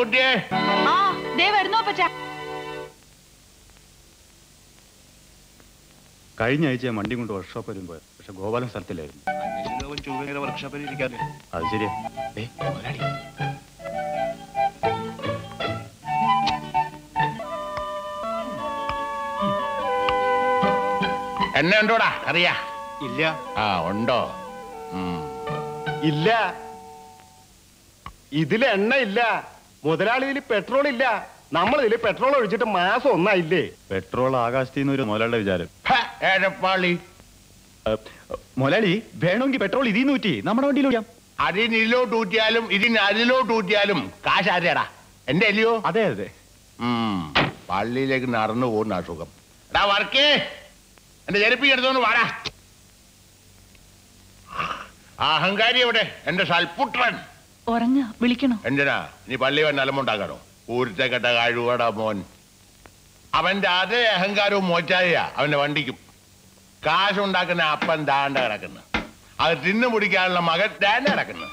കുട്ടിയെ ആ ദേ വരുന്നു അപ്പച്ച കഴിഞ്ഞ ആഴ്ച ഞാൻ വണ്ടി കൊണ്ട് വർക്ക്ഷോപ്പ് വരും പോയത് പക്ഷെ ഗോപാലൻ സ്ഥലത്തില്ലായിരുന്നു വർക്ക്ഷോപ്പിൽ ഇരിക്കാതെ അത് ശരിയാ ഏ മുതലാളി എന്നെ ഉണ്ടോടാ അറിയാ ഇല്ല ആ ഉണ്ടോ ഉം. ഇല്ല ഇതില് എണ്ണ ഇല്ല മുതലാളി ഇതില് പെട്രോൾ ഇല്ല നമ്മൾ ഇതില് പെട്രോൾ ഒഴിച്ചിട്ട് മാസം ഒന്നായില്ലേ പെട്രോൾ ആകാശത്തിൽ നിന്ന് ഒരു മുതലാളിയുടെ വിചാരം ഹ, ഏഴപ്പാളി ഏ, മുതലാളി വേണമെങ്കിൽ പെട്രോൾ ഇതിൽ നിന്ന് ഊറ്റി നമ്മുടെ വണ്ടിയിൽ ഒഴിക്കാം അതിന് ഇതിലോട്ട് ഊറ്റിയാലും ഇതിന് അതിലോട്ട് ഊറ്റിയാലും കാശ് ആരെയാടാ എന്റെ അല്ലയോ അതെ അതെ ഉം. പള്ളിയിലേക്ക് നടന്നു പോകുന്ന അസുഖം എടാ വർക്കേ എന്റെ ചെരുപ്പി എടുത്തോണ്ട് വാടാ ആ അഹങ്കാരി എവിടെ എന്റെ സൽപുത്രൻ ഉറങ്ങ വിളിക്കണോ എന്തിനാ നീ പള്ളി വന്ന് അലമുണ്ടാക്കണോ ഊരത്തെ കെട്ട കഴിവടാ മോൻ അവന്റെ അതേ അഹങ്കാരവും മോച്ചായ അവന്റെ വണ്ടിക്കും കാശുണ്ടാക്കുന്ന അപ്പൻ ദാണ്ട കിടക്കുന്നു അത് തിന്നു മുടിക്കാനുള്ള മകൻ ദാണ്ട കിടക്കുന്നു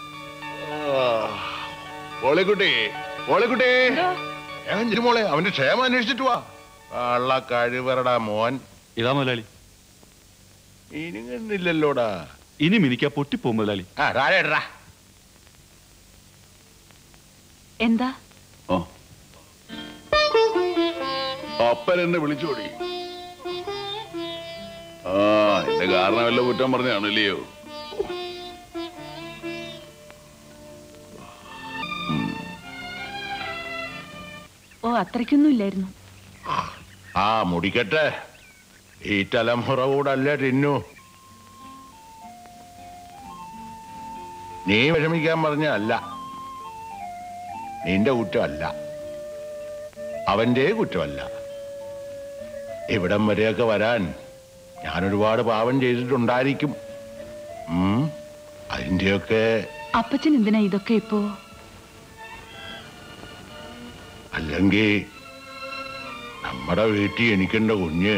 ഓളിക്കുട്ടി ഓളിക്കുട്ടി ഏ, മോളെ അവന്റെ ക്ഷേമം അന്വേഷിച്ചിട്ട് വാ കള്ള കഴിവറടാ മോൻ ഇതാ മുതലാളി ഇനിങ്ങുന്നില്ലല്ലോടാ ഇനി മിനിക്കാ പൊട്ടിപ്പോ മുതലാളി ആ താഴെ ഇടറാ എന്താ അപ്പൻ എന്നെ വിളിച്ചോടി ആ എന്റെ കാരണം വല്ല കുറ്റം പറഞ്ഞാണല്ലയോ ഓ അത്രയ്ക്കൊന്നും ഇല്ലായിരുന്നു ആ മുടിക്കട്ടെ ഈ തലമുറ കൂടല്ലേ തിന്നു നീ വിഷമിക്കാൻ പറഞ്ഞ അല്ല നിന്റെ കുറ്റമല്ല അവന്റെ കുറ്റമല്ല ഇവിടം വരെയൊക്കെ വരാൻ ഞാൻ ഒരുപാട് പാപം ചെയ്തിട്ടുണ്ടായിരിക്കും ഉം, അതിന്റെയൊക്കെ അപ്പച്ചൻ എന്തിനാ ഇതൊക്കെ ഇപ്പോ അല്ലെങ്കിൽ നമ്മുടെ വീട്ടിൽ എനിക്കുണ്ട കുഞ്ഞ്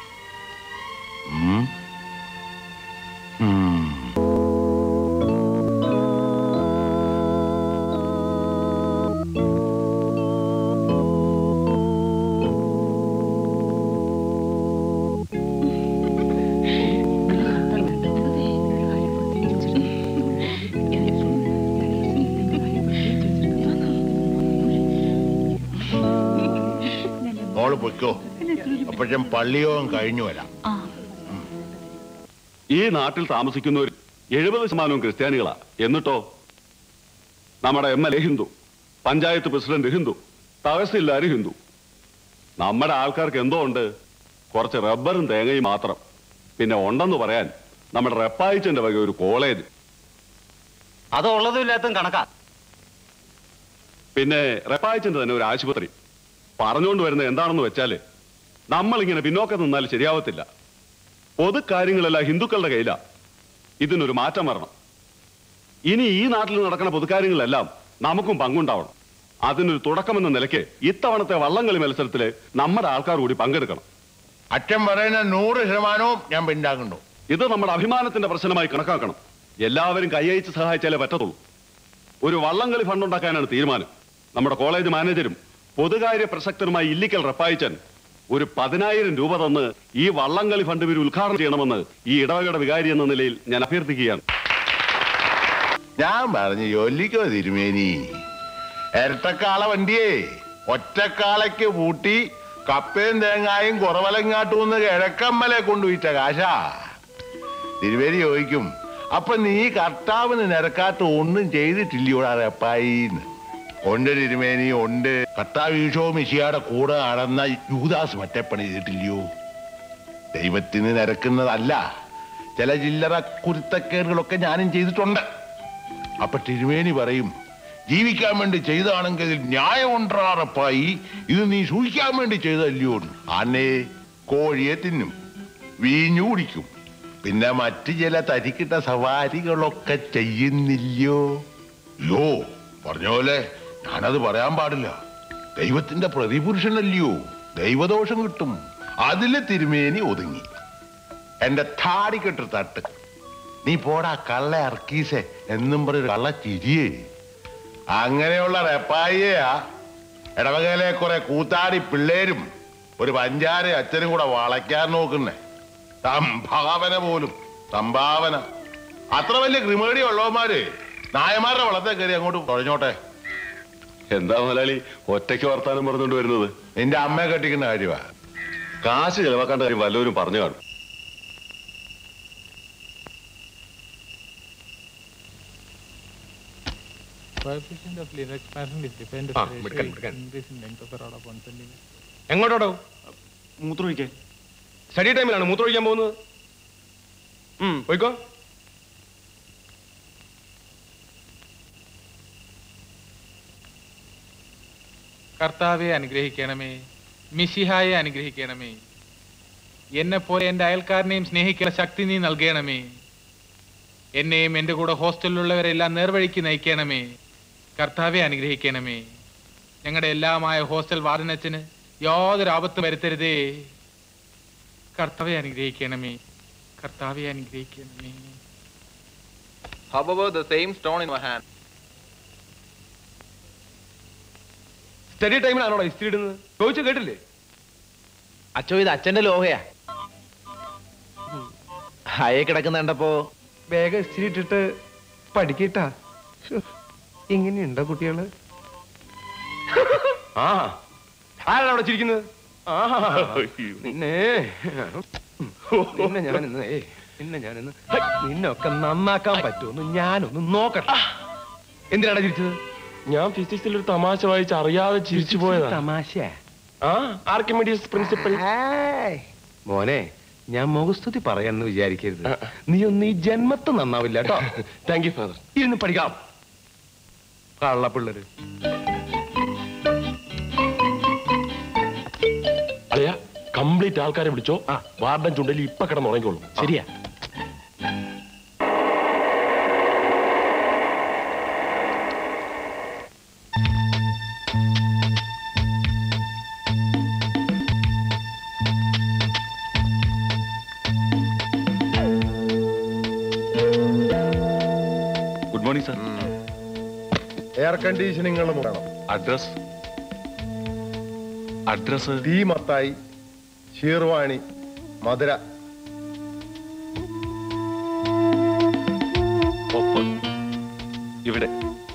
ഉം? ഉം. മോള് പൊയ്ക്കോ അപ്പോഴും പള്ളിയോഗം കഴിഞ്ഞു വരാം ആ ഈ നാട്ടിൽ താമസിക്കുന്നവർ എഴുപത് ശതമാനവും ക്രിസ്ത്യാനികളാ എന്നിട്ടോ നമ്മുടെ എം എൽ എ ഹിന്ദു പഞ്ചായത്ത് പ്രസിഡന്റ് ഹിന്ദു തഹസിൽദാർ ഹിന്ദു നമ്മുടെ ആൾക്കാർക്ക് എന്തോ ഉണ്ട് കുറച്ച് റബ്ബറും തേങ്ങയും മാത്രം പിന്നെ ഉണ്ടെന്ന് പറയാൻ നമ്മുടെ റെപ്പായിച്ചന്റെ വക ഒരു കോളേജ് അത് ഉള്ളതും ഇല്ലാത്തതും കണക്കാ പിന്നെ റെപ്പായിച്ചന്റെ തന്നെ ഒരു ആശുപത്രി പറഞ്ഞുകൊണ്ട് വരുന്നത് എന്താണെന്ന് വെച്ചാല് നമ്മളിങ്ങനെ പിന്നോക്കം നിന്നാൽ ശരിയാവത്തില്ല പൊതുക്കാര്യങ്ങളെല്ലാം ഹിന്ദുക്കളുടെ കയ്യിലാ ഇതിനൊരു മാറ്റം വരണം ഇനി ഈ നാട്ടിൽ നടക്കുന്ന പൊതുക്കാര്യങ്ങളെല്ലാം നമുക്കും പങ്കുണ്ടാവണം അതിനൊരു തുടക്കമെന്ന നിലയ്ക്ക് ഇത്തവണത്തെ വള്ളംകളി മത്സരത്തില് നമ്മുടെ ആൾക്കാർ കൂടി പങ്കെടുക്കണം അച്ഛൻ പറയുന്ന നൂറ് ശതമാനവും ഞാൻ പിന്നാക്കുണ്ടോ ഇത് നമ്മുടെ അഭിമാനത്തിന്റെ പ്രശ്നമായി കണക്കാക്കണം എല്ലാവരും കൈയച്ച് സഹായിച്ചാലേ പറ്റത്തുള്ളൂ ഒരു വള്ളംകളി ഫണ്ട് ഉണ്ടാക്കാനാണ് തീരുമാനം നമ്മുടെ കോളേജ് മാനേജരും പൊതുകാര്യ പ്രസക്തരുമായി ഇല്ലിക്കൽ റപ്പായിച്ചൻ ഒരു പതിനായിരം രൂപ തന്ന് ഈ വള്ളംകളി ഫണ്ട് ഇവർ ഉദ്ഘാടനം ചെയ്യണമെന്ന് ഈ ഇടവകയുടെ വികാരി എന്ന നിലയിൽ ഞാൻ അഭ്യർത്ഥിക്കുകയാണ് ഞാൻ പറഞ്ഞു ജോലിക്കോ തിരുമേനി ഇരട്ടക്കാള വണ്ടിയേ ഒറ്റക്കാളയ്ക്ക് പൂട്ടി കപ്പയും തേങ്ങായും കുറവലങ്ങാട്ടൂന്ന് കിഴക്കമ്മലെ കൊണ്ടുപോയിട്ട കാശാ തിരുമേനി ചോദിക്കും അപ്പൊ നീ കർത്താവിന് നിരക്കാത്ത ഒന്നും ചെയ്തിട്ടില്ലയോടാ റെപ്പായിന്ന് ഉണ്ട് തിരുമേനി ഉണ്ട് കർത്താവ് ഈശോ മിശിയുടെ കൂടെ നടന്ന യൂദാസ് മറ്റേ പണി ചെയ്തിട്ടില്ലയോ ദൈവത്തിന് നിരക്കുന്നതല്ല ചില ചില്ലറ കുരുത്തക്കേടുകളൊക്കെ ഞാനും ചെയ്തിട്ടുണ്ട് അപ്പൊ തിരുമേനി പറയും ജീവിക്കാൻ വേണ്ടി ചെയ്താണെങ്കിൽ ന്യായമുണ്ടാറപ്പായി ഇത് നീ സൂക്ഷിക്കാൻ വേണ്ടി ചെയ്തല്ലയോ ആനെ കോഴിയെ തിന്നും വീഞ്ഞു കുടിക്കും പിന്നെ മറ്റു ചില തരിക്കിട്ട സവാരികളൊക്കെ ചെയ്യുന്നില്ലയോ യോ പറഞ്ഞ പോലെ ഞാനത് പറയാൻ പാടില്ല ദൈവത്തിന്റെ പ്രതിപുരുഷനല്ലയോ ദൈവദോഷം കിട്ടും അതില് തിരുമേനി ഒതുങ്ങി എന്റെ താടിക്കെട്ട് തട്ട് നീ പോടാ കള്ള അർക്കീസെ എന്നും പറഞ്ഞൊരു കള്ള ചിരിയേ അങ്ങനെയുള്ള റെപ്പായിയാ ഇടവകയിലെ കുറെ കൂത്താടി പിള്ളേരും ഒരു പഞ്ചാര അച്ഛനും കൂടെ വളയ്ക്കാൻ നോക്കുന്നേ സംഭാവന പോലും സംഭാവന അത്ര വലിയ ക്രിമേടി ഉള്ളവന്മാര് നായമാരുടെ വളത്തെ കയറി അങ്ങോട്ട് തുഴഞ്ഞോട്ടെ എന്താ മുതലാളി ഒറ്റയ്ക്ക് വർത്താനം പറഞ്ഞുകൊണ്ട് വരുന്നത് നിന്റെ അമ്മയെ കെട്ടിക്കുന്ന കാര്യമാ കാശ് ചെലവാക്കേണ്ട കാര്യം വല്ലവരും പറഞ്ഞു കാണും Coefficient of linear expansion is defined as ആ, the ratio മിടുക്കൻ, is മിടുക്കൻ. increase in length of the rod upon centimeter. എങ്ങോട്ടോ മൂത്രമൊഴിക്കാൻ സ്റ്റഡി ടൈമിലാണ് മൂത്രമൊഴിക്കാൻ പോകുന്നത് ഉം, പോയിക്കോ കർത്താവെ അനുഗ്രഹിക്കണമേ മിശിഹായെ അനുഗ്രഹിക്കണമേ എന്നെ പോലെ എൻ്റെ അയൽക്കാരനെയും സ്നേഹിക്കുന്ന ശക്തി നീ നൽകണമേ എന്നെയും എൻ്റെ കൂടെ ഹോസ്റ്റലിലുള്ളവരെല്ലാം നേർവഴിക്ക് നയിക്കണമേ കർത്താവെ അനുഗ്രഹിക്കണമേ ഞങ്ങളുടെ എല്ലാമായ ഹോസ്റ്റൽ വാർഡനച്ചന് യാതൊരു ആപത്തും വരുത്തരുതേ കർത്താവെ അനുഗ്രഹിക്കണമേ കർത്താവെ അനുഗ്രഹിക്കണമേ However, the same stone in my hand. Study ടൈമിലാണോ ഇസ്തിരി ഇടുന്നത് ചോദിച്ചു കേട്ടില്ലേ അച്ചോ ഇത് അച്ഛന്റെ ലോഹയാ ഹയെ കിടക്കുന്ന കണ്ടപ്പോ വേഗം ഇസ്തിരി ഇട്ടിട്ട് പഠിക്കട്ടാ എങ്ങനെയുണ്ടോ കുട്ടികള് ആ ആരാണ് അവിടെ ചിരിക്കുന്നത് ആഹാ. നിന്നെ നിന്നെ ഞാനിന്ന് ഏയ്, നിന്നെ ഞാനിന്ന് ഹൈ, നിന്നൊക്കെ നന്നാക്കാൻ പറ്റുമെന്ന് ഞാനൊന്ന് നോക്കട്ടെ എന്തിനാണ് ചിരിച്ചത് ഞാൻ ഫിസിക്സിൽ ഒരു തമാശ വായിച്ച് അറിയാതെ ചിരിച്ചു പോയതാ തമാശ ആ ആർക്കിമിഡീസ് പ്രിൻസിപ്പൽ മോനെ ഞാൻ മുഖസ്തുതി പറയാന്ന് വിചാരിക്കരുത് നീ ഒന്ന് ഈ ജന്മത്ത് നന്നാവില്ല കേട്ടോ താങ്ക് യു ഫാദർ ഇരുന്ന് പഠിക്കാം കള്ളപ്പിള്ളര് അളിയ കംപ്ലീറ്റ് ആൾക്കാരെ വിളിച്ചോ വാർഡൻ ചുണ്ടലി ഇപ്പൊ കിടന്നുറങ്ങിക്കോളും ശരിയാ ഗുഡ് മോർണിംഗ് സർ എയർ കണ്ടീഷനിങ്ങളും വേണം അഡ്രസ് അഡ്രസ് തീ മത്തായി ഷീർവാണി മധുര ഒപ്പ് ഇവിടെ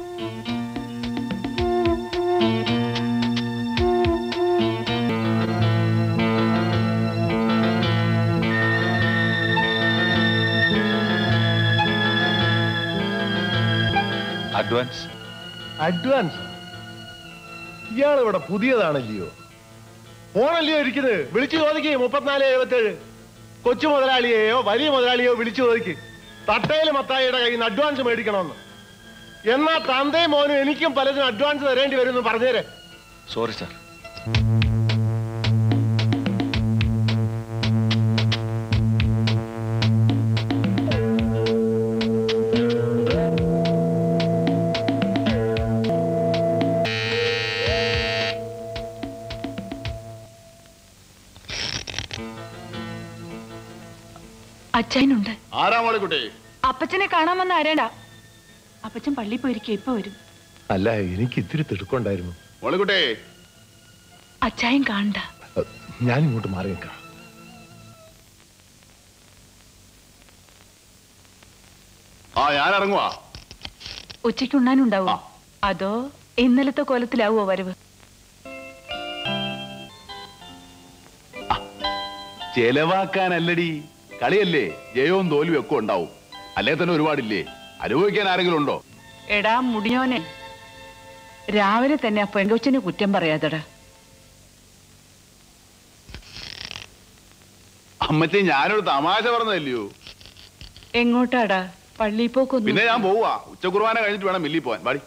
അഡ്വാൻസ് അഡ്വാൻസ് ഇയാൾ ഇവിടെ പുതിയതാണല്ലയോ ഫോണല്ലയോ ഇരിക്കുന്നത് വിളിച്ചു ചോദിക്കേ മുപ്പത്തിനാല് എഴുപത്തേഴ് കൊച്ചു മുതലാളിയെയോ വലിയ മുതലാളിയോ വിളിച്ചു ചോദിക്ക് തട്ടയില് മത്തായിയുടെ കയ്യിൽ നിന്ന് അഡ്വാൻസ് മേടിക്കണമെന്ന് എന്നാ തന്തയും മോനും എനിക്കും പലതിനും അഡ്വാൻസ് തരേണ്ടി വരും എന്ന് പറഞ്ഞേരെ സോറി സർ അച്ചായനുണ്ട് ആരാ മോളിക്കുട്ടി അപ്പച്ചനെ കാണാൻ വന്ന ആരാടാ അപ്പച്ചൻ പള്ളി പോയിരിക്കുക ഇപ്പൊ വരും അല്ല എനിക്ക് ഇത്തിരി തിടുക്കുണ്ടായിരുന്നു മോളിക്കുട്ടി അച്ചായൻ കാണണ്ട ഞാൻ ഇങ്ങോട്ട് മാറി നിൽക്കാം ആ ഞാൻ ഇറങ്ങുവാ ഉച്ചയ്ക്ക് ഉണ്ണാനുണ്ടാവോ അതോ ഇന്നലത്തെ കോലത്തിലാവോ വരവ് ചെലവാക്കാനല്ലടി കളിയല്ലേ ജയവും തോൽവിയും ഒക്കെ ഉണ്ടാവും അല്ലേ തന്നെ ഒരുപാടില്ലേ അനുഭവിക്കാൻ ആരെങ്കിലും ഉണ്ടോ എടാ മുടിയോനെ രാവിലെ തന്നെ ആ പെങ്കൊച്ചിനെ കുറ്റം പറയാതടാ അമ്മച്ചി ഞാനൊരു തമാശ പറഞ്ഞതല്ലയോ എങ്ങോട്ടാടാ പള്ളി പോക്കൊന്നും പിന്നെ ഞാൻ പോവാ ഉച്ചക്കുർബാന കഴിഞ്ഞിട്ട് വേണം മില്ലി പോവാൻ പാടി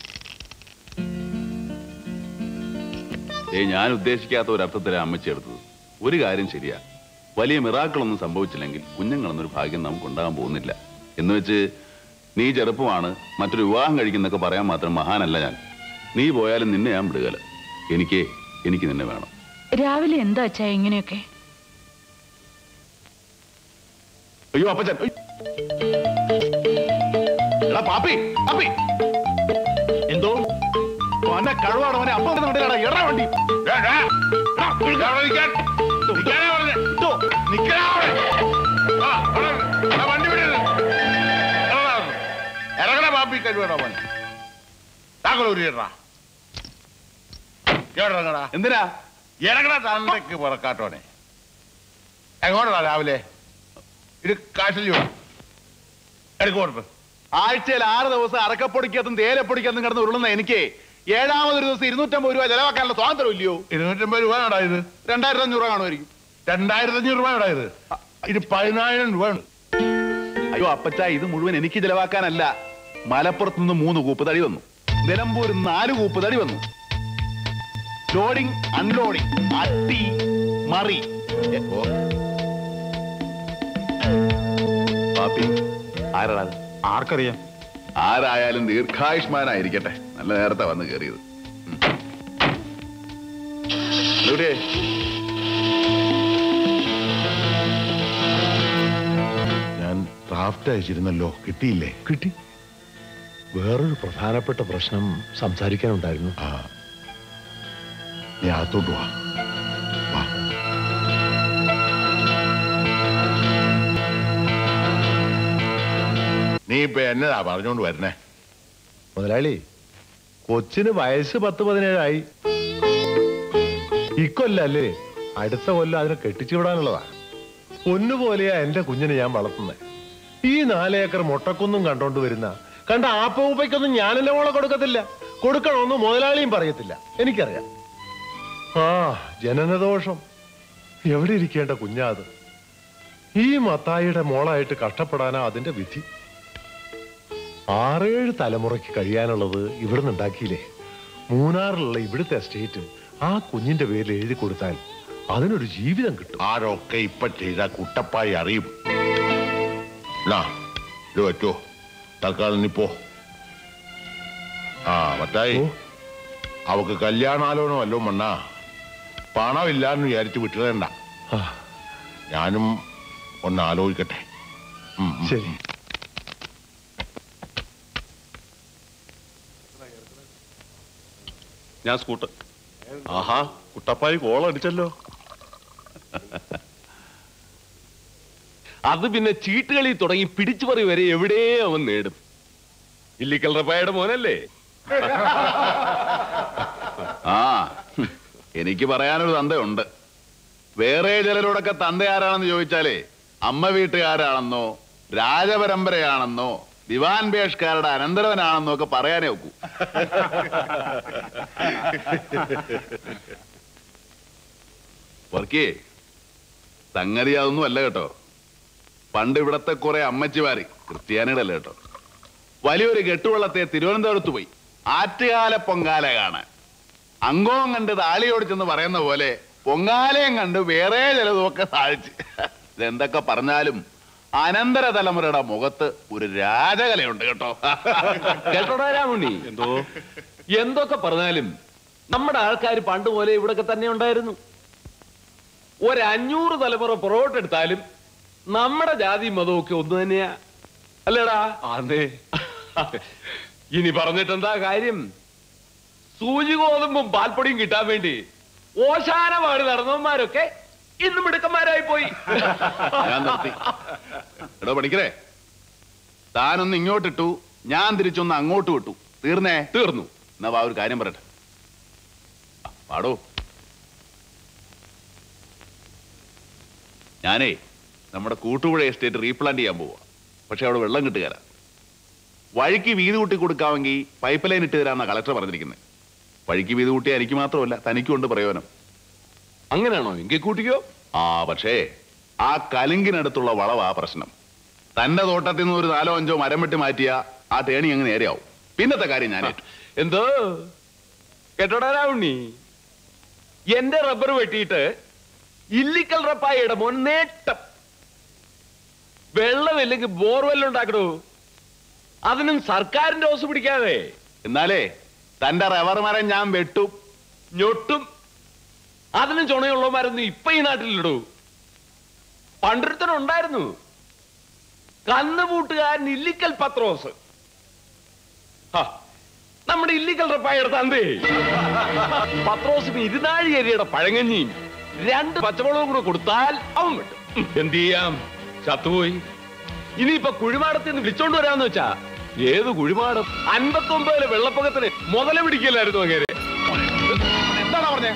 ഏ ഞാൻ ഉദ്ദേശിക്കാത്ത ഒരു അർത്ഥത്തിലാണ് അമ്മച്ചി എടുത്തത് ഒരു കാര്യം ശരിയാ വലിയ മിറാക്കളൊന്നും സംഭവിച്ചില്ലെങ്കിൽ കുഞ്ഞുങ്ങളെന്നൊരു ഭാഗ്യം നമുക്ക് ഉണ്ടാകാൻ പോകുന്നില്ല എന്ന് വെച്ച് നീ ചെറുപ്പമാണ് മറ്റൊരു വിവാഹം കഴിക്കുന്നൊക്കെ പറയാൻ മാത്രം മഹാനല്ല ഞാൻ നീ പോയാലും നിന്നെ ഞാൻ വിടുകല എനിക്ക് എനിക്ക് നിന്നെ വേണം രാവിലെ എന്താ അച്ചായ ഇങ്ങനെയൊക്കെ അയ്യോ അപ്പച്ചൻ ഉയ്. എടാ പാപ്പി പാപ്പി എന്തോ അന്നെ കഴുവാടവനെ അപ്പം എടാ വണ്ടി ഡാ, ഡാ. ഡാ, നിൽക്കാൻ അവിടെ നിൽക്കാൻ. നിൽക്കാനാ പറഞ്ഞെ. നിൽക്കാനാ അവിടെ. ആ, അവിടെ. ആ, വണ്ടി വിടരുത്. ഇറങ്ങടാ അവിടുന്ന്. ഇറങ്ങടാ ബാപ്പി കഴിവേടാ മോൻ താങ്കൾ ഒരു ഇറങ്ങടാ ഇറങ്ങടാ എന്തിനാ ഇറങ്ങടാ തണ്ടയ്ക്ക് പുറക്കാട്ടോനെ എങ്ങോട്ടാ രാവിലെ ഇത് കാശിൽ എടുക്ക് കൊടുത്ത് ആഴ്ചയിൽ ആറ് ദിവസം അറക്കപ്പൊടിക്കത്തും തേയിലപ്പൊടിക്കത്തും കിടന്ന് ഉരുളുന്ന എനിക്ക് ഏഴാമതൊരു ദിവസം ഇരുന്നൂറ്റമ്പത് രൂപ ചെലവാക്കാനുള്ള സ്വാതന്ത്ര്യം ഇല്ലയോ ഇരുന്നൂറ്റമ്പത് രൂപ ഇത് രണ്ടായിരത്തി അഞ്ഞൂറ് രൂപ കാണുമായിരിക്കും രണ്ടായിരത്തി അഞ്ഞൂറ് രൂപ ഇത് ഇത് പതിനായിരം രൂപ അയ്യോ അപ്പച്ച ഇത് മുഴുവൻ എനിക്ക് ചെലവാക്കാനല്ല മലപ്പുറത്ത് നിന്ന് മൂന്ന് കൂപ്പ് തടി വന്നു നിലമ്പൂർ നാല് കൂപ്പ് തടി വന്നു ലോഡിംഗ് അൺലോഡിംഗ് അട്ടി മറി എ, ഓ. പാപ്പി ആരാടാ അത്? ആർക്കറിയാം ആരായാലും ദീർഘായുഷ്മാനായിരിക്കട്ടെ നല്ല നേരത്തെ വന്ന് കയറിയത് ഉം. എവിടെ ഞാൻ ഡ്രാഫ്റ്റ് അയച്ചിരുന്നല്ലോ കിട്ടിയില്ലേ കിട്ടി വേറൊരു പ്രധാനപ്പെട്ട പ്രശ്നം സംസാരിക്കാനുണ്ടായിരുന്നു ആ നീ അകത്തോട്ട് വാ വാ നീ ഇപ്പൊ എന്നതാ പറഞ്ഞോണ്ട് വരണേ മുതലാളി കൊച്ചിന് വയസ്സ് പത്ത് പതിനേഴായി ഇക്കൊല്ലല്ലേ അടുത്ത കൊല്ലം അതിനെ കെട്ടിച്ചു വിടാനുള്ളതാ പൊന്നുപോലെയാ എന്റെ കുഞ്ഞിനെ ഞാൻ വളർത്തുന്നത് ഈ നാലേക്കർ മുട്ടക്കൊന്നും കണ്ടോണ്ട് വരുന്ന കണ്ട ആപ്പൂപ്പയ്ക്കൊന്നും ഞാൻ എന്റെ മോളെ കൊടുക്കത്തില്ല കൊടുക്കണമെന്ന് മുതലാളിയും പറയത്തില്ല എനിക്കറിയാം ആ ജനനദോഷം എവിടെ ഇരിക്കേണ്ട കുഞ്ഞാ അത് ഈ മത്തായിയുടെ മോളായിട്ട് കഷ്ടപ്പെടാനാ അതിന്റെ വിധി ആറേഴ് തലമുറയ്ക്ക് കഴിയാനുള്ളത് ഇവിടുന്ന് ഉണ്ടാക്കിയില്ലേ മൂന്നാറിലുള്ള ഇവിടുത്തെ എസ്റ്റേറ്റ് ആ കുഞ്ഞിന്റെ പേരിൽ എഴുതി കൊടുത്താൽ അതിനൊരു ജീവിതം കിട്ടും ആരൊക്കെ ഇപ്പൊ ചെയ്ത കുട്ടപ്പായി അറിയും നാ, ഇത് പറ്റോ തൽക്കാലം നീ പോ ആ മത്തായി അവക്ക് കല്യാണാലോചന വല്ലോ മണ്ണാ പണമില്ലാന്ന് വിചാരിച്ച് വിട്ടുതരണ്ട ആ, ഞാനും ഒന്ന് ആലോചിക്കട്ടെ ഉം, ഉം. ശരി ഞാൻ സ്കൂട്ടർ ആഹാ കുട്ടപ്പായി കോളടിച്ചല്ലോ അത് പിന്നെ ചീട്ടുകളി തുടങ്ങി പിടിച്ചുപറി വരെ എവിടെ അവൻ നേടും ഇല്ലിക്കൽ റപ്പായുടെ മോനല്ലേ ആ ഹും. എനിക്ക് പറയാനൊരു തന്തയുണ്ട് വേറെ ചിലരോടൊക്കെ തന്ത ആരാണെന്ന് ചോദിച്ചാലേ അമ്മ വീട്ടുകാരാണെന്നോ രാജപരമ്പരയാണെന്നോ ദിവാൻ ബേഷ്കാരുടെ അനന്തരവനാണെന്നോ ഒക്കെ പറയാനേ ഒക്കൂ വർക്കിയേ സംഗതി അതൊന്നും അല്ല കേട്ടോ പണ്ട് ഇവിടത്തെ കുറെ അമ്മച്ചിമാര് ക്രിസ്ത്യാനിയുടെ അല്ല കേട്ടോ വലിയൊരു കെട്ടുവള്ളത്തെ തിരുവനന്തപുരത്ത് പോയി ആറ്റുകാല പൊങ്കാല കാണാൻ അങ്കവും കണ്ട് താളിയോടിച്ചെന്ന് പറയുന്ന പോലെ പൊങ്കാലയും കണ്ട് വേറെ ചിലതുമൊക്കെ സാധിച്ച് ഇതെന്തൊക്കെ പറഞ്ഞാലും അനന്തര തലമുറയുടെ മുഖത്ത് ഒരു രാജകലയുണ്ട് കേട്ടോ കേട്ടോടാ രാമുണ്ണി എന്തോ എന്തൊക്കെ പറഞ്ഞാലും നമ്മുടെ ആൾക്കാർ പണ്ട് പോലെ ഇവിടൊക്കെ തന്നെ ഉണ്ടായിരുന്നു ഒരു അഞ്ഞൂറ് തലമുറ പുറകോട്ടെടുത്താലും നമ്മുടെ ജാതി മതവും ഒക്കെ ഒന്ന് തന്നെയാ അല്ലേടാ അതെ ഇനി പറഞ്ഞിട്ടെന്താ കാര്യം സൂചി ഗോതമ്പും പാൽപ്പൊടിയും കിട്ടാൻ വേണ്ടി ഓശാന പാടി നടന്നവന്മാരൊക്കെ ഇന്ന് മിടുക്കന്മാരായി പോയി ഞാൻ നിർത്തി എടോ പഠിക്കരേ താനൊന്ന് ഇങ്ങോട്ടിട്ടു ഞാൻ തിരിച്ചൊന്ന് അങ്ങോട്ട് വിട്ടു തീർന്നേ തീർന്നു എന്നാ വാ ഒരു കാര്യം പറയട്ടെ ആ, പാടോ ഞാനേ നമ്മുടെ കൂട്ടുപുഴ എസ്റ്റേറ്റ് റീപ്ലാന്റ് ചെയ്യാൻ പോവാ പക്ഷെ അവിടെ വെള്ളം കിട്ടുകയില്ല വഴിക്ക് വീതി കൂട്ടി കൊടുക്കാമെങ്കിൽ പൈപ്പ് ലൈൻ ഇട്ട് തരാമെന്നാ കളക്ടർ പറഞ്ഞിരിക്കുന്നത് വഴിക്ക് വീതി കൂട്ടിയാൽ എനിക്ക് മാത്രമല്ല തനിക്കും ഉണ്ട് പ്രയോജനം അങ്ങനെയാണോ എങ്കിൽ കൂട്ടിക്കോ ആ പക്ഷേ ആ കലുങ്കിനടുത്തുള്ള വളവാ പ്രശ്നം തന്റെ തോട്ടത്തിൽ നിന്ന് ഒരു നാലോ അഞ്ചോ മരം വെട്ടി മാറ്റിയ ആ തേണി അങ്ങ് നേരെയാവും പിന്നത്തെ കാര്യം ഞാൻ ഏറ്റു. എന്തോ കേട്ടോടാ രാവുണ്ണി എന്റെ റബ്ബർ വെട്ടിയിട്ട് ഇല്ലിക്കൽ റപ്പായിയുടെ മോൻ നേട്ടം വെള്ളമില്ലെങ്കിൽ ബോർവെൽ ഉണ്ടാക്കണോ അതിനും സർക്കാരിന്റെ ഓസ് പിടിക്കാതെ എന്നാലേ തന്റെ റബ്ബർ മരം ഞാൻ വെട്ടും ഞൊട്ടും അതിനും ചുണയുള്ളവന്മാരൊന്നും ഇപ്പൊ ഈ നാട്ടിലിടൂ പണ്ടൊരുത്തനുണ്ടായിരുന്നു കന്നുകൂട്ടുകാരൻ ഇല്ലിക്കൽ പത്രോസ് ഹ, നമ്മുടെ ഇല്ലിക്കൽ റപ്പായുടെ തന്തേ പത്രോസിന് ഇരുനാഴികരിയുടെ പഴങ്ങഞ്ഞിയും രണ്ട് പച്ചമുളകും കൂടെ കൊടുത്താൽ അവൻ കിട്ടും എന്ത് ചെയ്യാം ചത്തുപോയി ഇനിയിപ്പൊ കുഴിമാടത്തിൽ നിന്ന് വിളിച്ചോണ്ട് വരാന്ന് വെച്ചാ ഏത് കുഴിമാടം അൻപത്തി ഒമ്പതിലെ വെള്ളപ്പൊക്കത്തിന് മുതല പിടിക്കലായിരുന്നു അങ്ങനെ എന്താണോ പറഞ്ഞേ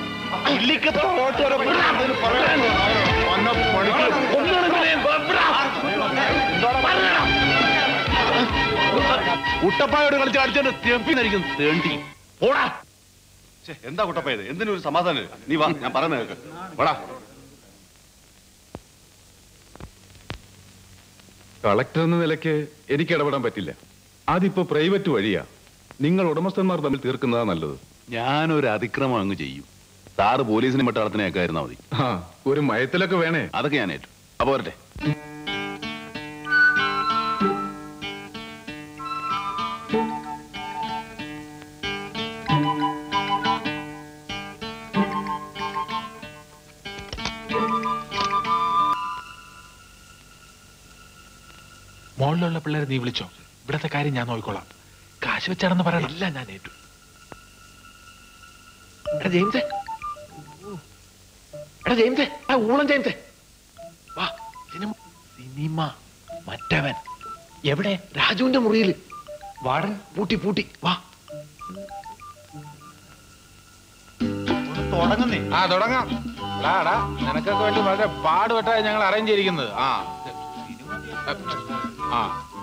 കുട്ടപ്പായോട് കളിച്ച് അടിച്ചോണ്ട് തെപ്പിന്നായിരിക്കും തേണ്ടി പോടാ ഛെ, എന്താ കുട്ടപ്പയത് എന്തിനൊരു സമാധാനം ഇല്ല? നീ വാ ഞാൻ പറയുന്നത് കേൾക്ക് വാടാ കളക്ടർ എന്ന നിലയ്ക്ക് എനിക്ക് ഇടപെടാൻ പറ്റില്ല അതിപ്പോ പ്രൈവറ്റ് വഴിയാ നിങ്ങൾ ഉടമസ്ഥന്മാർ തമ്മിൽ തീർക്കുന്നതാ നല്ലത് ഞാനൊരു അതിക്രമം അങ്ങ് ചെയ്യും സാറ് പോലീസിനെ പട്ടാളത്തിനെയൊക്കെ ആയിരുന്നാ മതി ആ ഒരു മയത്തിലൊക്കെ വേണേ അതൊക്കെ ഞാൻ ഏറ്റു അപ്പൊ വരട്ടെ മോളിലുള്ള പിള്ളേരെ നീ വിളിച്ചോ ഇവിടത്തെ കാര്യം ഞാൻ നോക്കിക്കോളാം കാശ് വെച്ചാണെന്ന് പറയണം ഇല്ല ഞാൻ ഏറ്റു എടാ ജെയിംസേ എടാ ജെയിംസേ ആ ഊളം ജെയിംസേ വാ സിനിമ സിനിമ മറ്റവൻ എവിടെ രാജുവിന്റെ മുറിയില് വാടൻ പൂട്ടി പൂട്ടി വാ തുടങ്ങുന്നേ ആ തുടങ്ങാം എടാ നിനക്കൊക്കെ വേണ്ടി വളരെ പാടുപെട്ടായി ഞങ്ങൾ അറേഞ്ച് ചെയ്തിരിക്കുന്നത് ആ ആ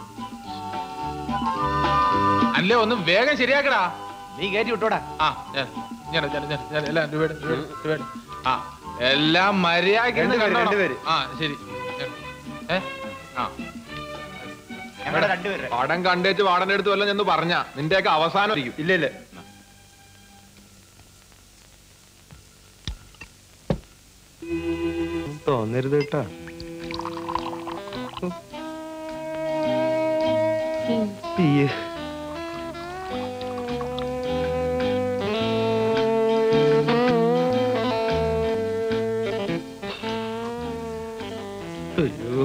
അല്ലേ ഒന്ന് വേഗം ശരിയാക്കടാ നീ കയറ്റി വിട്ടോടാ ആ ഞാൻ- ഞാൻ ഞാൻ ഞാൻ ഞാൻ എല്ലാം രൂപയുടെ രൂപയുടെ രൂപയുടെ ആ എല്ലാം മര്യാദയ്ക്ക് ഇരുന്ന് രണ്ടുപേര്, കണ്ടോണം. രണ്ടുപേര്. ആ ശരി ഏ ആ ഞങ്ങളുടെ രണ്ടുപേരുടെ പടം കണ്ടേച്ച് വാടന്റെ അടുത്ത് വല്ലതും ചെന്ന് പറഞ്ഞ നിന്റെയൊക്കെ അവസാനം ഇരിക്കും ഇല്ല ഇല്ല തോന്നരുത് കേട്ടാ അയ്യോ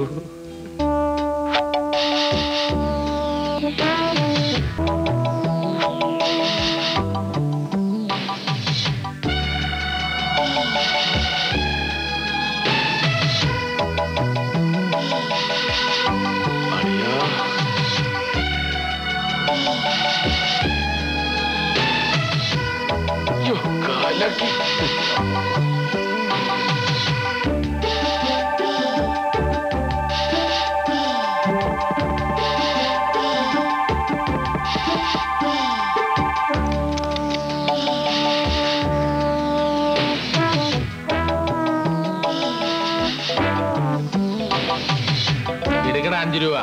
എടുക്കണ അഞ്ചു രൂപ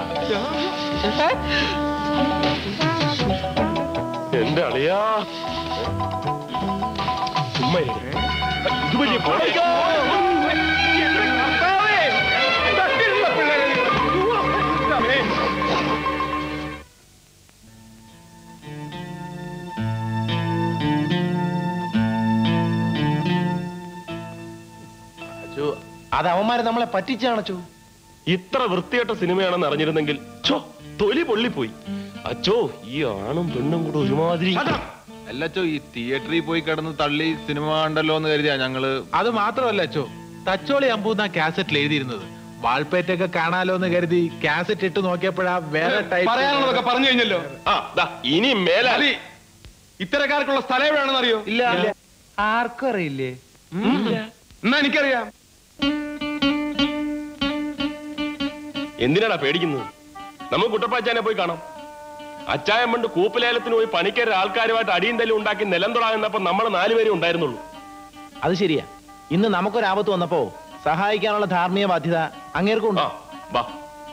എന്റെ അളിയാ ചുമ്മാ ഇരി. ഇത് വലിയ പോടാ. അത് അവന്മാരെ നമ്മളെ പറ്റിച്ചാണച്ചു ഇത്ര വൃത്തികെട്ട സിനിമയാണെന്ന് അറിഞ്ഞിരുന്നെങ്കിൽ ഛോ, തൊലി പൊള്ളിപ്പോയി അച്ചോ ഈ ആണും പെണ്ണും കൂടെ ഒരുമാതിരി അല്ലച്ചോ ഈ തിയേറ്ററിൽ പോയി കിടന്ന് തള്ളി സിനിമ കണ്ടല്ലോ എന്ന് കരുതിയാ ഞങ്ങള് അത് മാത്രമല്ല അച്ചോ തച്ചോളി അമ്പൂന്ന കാസറ്റിൽ എഴുതിയിരുന്നത് വാൾപ്പേറ്റൊക്കെ കാണാലോ എന്ന് കരുതി കാസറ്റ് ഇട്ട് നോക്കിയപ്പോഴാ വേറെ ടൈപ്പ് പറയാനുള്ളതൊക്കെ പറഞ്ഞു കഴിഞ്ഞല്ലോ ആ ദാ, ഇനി മേലാലി ഇത്തരക്കാർക്കുള്ള സ്ഥലം എവിടെയാണെന്ന് അറിയോ ഇല്ല ആർക്കും അറിയില്ലേ എന്നാ എനിക്കറിയാം എന്തിനാടാ പേടിക്കുന്നത് നമുക്ക് കുട്ടപ്പാച്ചാനെ പോയി കാണാം അച്ചായം പണ്ട് കൂപ്പലേലത്തിന് പോയി പണിക്കര ആൾക്കാരുമായിട്ട് അടിയും തല്ലും ഉണ്ടാക്കി നിലം തൊടാകുന്നപ്പോ നമ്മൾ നാലുപേരെ ഉണ്ടായിരുന്നുള്ളൂ അത് ശരിയാ ഇന്ന് നമുക്കൊരു ആപത്ത് വന്നപ്പോ സഹായിക്കാനുള്ള ധാർമ്മിക ബാധ്യത അങ്ങേർക്കും ഉണ്ട് ആ വാ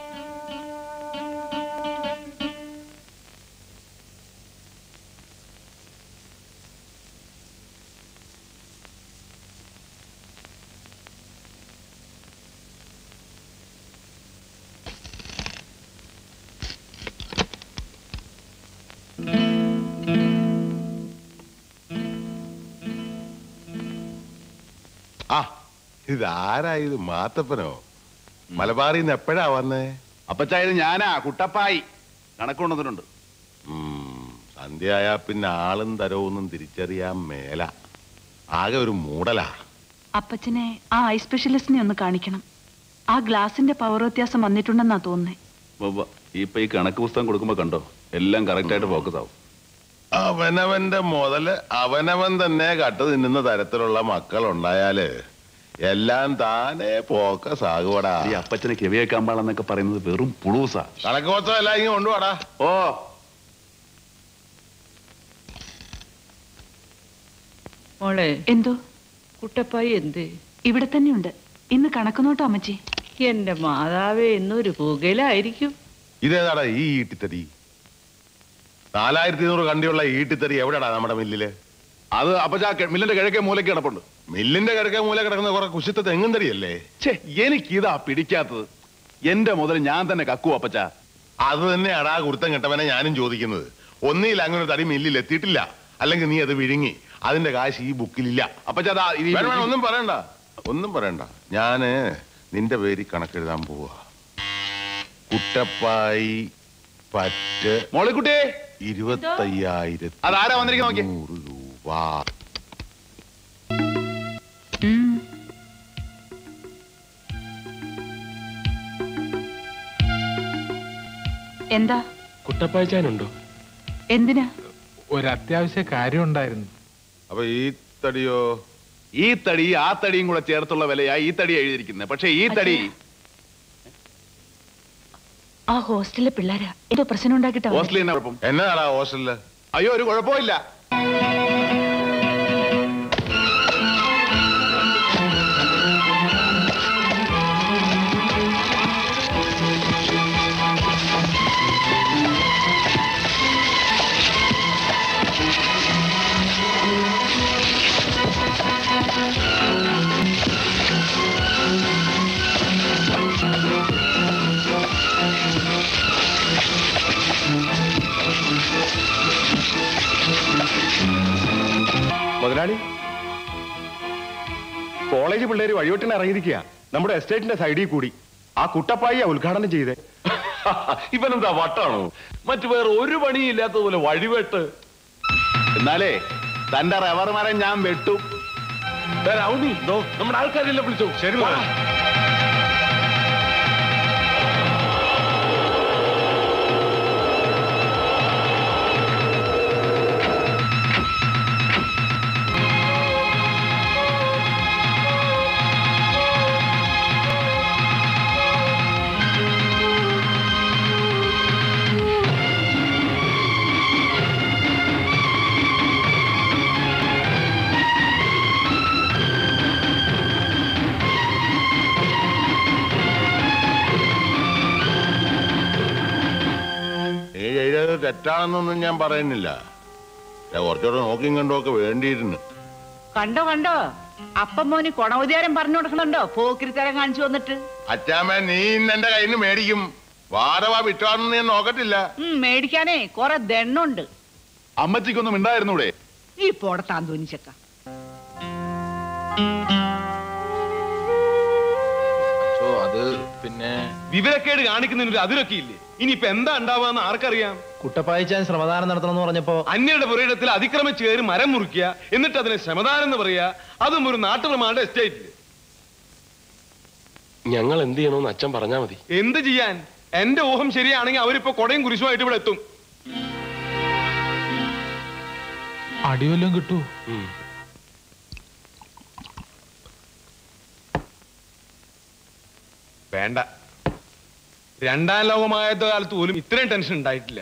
ആ ഇതാരാ ഇത് മാത്തപ്പനോ മലബാറിൽ നിന്ന് എപ്പോഴാ വന്നേ അപ്പച്ചായത് ഞാനാ കുട്ടപ്പായി കണക്ക് കൊണ്ടുവന്നിട്ടുണ്ട് ഉം, സന്ധ്യയായ പിന്നെ ആളും തരവൊന്നും തിരിച്ചറിയാൻ മേല ആകെ ഒരു മൂടലാ അപ്പച്ചനെ ആ ഐ സ്പെഷ്യലിസ്റ്റിനെ ഒന്ന് കാണിക്കണം ആ ഗ്ലാസിന്റെ പവർ വ്യത്യാസം വന്നിട്ടുണ്ടെന്നാ തോന്നുന്നേ ഉവ്വ. ഇപ്പൊ ഈ കണക്ക് പുസ്തകം കൊടുക്കുമ്പോ കണ്ടോ എല്ലാം കറക്റ്റ് ആയിട്ട് ഫോക്കസ് ആവും അവനവന്റെ മുതല് അവനവൻ തന്നെ കട്ട് തിന്നുന്ന തരത്തിലുള്ള മക്കളുണ്ടായാല് എല്ലാം താനെ ഫോക്കസ് ആകുവടാ ഈ അപ്പച്ചനെ കിവിയേക്കാൻ പാടെന്നൊക്കെ പറയുന്നത് വെറും പുളൂസാ കണക്ക് മൊത്തം എല്ലാം ഇങ്ങ് കൊണ്ടുപോടാ ഓ മോളെ എന്തോ കുട്ടപ്പായി എന്ത് ഇവിടെ തന്നെയുണ്ട് ഇന്ന് കണക്ക് നോട്ടോ അമ്മച്ചി എന്റെ മാതാവേ ഇന്നൊരു പുകയിലായിരിക്കും ഇതേതാടാ ഈ ഈട്ടിത്തടി നാലായിരത്തി ഇരുന്നൂറ് കണ്ടിയുള്ള ഈട്ടിത്തടി എവിടെടാ നമ്മുടെ മില്ലില് അത് അപ്പച്ചാ കെ- മില്ലിന്റെ കിഴക്കേ മൂലയ്ക്ക് കിടപ്പുണ്ട് മില്ലിന്റെ കിഴക്കേ മൂല കിടക്കുന്ന കുറെ കുശിത്ത തെങ്ങും തടിയല്ലേ ഛേ എനിക്കിതാ പിടിക്കാത്തത് എന്റെ മുതൽ ഞാൻ തന്നെ കക്കു അപ്പച്ചാ അത് തന്നെയാടാ കുരുത്തം കെട്ടവനെ ഞാനും ചോദിക്കുന്നത് ഒന്നിയിൽ അങ്ങനെ ഒരു തടി മില്ലിൽ എത്തിയിട്ടില്ല അല്ലെങ്കിൽ നീ അത് വിഴുങ്ങി അതിന്റെ കാശ് ഈ ബുക്കിലില്ല അപ്പച്ചാ ദാ ഇത് ഈ- വേണ്ട, വേണ്ട, ഒന്നും പറയണ്ട ഒന്നും പറയണ്ട ഞാന് നിന്റെ പേര് കണക്കെഴുതാൻ പോവാ കുട്ടപ്പായി പറ്റ് മോളിക്കുട്ടിയെ ഇരുപത്തയ്യായിരത്തി അതാരാ വന്നിരിക്കുന്നത് നോക്കിയേ. നൂറ് രൂപ ഉം. എന്താ കുട്ടപ്പായച്ചാനുണ്ടോ എന്തിനാ ഒരു അത്യാവശ്യ കാര്യം ഉണ്ടായിരുന്നു അപ്പൊ ഈ തടിയോ ഈ തടി ആ തടിയും കൂടെ ചേർത്തുള്ള വിലയാ ഈ തടി എഴുതിയിരിക്കുന്നത് പക്ഷെ ഈ തടി ആ ഹോസ്റ്റലിലെ പിള്ളേരാ ഏതോ പ്രശ്നം ഉണ്ടാക്കിട്ടാ വന്നേ. ഹോസ്റ്റലിൽ എന്നാ കുഴപ്പം എന്നതാടാ ഹോസ്റ്റലില് അയ്യോ ഒരു കുഴപ്പമില്ല മുതലാളി കോളേജ് പിള്ളേര് വഴിവെട്ടിന് ഇറങ്ങിയിരിക്കുക നമ്മുടെ എസ്റ്റേറ്റിന്റെ സൈഡിൽ കൂടി ആ കുട്ടപ്പായിയാ ഉദ്ഘാടനം ചെയ്തേ ഇവനെന്താ വട്ടാണോ മറ്റു വേറെ ഒരു പണിയും ഇല്ലാത്തതുപോലെ വഴിവെട്ട് എന്നാലേ തന്റെ റബ്ബർ മരം ഞാൻ വെട്ടും ദേ രാവുണ്ണി, ദോ, നമ്മുടെ ആൾക്കാരെല്ലാം വിളിച്ചോ ശരി നീ ചെയ്തത് തെറ്റാണെന്നൊന്നും ഞാൻ പറയുന്നില്ല ഞാൻ കുറച്ചുകൂടെ നോക്കിയും കണ്ടും ഒക്കെ വേണ്ടിയിരുന്നു കണ്ടോ കണ്ടോ അപ്പം മോന് കൊണവുദ്യാരം പറഞ്ഞു കൊടുക്കണുണ്ടോ പോക്കിരിത്തരം കാണിച്ചു വന്നിട്ട് അച്ചാമ്മ നീ ഇന്ന് എന്റെ കയ്യിൽ നിന്ന് മേടിക്കും വാരവാ വിറ്റാണെന്ന് ഞാൻ നോക്കത്തില്ല ഉം, മേടിക്കാനേ കൊറേ ദണ്ണുണ്ട് അമ്മച്ചിക്കൊന്നും ഉണ്ടായിരുന്നൂടെ ഈ പോടത്താൻ തോന്നിച്ചക്ക അത് പിന്നെ വിവരക്കേട് കാണിക്കുന്നതിന് ഒരു അതിരൊക്കെ ഇല്ലേ ഇനിയിപ്പോ എന്താ ഉണ്ടാവാന്ന് ആർക്കറിയാം കുട്ടപ്പായിച്ചാൻ ശ്രമദാനം നടത്തണമെന്ന് പറഞ്ഞപ്പോ അന്യരുടെ പുരയിടത്തിൽ അതിക്രമിച്ച് കയറി മരം മുറിക്കുക എന്നിട്ട് അതിനെ ശ്രമദാനം എന്ന് പറയുക അതും ഒരു നാട്ടുപ്രമാണയുടെ എസ്റ്റേറ്റിൽ ഞങ്ങൾ എന്ത് ചെയ്യണമെന്ന് അച്ഛൻ പറഞ്ഞാ മതി എന്ത് ചെയ്യാൻ എന്റെ ഊഹം ശരിയാണെങ്കിൽ അവരിപ്പോ കൊടയും കുരിശുമായിട്ട് ഇവിടെ എത്തും അടിവല്ലം കിട്ടൂ വേണ്ട രണ്ടാം ലോകമായത് കാലത്ത് പോലും ഇത്രയും ടെൻഷൻ ഉണ്ടായിട്ടില്ല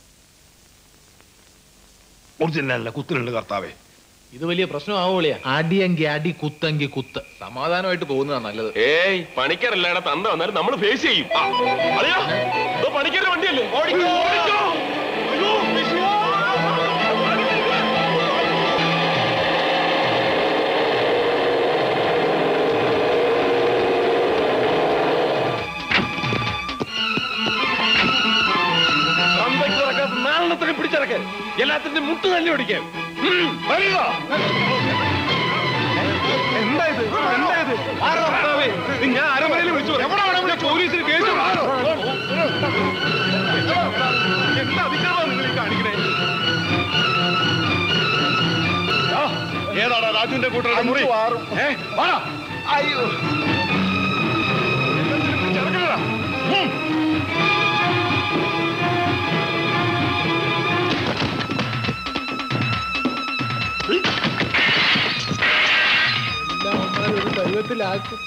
ഒറിജിനല്ല കുത്തിലുണ്ട് കർത്താവേ ഇത് വലിയ പ്രശ്നമാവോളിയാ അടിയെങ്കി അടി കുത്തെങ്കി കുത്ത് സമാധാനമായിട്ട് പോകുന്നതാ നല്ലത് ഏയ് പണിക്കരല്ലേടാ തന്ത വന്നാലും നമ്മൾ ഫേസ് ചെയ്യും ആ, അളിയാ, ഇതോ പണിക്കരുടെ വണ്ടിയല്ലേ ഓടിക്കോ ഓടിക്കോ അയ്യോ, വിഷു. തന്തയ്ക്ക് നടക്കാത്ത നാലെണ്ണത്തിനെ പിടിച്ചിറക്കാൻ എല്ലാത്തിന്റെ മുട്ട് തല്ലി ഓടിക്കാൻ ഉം, വരിക. എന്താ ഇത് എന്താ ഇത് കർത്താവേ, ഇത് ഞാൻ അരമനയിൽ വിളിച്ചു എവിടെ വേണമെങ്കിലും പോലീസിന് കേസ് കൊടുക്കാം. എന്താ അതിക്രമം നിങ്ങൾ ഈ കാണിക്കണേ രാജുവിന്റെ കൂട്ടരുടെ മുറി ഏ, വാ. അയ്യോ ചെറുക്കനെടാ. ഉം. ദൈവത്തിലാക്കും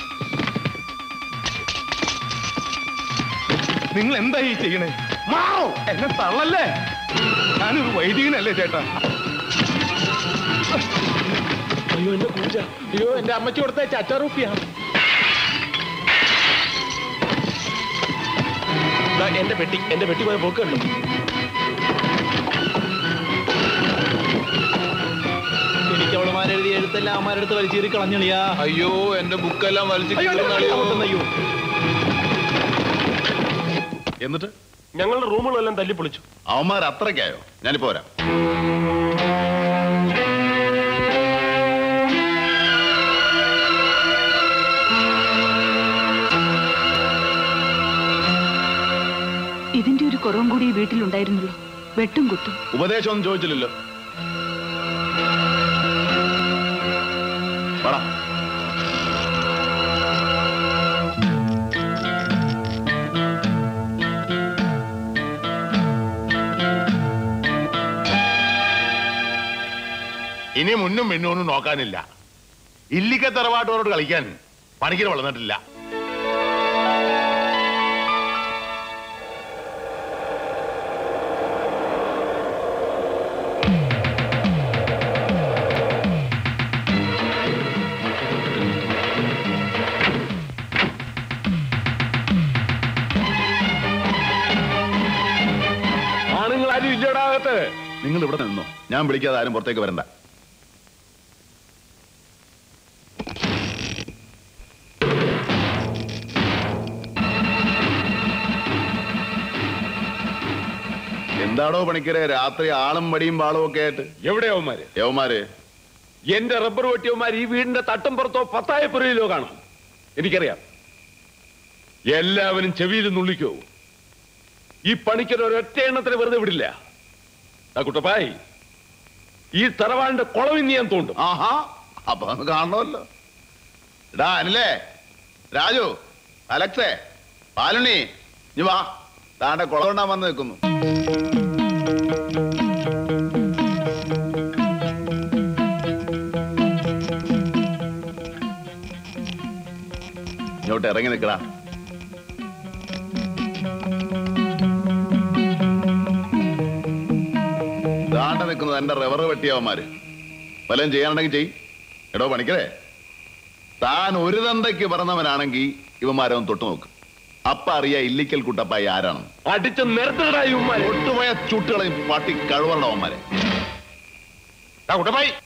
നിങ്ങൾ എന്താ ഈ ചെയ്യണേ മാറോ എന്നെ തള്ളല്ലേ ഞാനൊരു വൈദികനല്ലേ ചേട്ടാ അയ്യോ എന്റെ പൂജ അയ്യോ എന്റെ അമ്മച്ചി കൊടുത്ത ചച്ചാറുപ്പിയാ എന്റെ പെട്ടി എന്റെ പെട്ടി പോയ പോക്ക് കണ്ടു എനിക്ക് അവളുമാരെഴുതിയ എഴുത്തെല്ലാം അമ്മമാരെടുത്ത് വലിച്ചേറി കളഞ്ഞളിയാ അയ്യോ എന്റെ ബുക്കെല്ലാം വലിച്ചു അയ്യോ എന്നിട്ട് ഞങ്ങളുടെ റൂമുകളെല്ലാം തല്ലി പൊളിച്ചു അവന്മാർ അത്രയ്ക്കായോ ഞാനിപ്പോ വരാം ഇതിന്റെ ഒരു കുറവും കൂടി ഈ വീട്ടിലുണ്ടായിരുന്നുള്ളൂ വെട്ടും കുത്തും ഉപദേശമൊന്നും ചോദിച്ചില്ലല്ലോ വാടാ. ഇനി മുന്നും പിന്നൊന്നും നോക്കാനില്ല ഇല്ലിക്ക തറവാട്ടോരോട് കളിക്കാൻ പണിക്കർ വളർന്നിട്ടില്ല ആണുങ്ങളാരും ഇല്ലടാകത്ത് നിങ്ങൾ ഇവിടെ നിന്നോ ഞാൻ വിളിക്കാതെ ആരും പുറത്തേക്ക് വരണ്ട എന്താടോ പണിക്കരെ രാത്രി ആളും വടിയും വാളും ഒക്കെ ആയിട്ട് എവിടെയാവന്മാര് യവന്മാര് എന്റെ റബ്ബർ വെട്ടിയവന്മാർ ഈ വീടിന്റെ തട്ടും പുറത്തോ പത്തായപ്പുറയിലോ കാണാം എനിക്കറിയാം എല്ലാവരും ചെവിയിൽ നുള്ളിക്കോ ഈ പണിക്കൊരു ഒരൊറ്റ എണ്ണത്തിന് വെറുതെ വിടില്ല ആ കുട്ടപ്പായി ഈ തറവാടിന്റെ കുളവിന്ന് ഞാൻ തോണ്ടും ആഹാ അപ്പൊ ഒന്ന് കാണണമല്ലോ എടാ അനിലേ രാജു അലക്സേ പാലുണ്ണി ഇനി വാ താണ്ടെ കുളകൊണ്ടാൻ വന്ന് നിൽക്കുന്നു ഇങ്ങോട്ട് ഇറങ്ങി നിൽക്കടാ ദാണ്ട നിൽക്കുന്നത് എന്റെ റബ്ബർ വെട്ടിയവന്മാര് വല്ലതും ചെയ്യാനുണ്ടെങ്കിൽ ചെയ് എടോ പണിക്കരേ താൻ ഒരു തന്തയ്ക്ക് പറഞ്ഞവനാണെങ്കിൽ ഇവന്മാരൊന്ന് തൊട്ടു നോക്ക് അപ്പ അറിയാ ഇല്ലിക്കൽ കുട്ടപ്പായി ആരാണെന്ന് അടിച്ച് നിരത്തിടാ ഇവന്മാരെ ഒട്ടുപോയ ചുട്ടുകളെയും പാട്ടി കഴിവുള്ള അവന്മാരെ കുട്ടപ്പായി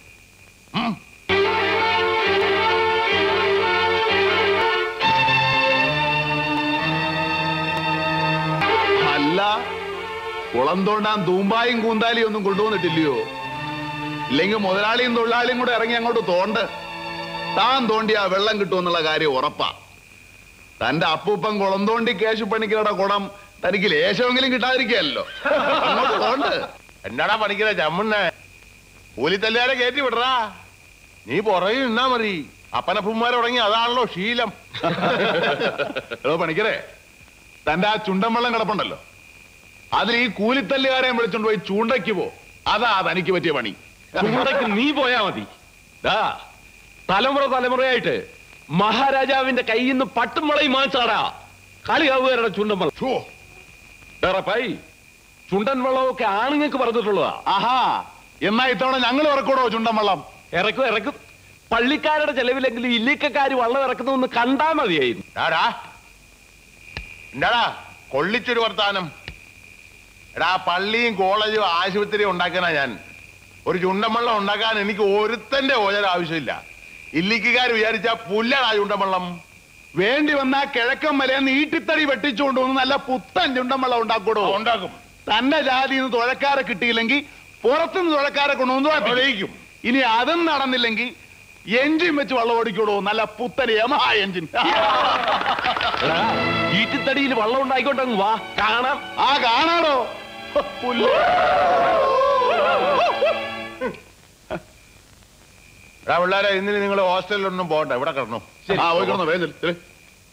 അല്ല കുളം തോണ്ടാൻ തൂമ്പായും കൂന്താലിയും ഒന്നും കൊണ്ടുവന്നിട്ടില്ലയോ ഇല്ലെങ്കിൽ മുതലാളിയും തൊഴിലാളിയും കൂടെ ഇറങ്ങി അങ്ങോട്ട് തോണ്ട് താൻ തോണ്ടിയാ വെള്ളം കിട്ടുമെന്നുള്ള കാര്യം ഉറപ്പാ തന്റെ അപ്പൂപ്പൻ കുളം തോണ്ടി കേശു പണിക്കരുടെ കുളം തനിക്ക് ലേശമെങ്കിലും കിട്ടാതിരിക്കല്ലോ അങ്ങോട്ട് തോണ്ട് എന്നാടാ പണിക്കര ചമ്മുണ്ണേ കൂലിത്തല്ലുകാരെ കയറ്റി വിടറാ നീ പുറകെ നിന്നാ മതി അപ്പനപ്പന്മാർ തുടങ്ങി അതാണല്ലോ ശീലം എടോ പണിക്കരെ തന്റെ ആ ചുണ്ടൻ വെള്ളം കിടപ്പുണ്ടല്ലോ അതിൽ ഈ കൂലിത്തല്ലുകാരെ വിളിച്ചോണ്ട് പോയി ചൂണ്ടയ്ക്ക് പോ അതാ തനിക്ക് പറ്റിയ പണി ചൂണ്ടയ്ക്ക് നീ പോയാ മതി ദാ തലമുറ തലമുറയായിട്ട് മഹാരാജാവിന്റെ കയ്യിൽ നിന്ന് പട്ടും മുളയും മാച്ചാടാ കളിയാവുകാരുടെ ചുണ്ടൻ വെള്ളം ഡേറപ്പായി ചുണ്ടൻ വെള്ളമൊക്കെ ആണുങ്ങൾക്ക് പറഞ്ഞിട്ടുള്ളതാ ആഹാ എന്നാ ഇത്തവണ ഞങ്ങൾ ഇറക്കൂടോ ചുണ്ടൻ വെള്ളം ഇറക്കും ഇറക്കും പള്ളിക്കാരുടെ ചെലവിലെങ്കിലും ഇല്ലിക്കക്കാര് വള്ളം ഇറക്കുന്നൊന്ന് കണ്ടാ മതിയായിരുന്നു ഡാടാ എന്താടാ കൊള്ളിച്ചൊരു വർത്താനം എടാ പള്ളിയും കോളേജും ആശുപത്രിയും ഉണ്ടാക്കാനാ ഞാൻ ഒരു ചുണ്ടൻവെള്ളം ഉണ്ടാക്കാൻ എനിക്ക് ഒരുത്തന്റെ ഓജര ആവശ്യമില്ല ഇല്ലിക്കുകാർ വിചാരിച്ച പുല്ലടാ ചുണ്ടൻവെള്ളം വേണ്ടി വന്നാ കിഴക്കൻ മലയെന്ന് ഈട്ടിത്തടി വെട്ടിച്ചുകൊണ്ട് വന്ന് നല്ല പുത്തൻ ചുണ്ടൻ വെള്ളം ഉണ്ടാക്കൂടോ ഉണ്ടാക്കും തന്റെ ജാതിയിൽ നിന്ന് തുഴക്കാരെ കിട്ടിയില്ലെങ്കിൽ പുറത്തുനിന്ന് തുഴക്കാരെ കൊണ്ടുവന്നു ഇനി അതും നടന്നില്ലെങ്കിൽ എഞ്ചിൻ വെച്ച് വെള്ളം ഓടിക്കൂടോ നല്ല പുത്തൻ യമഹ എഞ്ചിൻ എടാ, ഈറ്റിത്തടിയിൽ വള്ളം ഉണ്ടായിക്കോട്ടെ വാ കാണാം ആ കാണാടോ പുല്ല് എടാ പിള്ളേരെ ഇന്നിന് നിങ്ങൾ ഹോസ്റ്റലിലൊന്നും പോകണ്ട ഇവിടെ കിടന്നു ആ പോയി കിടന്നോ വേഗം ചെല്ല്, ചെല്ല്.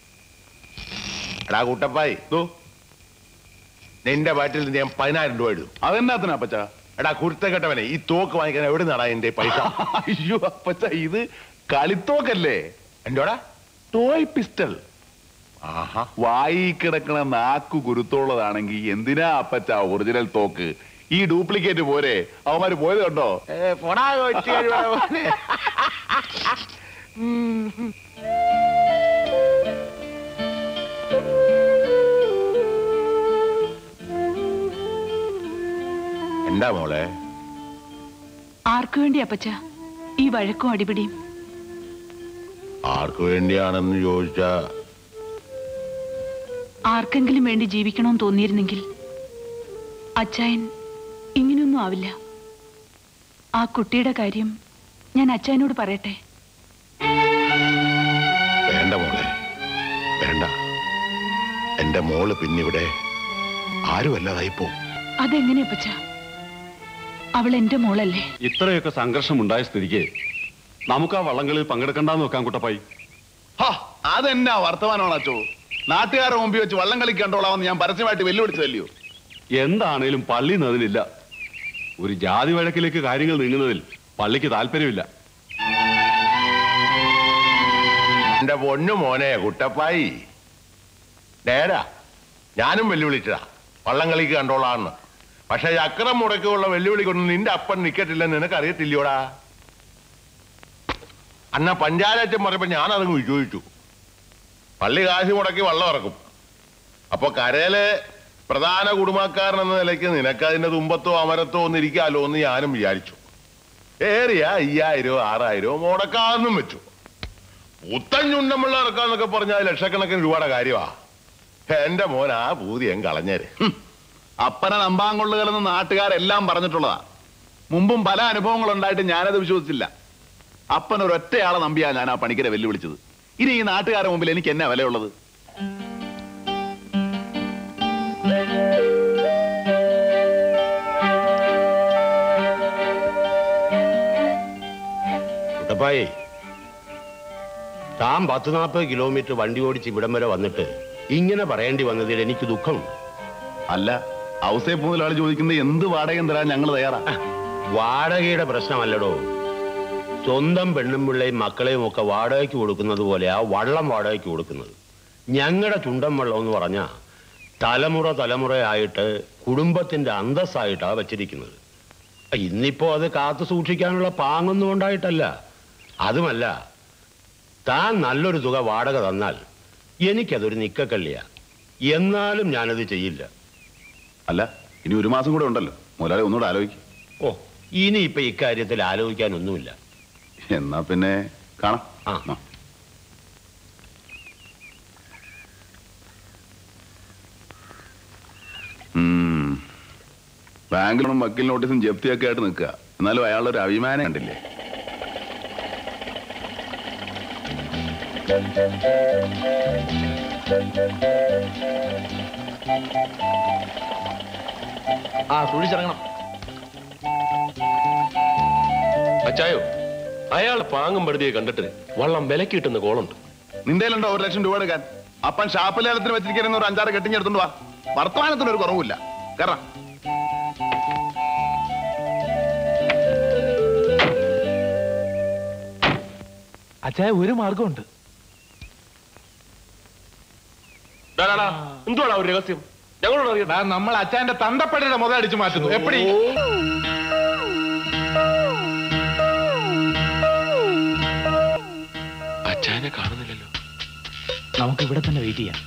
എടാ കുട്ടപ്പായി നിന്റെ ബാറ്റിൽ നിന്ന് ഞാൻ പതിനായിരം രൂപ ഇടും അതെന്നാത്തിനാ അപ്പച്ച എടാ കുരുത്തക്കെട്ടവനെ ഈ തോക്ക് വാങ്ങിക്കാൻ എവിടെ നടാ എന്റെ പൈസ അയ്യോ അപ്പച്ച ഇത് കളിത്തോക്കല്ലേ എന്റോടാ ടോയ് പിസ്റ്റൾ ആഹാ വായി കിടക്കണ നാക്കു കുരുത്തുള്ളതാണെങ്കിൽ എന്തിനാ അപ്പച്ച ഒറിജിനൽ തോക്ക് ഈ ഡ്യൂപ്ലിക്കേറ്റ് പോരെ അവന്മാര് പോയത് കണ്ടോ പോടാ കൊച്ചു കഴിവനെ എന്താ മോളെ ആർക്കു വേണ്ടി അപ്പച്ച ഈ വഴക്കും അടിപിടിയും ആർക്കു വേണ്ടിയാണെന്ന് ചോദിച്ചാ ആർക്കെങ്കിലും വേണ്ടി ജീവിക്കണമെന്ന് തോന്നിയിരുന്നെങ്കിൽ അച്ചായൻ ഇങ്ങനെയൊന്നും ആവില്ല ആ കുട്ടിയുടെ കാര്യം ഞാൻ അച്ചായനോട് പറയട്ടെ വേണ്ട മോളെ വേണ്ട എന്റെ മോള് പിന്നിവിടെ ആരുമല്ലാതായി പോവും അതെങ്ങനെയാ അപ്പച്ച അവൾ എന്റെ മോളല്ലേ ഇത്രയൊക്കെ സംഘർഷം ഉണ്ടായ സ്ഥിതിക്ക് നമുക്ക് ആ വള്ളങ്ങളിൽ പങ്കെടുക്കണ്ടെന്ന് വെക്കാൻ കുട്ടപ്പായി ഹാ, അതെന്നാ വർത്തമാനമാണ് അച്ചോ നാട്ടുകാരെ മുമ്പിൽ വെച്ച് വള്ളം കളി കണ്ടോളാമെന്ന് ഞാൻ പരസ്യമായിട്ട് വെല്ലുവിളിച്ചതല്ലയോ എന്താണേലും പള്ളി അതിനില്ല ഒരു ജാതി വഴക്കിലേക്ക് കാര്യങ്ങൾ നീങ്ങുന്നതിൽ പള്ളിക്ക് താല്പര്യമില്ല എന്റെ പൊന്നു മോനെ കുട്ടപ്പായി നേരാ ഞാനും വെല്ലുവിളിച്ചതാ വള്ളംകളിക്ക് കണ്ടോളാന്ന് പക്ഷെ ചക്രം മുടക്കുള്ള വെല്ലുവിളിക്കൊന്നും നിന്റെ അപ്പൻ നിക്കട്ടില്ലെന്ന് നിനക്ക് അറിയത്തില്ലയോടാ അന്ന പഞ്ചായത്തച്ഛൻ പറഞ്ഞപ്പോ ഞാൻ അതങ്ങ് വിശ്വസിച്ചു പള്ളി കാശ് മുടക്കി വള്ളം ഇറക്കും അപ്പൊ കരയിലെ പ്രധാന കുടുംബക്കാരൻ എന്ന നിലയ്ക്ക് നിനക്ക് അതിന്റെ തുമ്പത്തോ അമരത്തോ ഒന്ന് ഇരിക്കാലോ എന്ന് ഞാനും വിചാരിച്ചു ഏറിയ അയ്യായിരോ ആറായിരോ മുടക്കാന്നും വെച്ചു പുത്തൻ ചുണ്ടമുള്ള ഇറക്കാന്നൊക്കെ പറഞ്ഞാൽ ലക്ഷക്കണക്കിന് രൂപയുടെ കാര്യമാ എന്റെ മോൻ ആ പൂതിയും കളഞ്ഞേര് ഹും, അപ്പനെ നമ്പാങ്കൊള്ളുകളെന്ന് നാട്ടുകാരെല്ലാം പറഞ്ഞിട്ടുള്ളതാ മുമ്പും പല അനുഭവങ്ങൾ ഉണ്ടായിട്ട് ഞാനത് വിശ്വസിച്ചില്ല അപ്പൻ ഒരൊറ്റയാളെ നമ്പിയാ ഞാൻ ആ പണിക്കരെ വെല്ലുവിളിച്ചത് ഇനി ഈ നാട്ടുകാരുടെ മുമ്പിൽ എനിക്ക് എന്നാ വിലയുള്ളത് കുട്ടപ്പായി താൻ പത്ത് നാൽപ്പത് കിലോമീറ്റർ വണ്ടി ഓടിച്ച് ഇവിടം വരെ വന്നിട്ട് ഇങ്ങനെ പറയേണ്ടി വന്നതിൽ എനിക്ക് ദുഃഖമുണ്ട് അല്ല ഔസേ മുതലാളി ചോദിക്കുന്നത് എന്ത് വാടകയും തരാൻ ഞങ്ങൾ തയ്യാറാ വാടകയുടെ പ്രശ്നമല്ലടോ സ്വന്തം പെണ്ണും പിള്ളയും മക്കളെയും ഒക്കെ വാടകയ്ക്ക് കൊടുക്കുന്നത് പോലെയാ വള്ളം വാടകയ്ക്ക് കൊടുക്കുന്നത് ഞങ്ങളുടെ ചുണ്ടൻ വെള്ളം എന്ന് പറഞ്ഞാ തലമുറ തലമുറയായിട്ട് കുടുംബത്തിന്റെ അന്തസ്സായിട്ടാ വച്ചിരിക്കുന്നത് ഇന്നിപ്പോ അത് കാത്തു സൂക്ഷിക്കാനുള്ള പാങ്ങൊന്നും ഉണ്ടായിട്ടല്ല അതുമല്ല താൻ നല്ലൊരു തുക വാടക തന്നാൽ എനിക്കതൊരു നിക്കക്കള്ളിയാ എന്നാലും ഞാനത് ചെയ്യില്ല അല്ല ഇനി ഒരു മാസം കൂടെ ഉണ്ടല്ലോ മുതലാളി ഒന്നുകൂടെ ആലോചിക്കും ഓ ഇനി ഇപ്പൊ ഇക്കാര്യത്തിൽ ആലോചിക്കാനൊന്നുമില്ല എന്നാ പിന്നെ കാണാം ആ ഉം. ബാങ്കിലും വക്കീൽ നോട്ടീസും ജപ്തിയൊക്കെ ആയിട്ട് നിൽക്കുക എന്നാലും അയാളുടെ ഒരു അഭിമാനം കണ്ടില്ലേ ആ സൂക്ഷിച്ചിറങ്ങണം അച്ചായോ അയാൾ പാങ്ങും പടുതിയെ കണ്ടിട്ട് വള്ളം വിലക്ക് കിട്ടുന്ന കോളുണ്ട് നിന്റെ ഉണ്ടോ ഒരു ലക്ഷം രൂപ എടുക്കാൻ അപ്പൻ ഷാപ്പിലേലത്തിന് വെച്ചിരിക്കുന്ന ഒരു അഞ്ചാറ് കെട്ടിഞ്ഞെടുത്തോണ്ട് വാ വർത്തമാനത്തിന് ഒരു കുറവില്ല കാരണം അച്ചായ ഒരു മാർഗമുണ്ട് എന്തുവാടാ ഒരു രഹസ്യം ഞങ്ങളോട് അറിയാം നമ്മൾ അച്ചായന്റെ തന്തപ്പടിയുടെ മുത അടിച്ചു മാറ്റുന്നു എപ്പടി അച്ചായനെ കാണുന്നില്ലല്ലോ നമുക്ക് ഇവിടെ തന്നെ വെയിറ്റ് ചെയ്യാം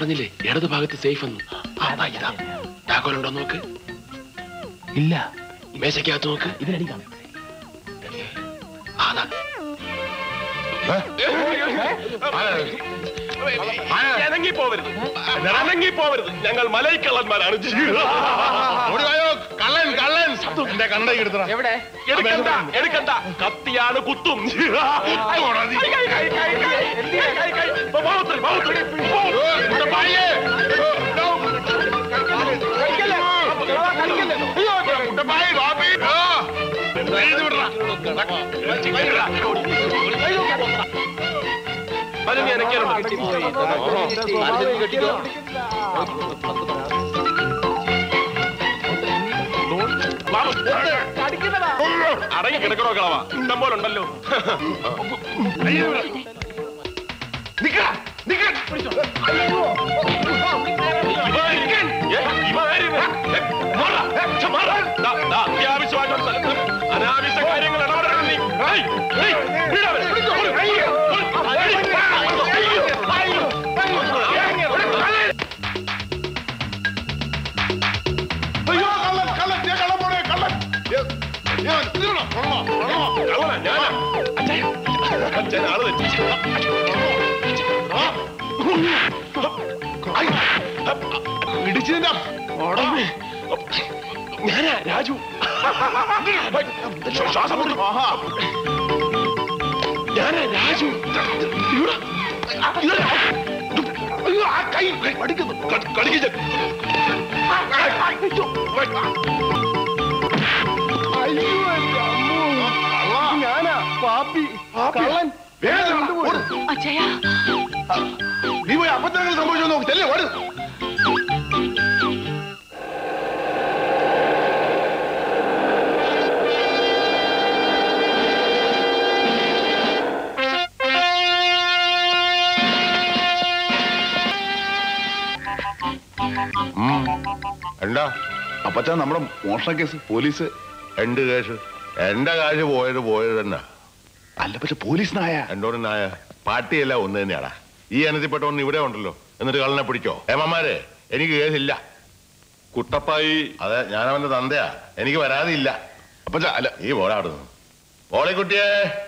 പറഞ്ഞില്ലേ ഇടത് ഭാഗത്ത് സേഫ് എന്ന് ആ, ദാ ഇതാ താക്കോലുണ്ടോ നോക്ക് ഇല്ല മേശക്കകത്ത് നോക്ക് ഇതിനടി കാണാം അതാ ഇണങ്ങി പോവരുത് ഇണങ്ങി പോവരുത് ഞങ്ങൾ മലൈക്കള്ളന്മാരാണ് കള്ളൻ കള്ളൻ എന്റെ കണ്ട എടുത്തറ എവിടെ എടുക്കണ്ട എടുക്കണ്ട കത്തിയാണ് കുത്തും അടങ്ങി കിടക്കണോ കളവാ ഇഷ്ടം പോലെ ഉണ്ടല്ലോ അത്യാവശ്യമായിട്ടുള്ള സ്ഥലത്ത് അനാവശ്യ കാര്യങ്ങൾ ഇടപെടണം നീ ഏയ്, ഏയ്, വിട് അവനെ. അയ്യോ, അയ്യോ, അയ്യോ, അയ്യോ കള്ളൻ കള്ളൻ ഞാൻ കള്ളൻ പോണേ കള്ളൻ കള്ളനാ, ഞാനാ. അച്ഛാ, അച്ഛൻ ആള് തെറ്റി. ഇടിച്ചതിന്റെ ഞാനാ രാജു ശ്വാസം മുട്ടി. ഞാനാ രാജു ഇവിടെ. ഇവിടെ. അയ്യോ, ആ കൈ കടിക്കുന്നു ക- കടിക്കില്ല ഞാനാ പാപ്പി കള്ളൻ വേഗം ഓട്. അച്ഛയാ നീ പോയി അപ്പത്തങ്ങൾ സംഭവിച്ചോ നോക്ക് ചെല്ലേ ഓട് എന്താ അപ്പച്ചാ നമ്മുടെ മോഷണ കേസ് പോലീസ് എന്ത് കേസ് എന്റെ കാശ് പോയത് പോയത് തന്നെ അല്ല പക്ഷെ പോലീസ് നായ എന്തോട് നായ പാർട്ടിയല്ല ഒന്ന് തന്നെയാടാ ഈ അനത്തിപ്പെട്ട ഒന്ന് ഇവിടെ ഉണ്ടല്ലോ എന്നിട്ട് കള്ളനെ പിടിച്ചോ ഏമാരെ എനിക്ക് കേസില്ല കുട്ടപ്പായി അതെ ഞാൻ അവന്റെ തന്തയാ എനിക്ക് വരാതില്ല അപ്പച്ചാ അല്ല ഈ പോടാടുന്നു പോളിക്കുട്ടിയെ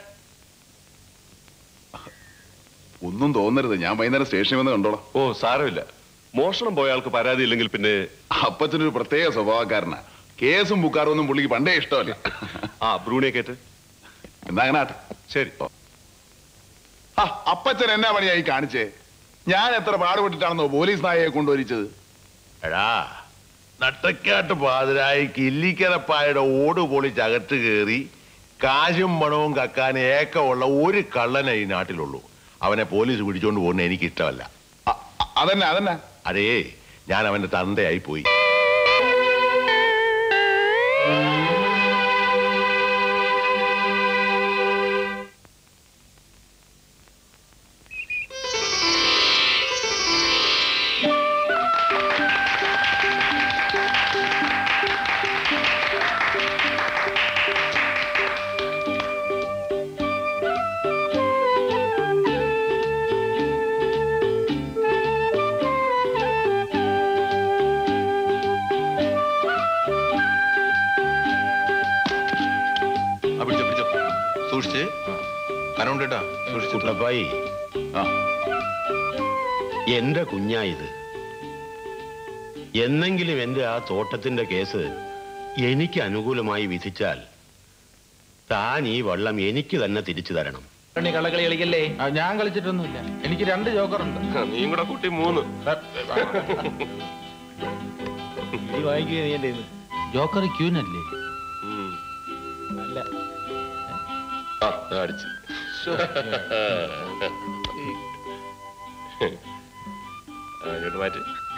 ഒന്നും തോന്നരുത് ഞാൻ വൈകുന്നേരം സ്റ്റേഷനിൽ വന്ന് കണ്ടോളാം ഓ സാരമില്ല മോഷണം പോയ ആൾക്ക് പരാതി ഇല്ലെങ്കിൽ പിന്നെ അപ്പച്ചനൊരു പ്രത്യേക സ്വഭാവക്കാരനാ കേസും ബുക്കാറും ഒന്നും പുള്ളിക്ക് പണ്ടേ ഇഷ്ടമല്ല ആ ബ്രൂണിയെ കേട്ട് എന്നാ അങ്ങനെ ആട്ടെ ശരി ആ, അപ്പച്ചൻ എന്നാ പണിയായി കാണിച്ചേ ഞാൻ എത്ര പാടുപെട്ടിട്ടാണെന്നോ പോലീസ് നായയെ കൊണ്ടുവരിച്ചത് എടാ നട്ടക്കാട്ട് പാതിരായി കില്ലിക്കരപ്പായുടെ ഓട് പൊളിച്ചകത്ത് കയറി കാശും പണവും കക്കാൻ ഏക്കമുള്ള ഒരു കള്ളനെ ഈ നാട്ടിലുള്ളൂ അവനെ പോലീസ് പിടിച്ചോണ്ട് പോകുന്ന എനിക്ക് ഇഷ്ടമല്ല അതന്നെ അതന്നെ അതേ ഞാൻ അവന്റെ തന്തയായി പോയി ആ, പിടിച്ചോ പിടിച്ചോ സൂക്ഷിച്ച് കനമുണ്ട് കേട്ടാ സൂക്ഷിച്ചു കുട്ടപ്പായി എന്റെ കുഞ്ഞാ ഇത് എന്നെങ്കിലും എന്റെ ആ തോട്ടത്തിന്റെ കേസ് എനിക്ക് അനുകൂലമായി വിധിച്ചാൽ താൻ ഈ വെള്ളം എനിക്ക് തന്നെ തിരിച്ചു തരണം നീ കള്ളക്കളി കളിക്കല്ലേ ആ, ഞാൻ കളിച്ചിട്ടൊന്നുമില്ല എനിക്ക് രണ്ട് ജോക്കറുണ്ട് നീയും കൂടെ കുട്ടി മൂന്ന് നീ വാങ്ങിക്കുക നീ എന്റെ കയ്യിന്ന്. ജോക്കർ ക്യൂനല്ലേ ഉം. അല്ല ആ, ദാ അടിച്ച് ആ, ഇങ്ങോട്ട് മാറ്റ്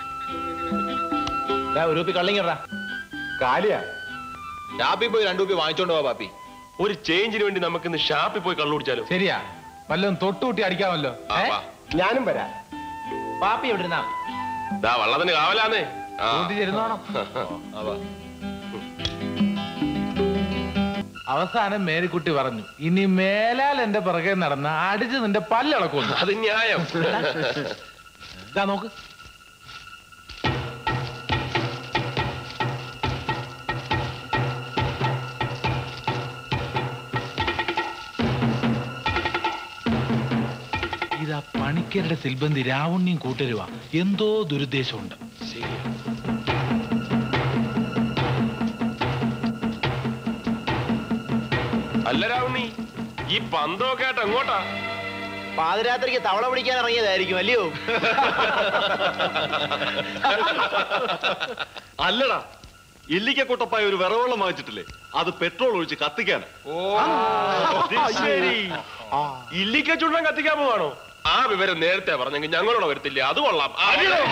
ദാ, ഒരു കുപ്പി കള്ളിങ്ങടാ കാലിയാ ഷാപ്പിൽ പോയി രണ്ടു രൂപ വാങ്ങിച്ചോണ്ട് പോവാ പാപ്പി ഒരു ചേഞ്ചിന് വേണ്ടി നമുക്ക് ഇന്ന് ഷാപ്പിൽ പോയി കള്ളു കുടിച്ചാലോ ശരിയാ വല്ലതും തൊട്ടുകൂട്ടി അടിക്കാമല്ലോ ആ, ഏ? വാ. ഞാനും വരാം പാപ്പി എവിടെ ഇരുന്നാ ദാ വള്ളത്തിന് കാവലാന്നേ ആ. കൂട്ടിച്ചിരുന്നോണം ആ, വാ. അവസാനം മേരിക്കുട്ടി പറഞ്ഞു ഇനി മേലാൽ എന്റെ പിറകെ നടന്ന അടിച്ച് നിന്റെ പല്ലളക്കുന്നു അത് ന്യായം ഇതാ നോക്ക് പണിക്കരുടെ സിൽബന്തി രാവുണ്ണിയും കൂട്ടരുവാ എന്തോ ദുരുദ്ദേശമുണ്ട് അല്ല രാവുണ്ണി ഈ പന്തമൊക്കെ ആയിട്ട് എങ്ങോട്ടാ പാതിരാത്രിക്ക് തവള പിടിക്കാൻ ഇറങ്ങിയതായിരിക്കും അല്ലയോ അല്ലടാ ഇല്ലിക്കക്കൊട്ടപ്പായ ഒരു വിറവെള്ളം വാങ്ങിച്ചിട്ടില്ലേ അത് പെട്രോൾ ഒഴിച്ച് കത്തിക്കാൻ അത് ശരി ഇല്ലിക്ക ചുണ്ടൻ കത്തിക്കാൻ പോവാണോ ആ വിവരം നേരത്തെ പറഞ്ഞെങ്കിൽ ഞങ്ങളോട് വരത്തില്ല അത് കൊള്ളാം ആ,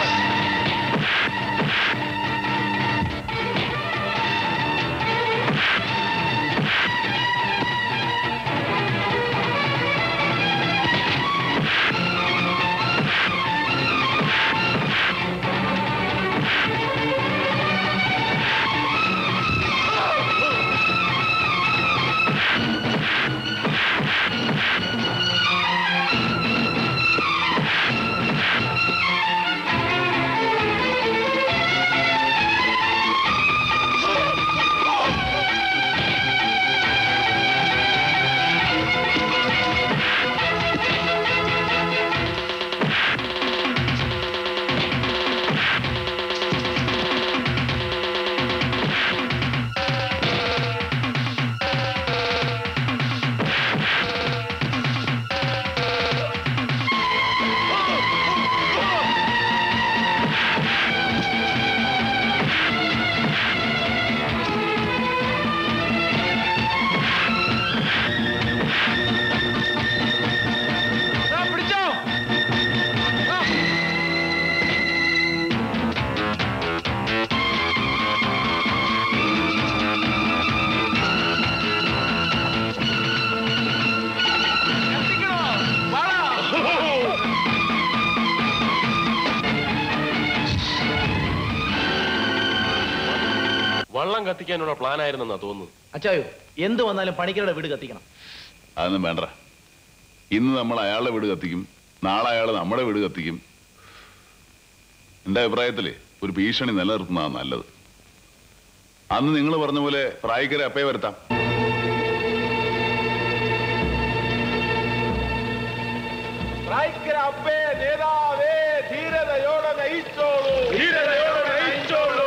വള്ളം കത്തിക്കാനുള്ള പ്ലാൻ ആയിരുന്നെന്നാ തോന്നുന്നു അച്ചായോ എന്ത് വന്നാലും പണിക്കരുടെ വീട് കത്തിക്കണം അതൊന്നും വേണ്ട ഇന്ന് നമ്മൾ അയാളുടെ വീട് കത്തിക്കും നാളെ അയാൾ നമ്മുടെ വീട് കത്തിക്കും എന്റെ അഭിപ്രായത്തില് ഒരു ഭീഷണി നിലനിർത്തുന്നതാണ് നല്ലത് അന്ന് നിങ്ങൾ പറഞ്ഞ പോലെ പ്രായക്കരെ അപ്പേ വരുത്താം അപ്പേ നേതാവേ ധീരതയോടെ നയിച്ചോളൂ ധീരതയോടെ നയിച്ചോളൂ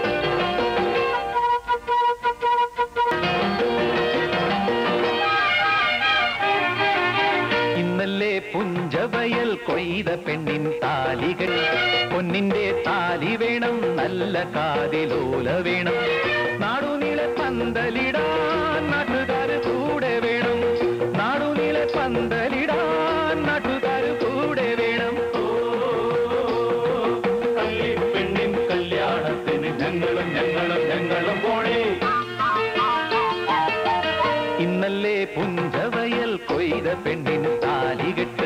ഇന്നല്ലേ പുഞ്ചവയൽ കൊയ്ത പെണ്ണിൻ താലികൾ പൊന്നിന്റെ താലി വേണം നല്ല കാതിലോല വേണം നാടുനീളെ പന്തലിടാൻ നാട്ടുകാർ കൂടെ വേണം നാടുനീളെ പന്തലിടാൻ നാട്ടുകാർ കൂടെ വേണം ഓ, കള്ളിപ്പെണ്ണിൻ കല്യാണത്തിന് ഞങ്ങളും ഞങ്ങളും ഞങ്ങളും പോണേ ഇന്നല്ലേ പുഞ്ചവയൽ കൊയ്ത പെണ്ണിൻ താലികെട്ട്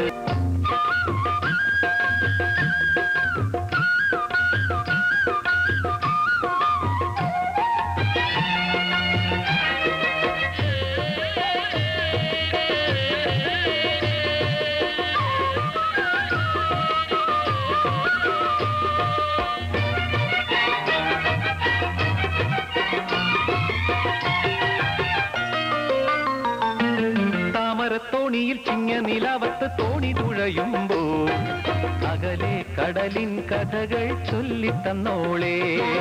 താമരത്തോണിയിൽ ചിങ്ങ നിലാവത്ത് തോണി തുഴയുമ്പോൾ അകലെ കടലിൻ കഥകൾ ചൊല്ലിത്തന്നോളേ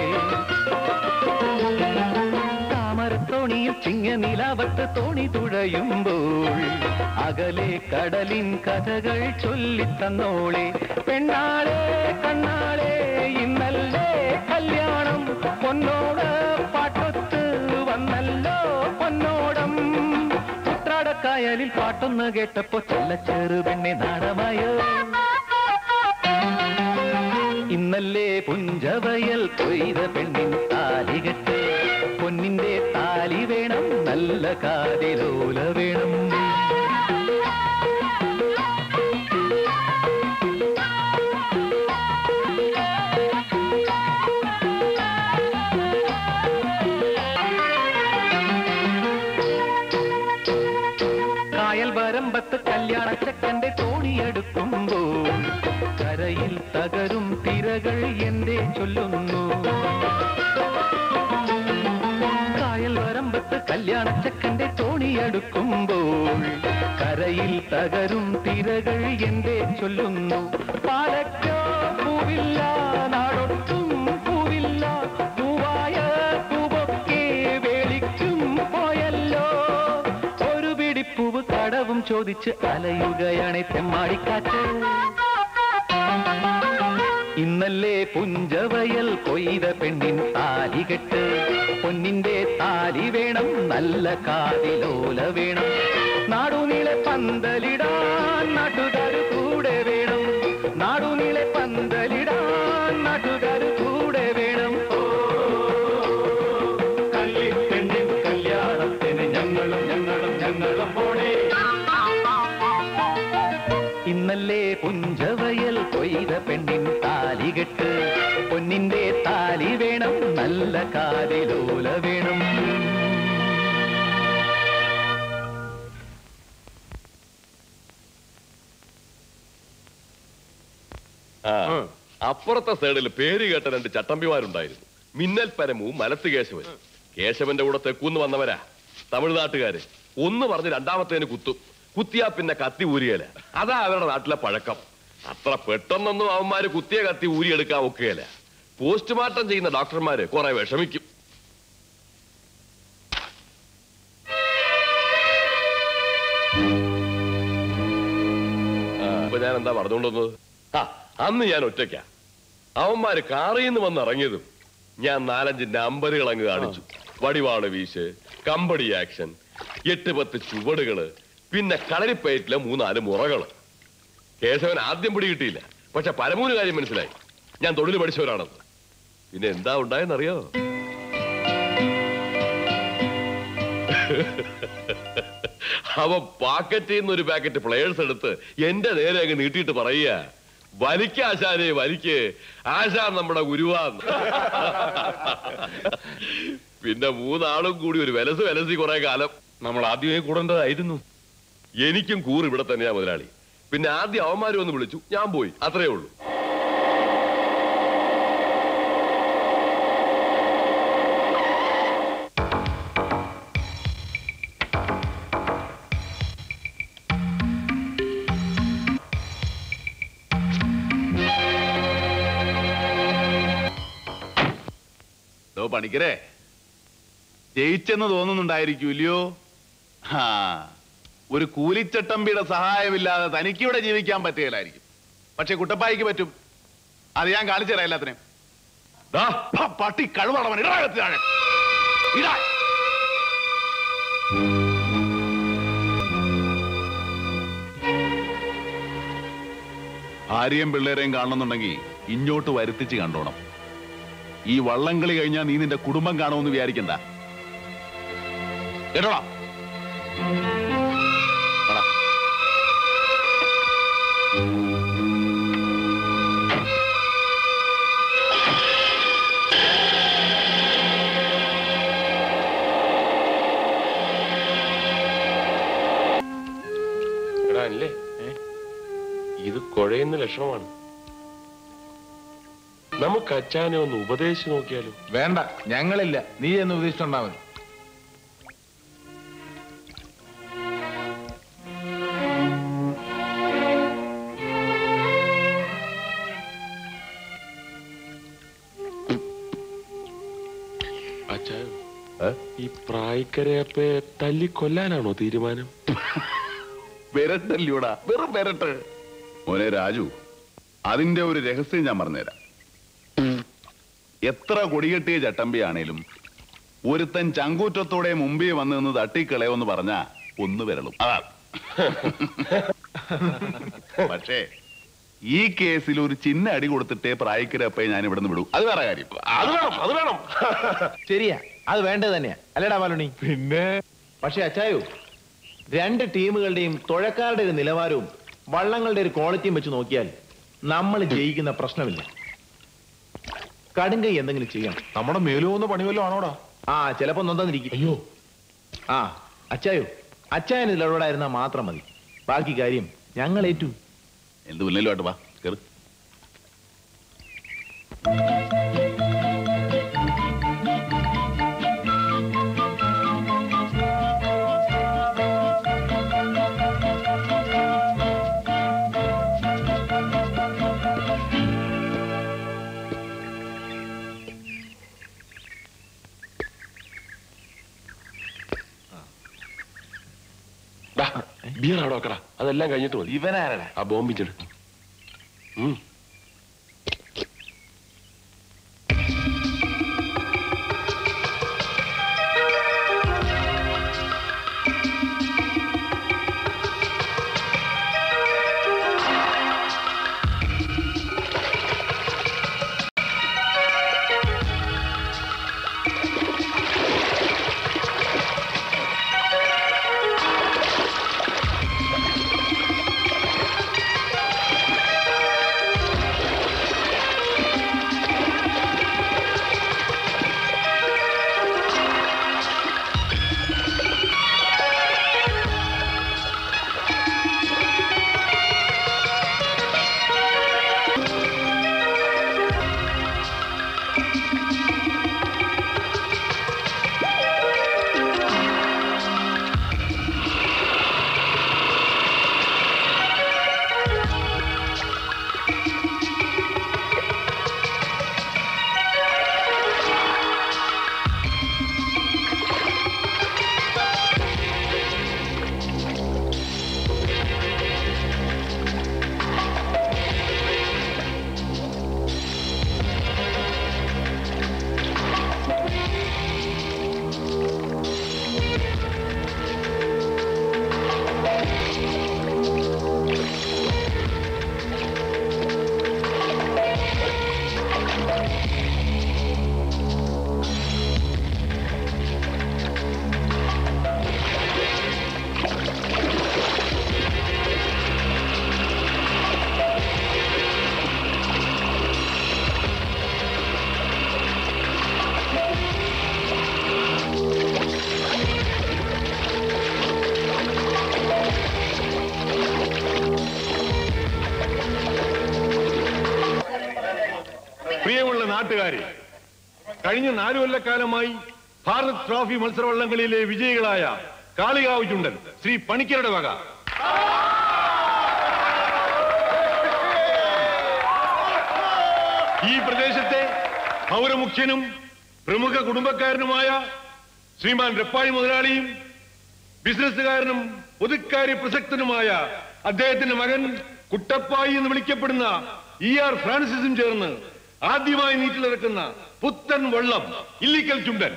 താമരത്തോണിയിൽ ചിങ്ങ നിലാവത്ത് തോണി തുഴയുമ്പോൾ അകലെ കടലിൻ കഥകൾ ചൊല്ലിത്തന്നോളെ പെണ്ണാളെ കണ്ണാളെ ഇന്നല്ലേ കല്യാണം പൊന്നോട് പാട്ടൊത്ത് വന്നല്ലോ പൊന്നോടം ഉത്രാടക്കായലിൽ പാട്ടൊന്ന് കേട്ടപ്പോ ചെല്ലച്ചേറു പെണ്ണെ നാടമായോ ഇന്നല്ലേ പുഞ്ചവയൽ കൊയ്ത പെണ്ണിൻ താലികെട്ട് പൊന്നിന്റെ താലി വേണം നല്ല കാതിലോല വേണം കായൽ വരമ്പത്ത് കല്യാണച്ചക്കന്റെ തോണിയെടുക്കുമ്പോൾ കരയിൽ തകരും തിരകൾ എന്തേ ചൊല്ലുന്നു കായൽ വരമ്പത്ത് കല്യാണച്ചക്കന്റെ തോണിയെടുക്കുമ്പോൾ കര കരയിൽ തകരും തിരകൾ എന്തേ ചൊല്ലുന്നു പാലക്കോ പൂവില്ല നാടൊട്ടും പൂവില്ല പൂവായ പൂവൊക്കെ വേളിക്കും പോയല്ലോ ഒരു പിടിപ്പൂവ് കടവും ചോദിച്ച് അലയുകയാണ് തെമ്മാടിക്കാറ്റ് ഇന്നല്ലേ പുഞ്ചവയൽ കൊയ്ത പെണ്ണിൻ താലികെട്ട് പൊന്നിന്റെ താലി വേണം നല്ല കാതിലോല വേണം നാടുനീളെ പന്തലിടാൻ നാട്ടുകാർ കൂടെ വേണം നാടുനീളെ പന്തലിടാൻ നാട്ടുകാർ കൂടെ വേണം ഓ, കള്ളിപ്പെണ്ണിൻ കല്യാണത്തിന് ഞങ്ങളും ഞങ്ങളും ഞങ്ങളും പോണേ ഇന്നല്ലേ പുഞ്ചവയൽ കൊയ്ത പെണ്ണിൻ താലികെട്ട് പൊന്നിന്റെ താലി വേണം നല്ല കാതിലോല വേണം ആ അപ്പുറത്തെ സൈഡിൽ പേര് കേട്ട രണ്ട് ചട്ടമ്പിമാരുണ്ടായിരുന്നു മിന്നൽ പരമവും മലത്ത് കേശവൻ കേശവന്റെ കൂടെ തെക്കൂന്ന് വന്നവരാ തമിഴ്നാട്ടുകാര് ഒന്ന് പറഞ്ഞ് രണ്ടാമത്തേന് കുത്തും കുത്തിയാ പിന്നെ കത്തി ഊരിയല അതാ അവരുടെ നാട്ടിലെ പഴക്കം അത്ര പെട്ടെന്നൊന്നും അവന്മാര് കുത്തിയ കത്തി ഊരിയെടുക്കാൻ ഒക്കുകയല്ല പോസ്റ്റ്മോർട്ടം ചെയ്യുന്ന ഡോക്ടർമാര് കുറെ വിഷമിക്കും ആ, അപ്പൊ ഞാൻ എന്താ പറഞ്ഞുകൊണ്ടുവന്നത് ആ അന്ന് ഞാൻ ഒറ്റയ്ക്കാ അവന്മാര് കാറിൽ നിന്ന് വന്ന് ഇറങ്ങിയതും ഞാൻ നാലഞ്ച് നമ്പറുകൾ അങ്ങ് കാണിച്ചു വടിവാള് വീശ് കമ്പടി ആക്ഷൻ എട്ട് പത്ത് ചുവടുകള് പിന്നെ കളരിപ്പയറ്റിലെ മൂന്നാല് മുറകള് കേശവൻ ആദ്യം പിടി കിട്ടിയില്ല പക്ഷെ പരമൂന്ന് കാര്യം മനസ്സിലായി ഞാൻ തൊഴിൽ പഠിച്ചവരാണെന്ന് പിന്നെ എന്താ ഉണ്ടായെന്നറിയോ അവൻ പാക്കറ്റിൽ നിന്ന് ഒരു പാക്കറ്റ് പ്ലേയേഴ്സ് എടുത്ത് എന്റെ നേരെ അങ്ങ് നീട്ടിയിട്ട് പറയുക വലിക്ക ആശാനെ വലിക്ക് ആശാൻ നമ്മുടെ ഗുരുവാന്ന് പിന്നെ മൂന്നാളും കൂടി ഒരു വിലസ് വിലസി കുറെ കാലം നമ്മൾ ആദ്യമേ കൂടേണ്ടതായിരുന്നു എനിക്കും കൂറ് ഇവിടെ തന്നെയാ മുതലാളി പിന്നെ ആദ്യം അവന്മാര് വന്ന് വിളിച്ചു ഞാൻ പോയി അത്രേ ഉള്ളൂ ഓ പണിക്കരെ ജയിച്ചെന്ന് തോന്നുന്നുണ്ടായിരിക്കും ഇല്ലയോ ആ ഒരു കൂലിച്ചട്ടമ്പിയുടെ സഹായമില്ലാതെ തനിക്കിവിടെ ജീവിക്കാൻ പറ്റുകയില്ലായിരിക്കും പക്ഷെ കുട്ടപ്പായിക്ക് പറ്റും അത് ഞാൻ കാണിച്ചു തരാം എല്ലാത്തിനും ദാ, പ- പട്ടി കഴുവളവൻ ഇടാകത്ത് താഴെ ഇടാ ഭാര്യയും പിള്ളേരെയും കാണണമെന്നുണ്ടെങ്കിൽ ഇങ്ങോട്ട് വരുത്തിച്ച് കണ്ടോണം ഈ വള്ളംകളി കഴിഞ്ഞാൽ നീ നിന്റെ കുടുംബം കാണുമെന്ന് വിചാരിക്കണ്ട കേട്ടോടാ വാടാ. എടാ അല്ലേ ഇത് കുഴയുന്ന ലക്ഷണമാണ് നമുക്ക് അച്ഛനെ ഒന്ന് ഉപദേശിച്ചു നോക്കിയാലോ വേണ്ട ഞങ്ങളില്ല നീ എന്ന് ഉപദേശിച്ചുണ്ടാ മതി അച്ഛാ ഈ പ്രായക്കരയപ്പെ തല്ലി കൊല്ലാനാണോ തീരുമാനം വിരട്ടല്ലൂടാ വെറും വിരട്ട് മോനെ രാജു അതിന്റെ ഒരു രഹസ്യം ഞാൻ പറഞ്ഞുതരാം എത്ര കൊടികെട്ടിയ ചട്ടമ്പിയാണേലും ഒരുത്തൻ ചങ്കൂറ്റത്തോടെ മുമ്പിൽ വന്ന് നിന്ന് തട്ടിക്കളയോന്ന് പറഞ്ഞാ ഒന്ന് വിരളും അതാ പക്ഷേ ഈ കേസിൽ ഒരു ചിന്ന അടി കൊടുത്തിട്ടേ പ്രായക്കരപ്പെ ഞാൻ ഇവിടെ നിന്ന് വിടും അത് വേറെ കാര്യം അത് വേണം അത് വേണം ശരിയാ അത് വേണ്ടത് തന്നെയാ അല്ലേടാ മാലുണി പിന്നെ പക്ഷെ അച്ചായോ രണ്ട് ടീമുകളുടെയും തുഴക്കാരുടെ ഒരു നിലവാരവും വള്ളങ്ങളുടെ ഒരു ക്വാളിറ്റിയും വെച്ച് നോക്കിയാൽ നമ്മൾ ജയിക്കുന്ന പ്രശ്നമില്ല കടുങ്കൈ എന്തെങ്കിലും ചെയ്യണം നമ്മുടെ മേലുപോകുന്ന പണി വല്ലതും ആണോടാ ആ ചിലപ്പോ നൊന്തന്നിരിക്കും അയ്യോ ആ അച്ചായോ അച്ചായൻ ഇതിലൂടായിരുന്നാ മാത്രം മതി ബാക്കി കാര്യം ഞങ്ങൾ ഏറ്റു എന്ത് മുന്നിലും ആയിട്ട് വാ കേറ് ബിയർ അവിടെ വെക്കടാ അതെല്ലാം കഴിഞ്ഞിട്ട് മതി ഇവനാരടാ ആ ബോംബിച്ചെടു ഉം പ്രിയമുള്ള നാട്ടുകാരെ കഴിഞ്ഞ നാലു കൊല്ലക്കാലമായി ഭാരത് ട്രോഫി മത്സരവള്ളംകളിയിലെ വിജയികളായ കാളികാവ് ചുണ്ടൻ ശ്രീ പണിക്കരുടെ വക ഈ പ്രദേശത്തെ പൗരമുഖ്യനും പ്രമുഖ കുടുംബക്കാരനുമായ ശ്രീമാൻ രപ്പാഴി മുതലാളിയും ബിസിനസ്സുകാരനും പൊതുക്കാര്യ പ്രസക്തനുമായ അദ്ദേഹത്തിന്റെ മകൻ കുട്ടപ്പായി എന്ന് വിളിക്കപ്പെടുന്ന ഇ ആർ ഫ്രാൻസിസും ചേർന്ന് ആദ്യമായി നീറ്റിലിറക്കുന്ന പുത്തൻ വള്ളം ഇല്ലിക്കൽ ചുണ്ടൻ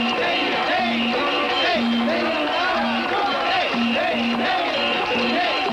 Hey!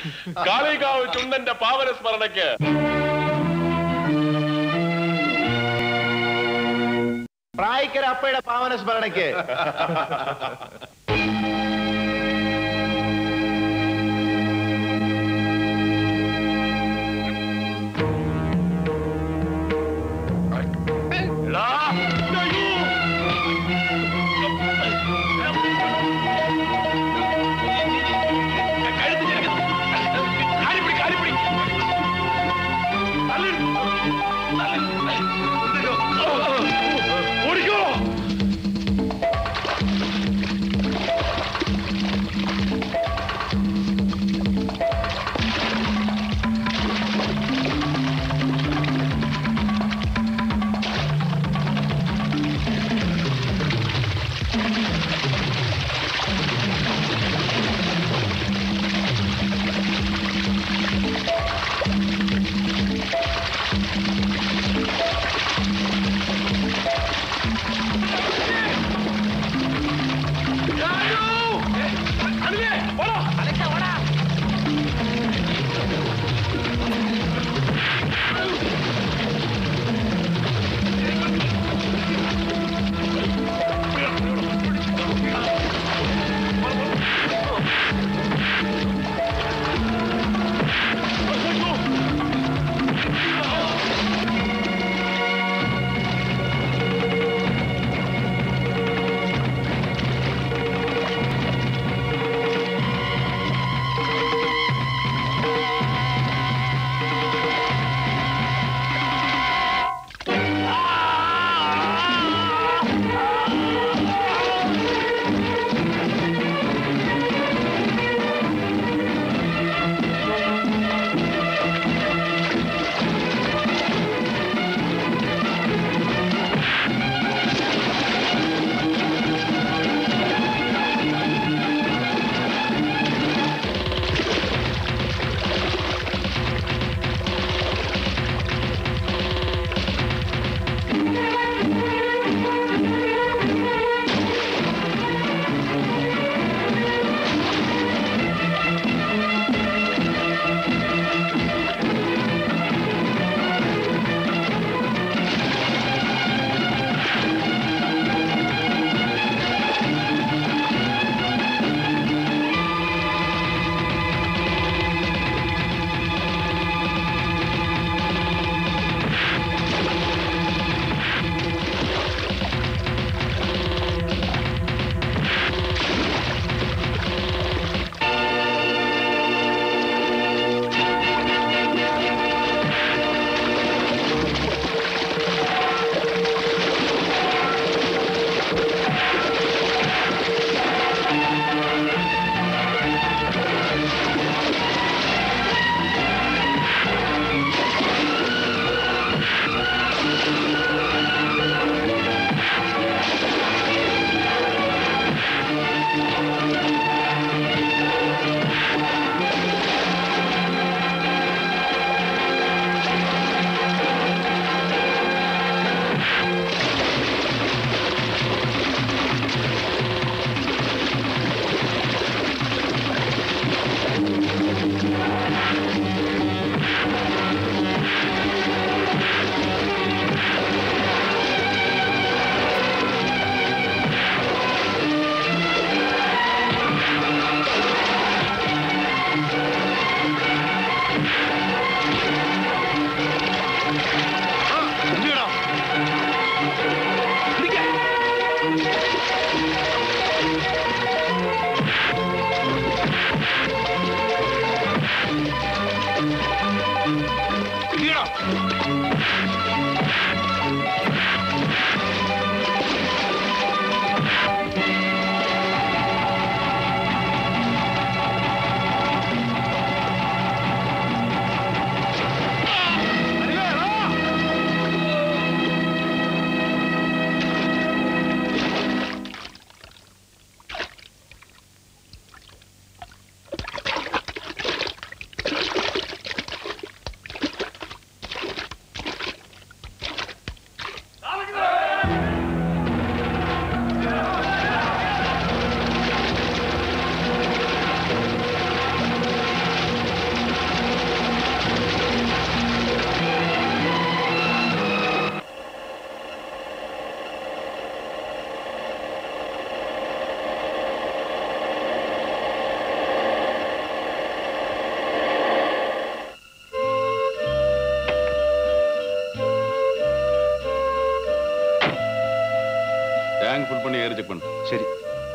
കാളികാവ് ചുണ്ടന്റെ പാവന സ്മരണയ്ക്ക് പ്രായിക്കര അപ്പയുടെ പാവന സ്മരണയ്ക്ക് ഓടിക്കോ ഞാൻ പുൽപ്പണി കയറി ചെക്ക് പണ്ട് ശരി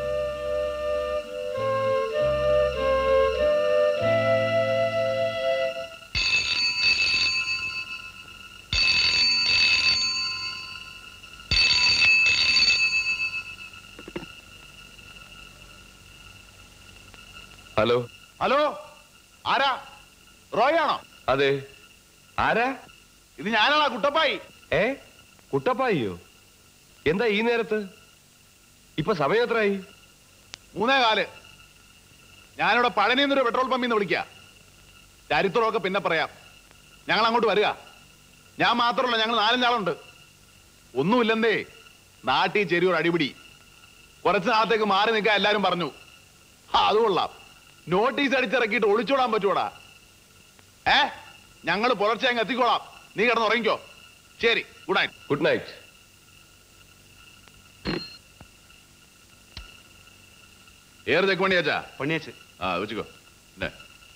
ഹലോ ഹലോ ആരാ റോയാണോ അതെ ആരാ ഇത് ഞാനാണാ കുട്ടപ്പായി ഏ കുട്ടപ്പായിയോ എന്താ ഈ നേരത്ത് ഇപ്പൊ സമയം എത്രയായി മൂന്നേ കാല് ഞാനിവിടെ പഴനി എന്നൊരു പെട്രോൾ പമ്പിൽ നിന്ന് വിളിക്കുക ചരിത്രമൊക്കെ പിന്നെ പറയാം ഞങ്ങൾ അങ്ങോട്ട് വരിക ഞാൻ മാത്രമല്ല ഞങ്ങൾ നാലഞ്ചാളുണ്ട് ഒന്നുമില്ലെന്തേ നാട്ടിൽ ചെറിയൊരു അടിപിടി കുറച്ച് നാളത്തേക്ക് മാറി നിൽക്കാൻ എല്ലാരും പറഞ്ഞു ആ, അത് കൊള്ളാം നോട്ടീസ് അടിച്ചിറക്കിയിട്ട് ഒളിച്ചോടാൻ പറ്റൂടാ ഏ ഞങ്ങൾ പുലർച്ചെ അങ്ങ് എത്തിക്കോളാം നീ കിടന്ന് ഉറങ്ങിക്കോ ശരി ഗുഡ് നൈറ്റ് ഗുഡ് നൈറ്റ് ഏറെ ചെക്ക് പണിയാച്ചാ പണിയാച്ച് ആ വെച്ചുക്കോ ഇല്ലേ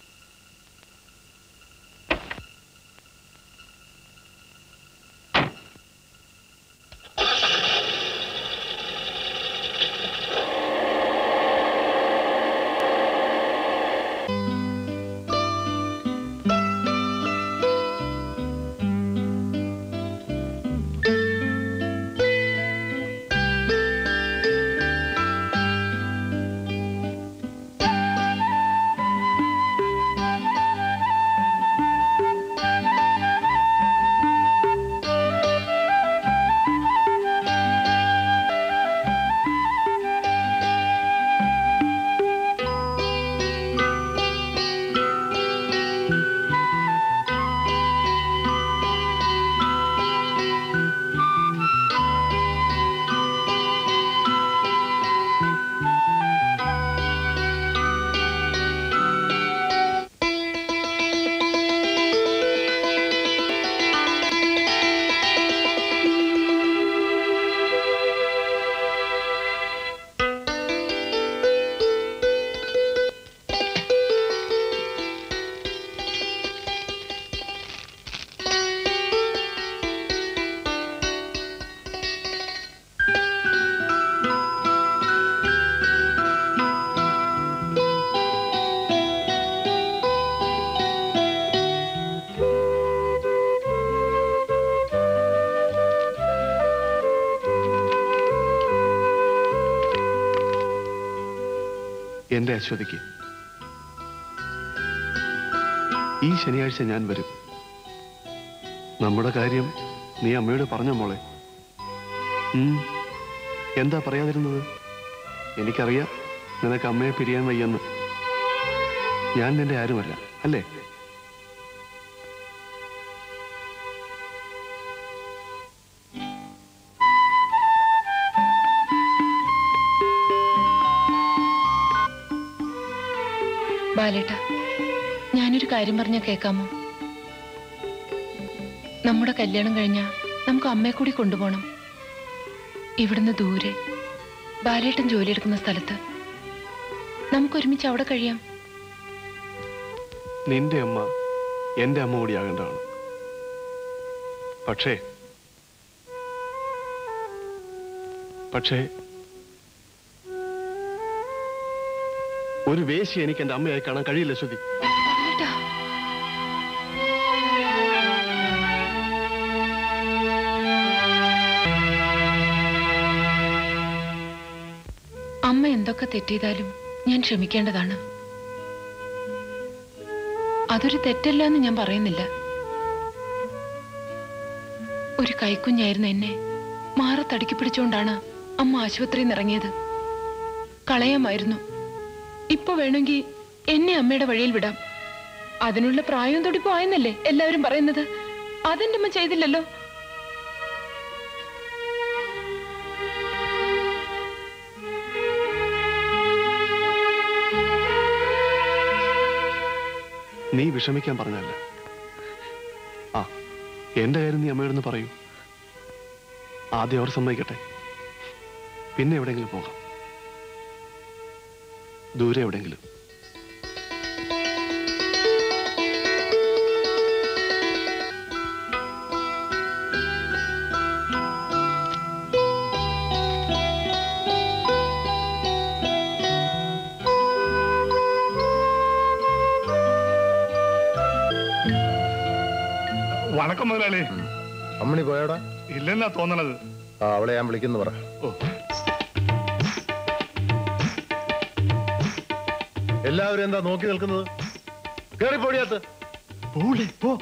എന്റെ അശ്വതിക്ക് ഈ ശനിയാഴ്ച ഞാൻ വരും നമ്മുടെ കാര്യം നീ അമ്മയോട് പറഞ്ഞോ മോളെ ഉം. എന്താ പറയാതിരുന്നത് എനിക്കറിയാം നിനക്ക് അമ്മയെ പിരിയാൻ വയ്യെന്ന് ഞാൻ നിന്റെ ആരുമല്ല അല്ലേ ബാലേട്ട ഞാനൊരു കാര്യം പറഞ്ഞാൽ കേൾക്കാമോ നമ്മുടെ കല്യാണം കഴിഞ്ഞാ നമുക്ക് അമ്മയെ കൂടി കൊണ്ടുപോകണം ഇവിടുന്ന് ദൂരെ ബാലേട്ടൻ ജോലിയെടുക്കുന്ന സ്ഥലത്ത് നമുക്ക് ഒരുമിച്ച് അവിടെ കഴിയാം നിന്റെ അമ്മ എന്റെ അമ്മ കൂടിയാകേണ്ടതാണ് പക്ഷേ പക്ഷേ ഒരു വേശി എനിക്ക് എന്റെ അമ്മയായി കാണാൻ കഴിയില്ല ശ്രുതി അമ്മ എന്തൊക്കെ തെറ്റെയ്താലും ഞാൻ ക്ഷമിക്കേണ്ടതാണ് അതൊരു തെറ്റല്ല എന്ന് ഞാൻ പറയുന്നില്ല ഒരു കൈക്കുഞ്ഞായിരുന്ന എന്നെ മാറത്തടുക്കി പിടിച്ചുകൊണ്ടാണ് അമ്മ ആശുപത്രിയിൽ നിന്ന് ഇറങ്ങിയത് കളയാമായിരുന്നു ഇപ്പൊ വേണമെങ്കിൽ എന്നെ അമ്മയുടെ വഴിയിൽ വിടാം അതിനുള്ള പ്രായവും തൊടിപ്പോ ആയെന്നല്ലേ എല്ലാവരും പറയുന്നത് അതെന്റെ അമ്മ ചെയ്തില്ലല്ലോ നീ വിഷമിക്കാൻ പറഞ്ഞല്ല ആ എന്റെ കാര്യം നീ അമ്മയോടൊന്ന് പറയൂ ആദ്യം അവർ സമ്മതിക്കട്ടെ പിന്നെ എവിടെയെങ്കിലും പോകാം ദൂരെ എവിടെയെങ്കിലും മുതലാളി അമ്മണി പോയാടാ ഇല്ലെന്നാ തോന്നണത് ആ അവളെ ഞാൻ വിളിക്കുന്നു പറ എല്ലാവരും എന്താ നോക്കി നിൽക്കുന്നത് കേറി പൊടിയത്ത് പോ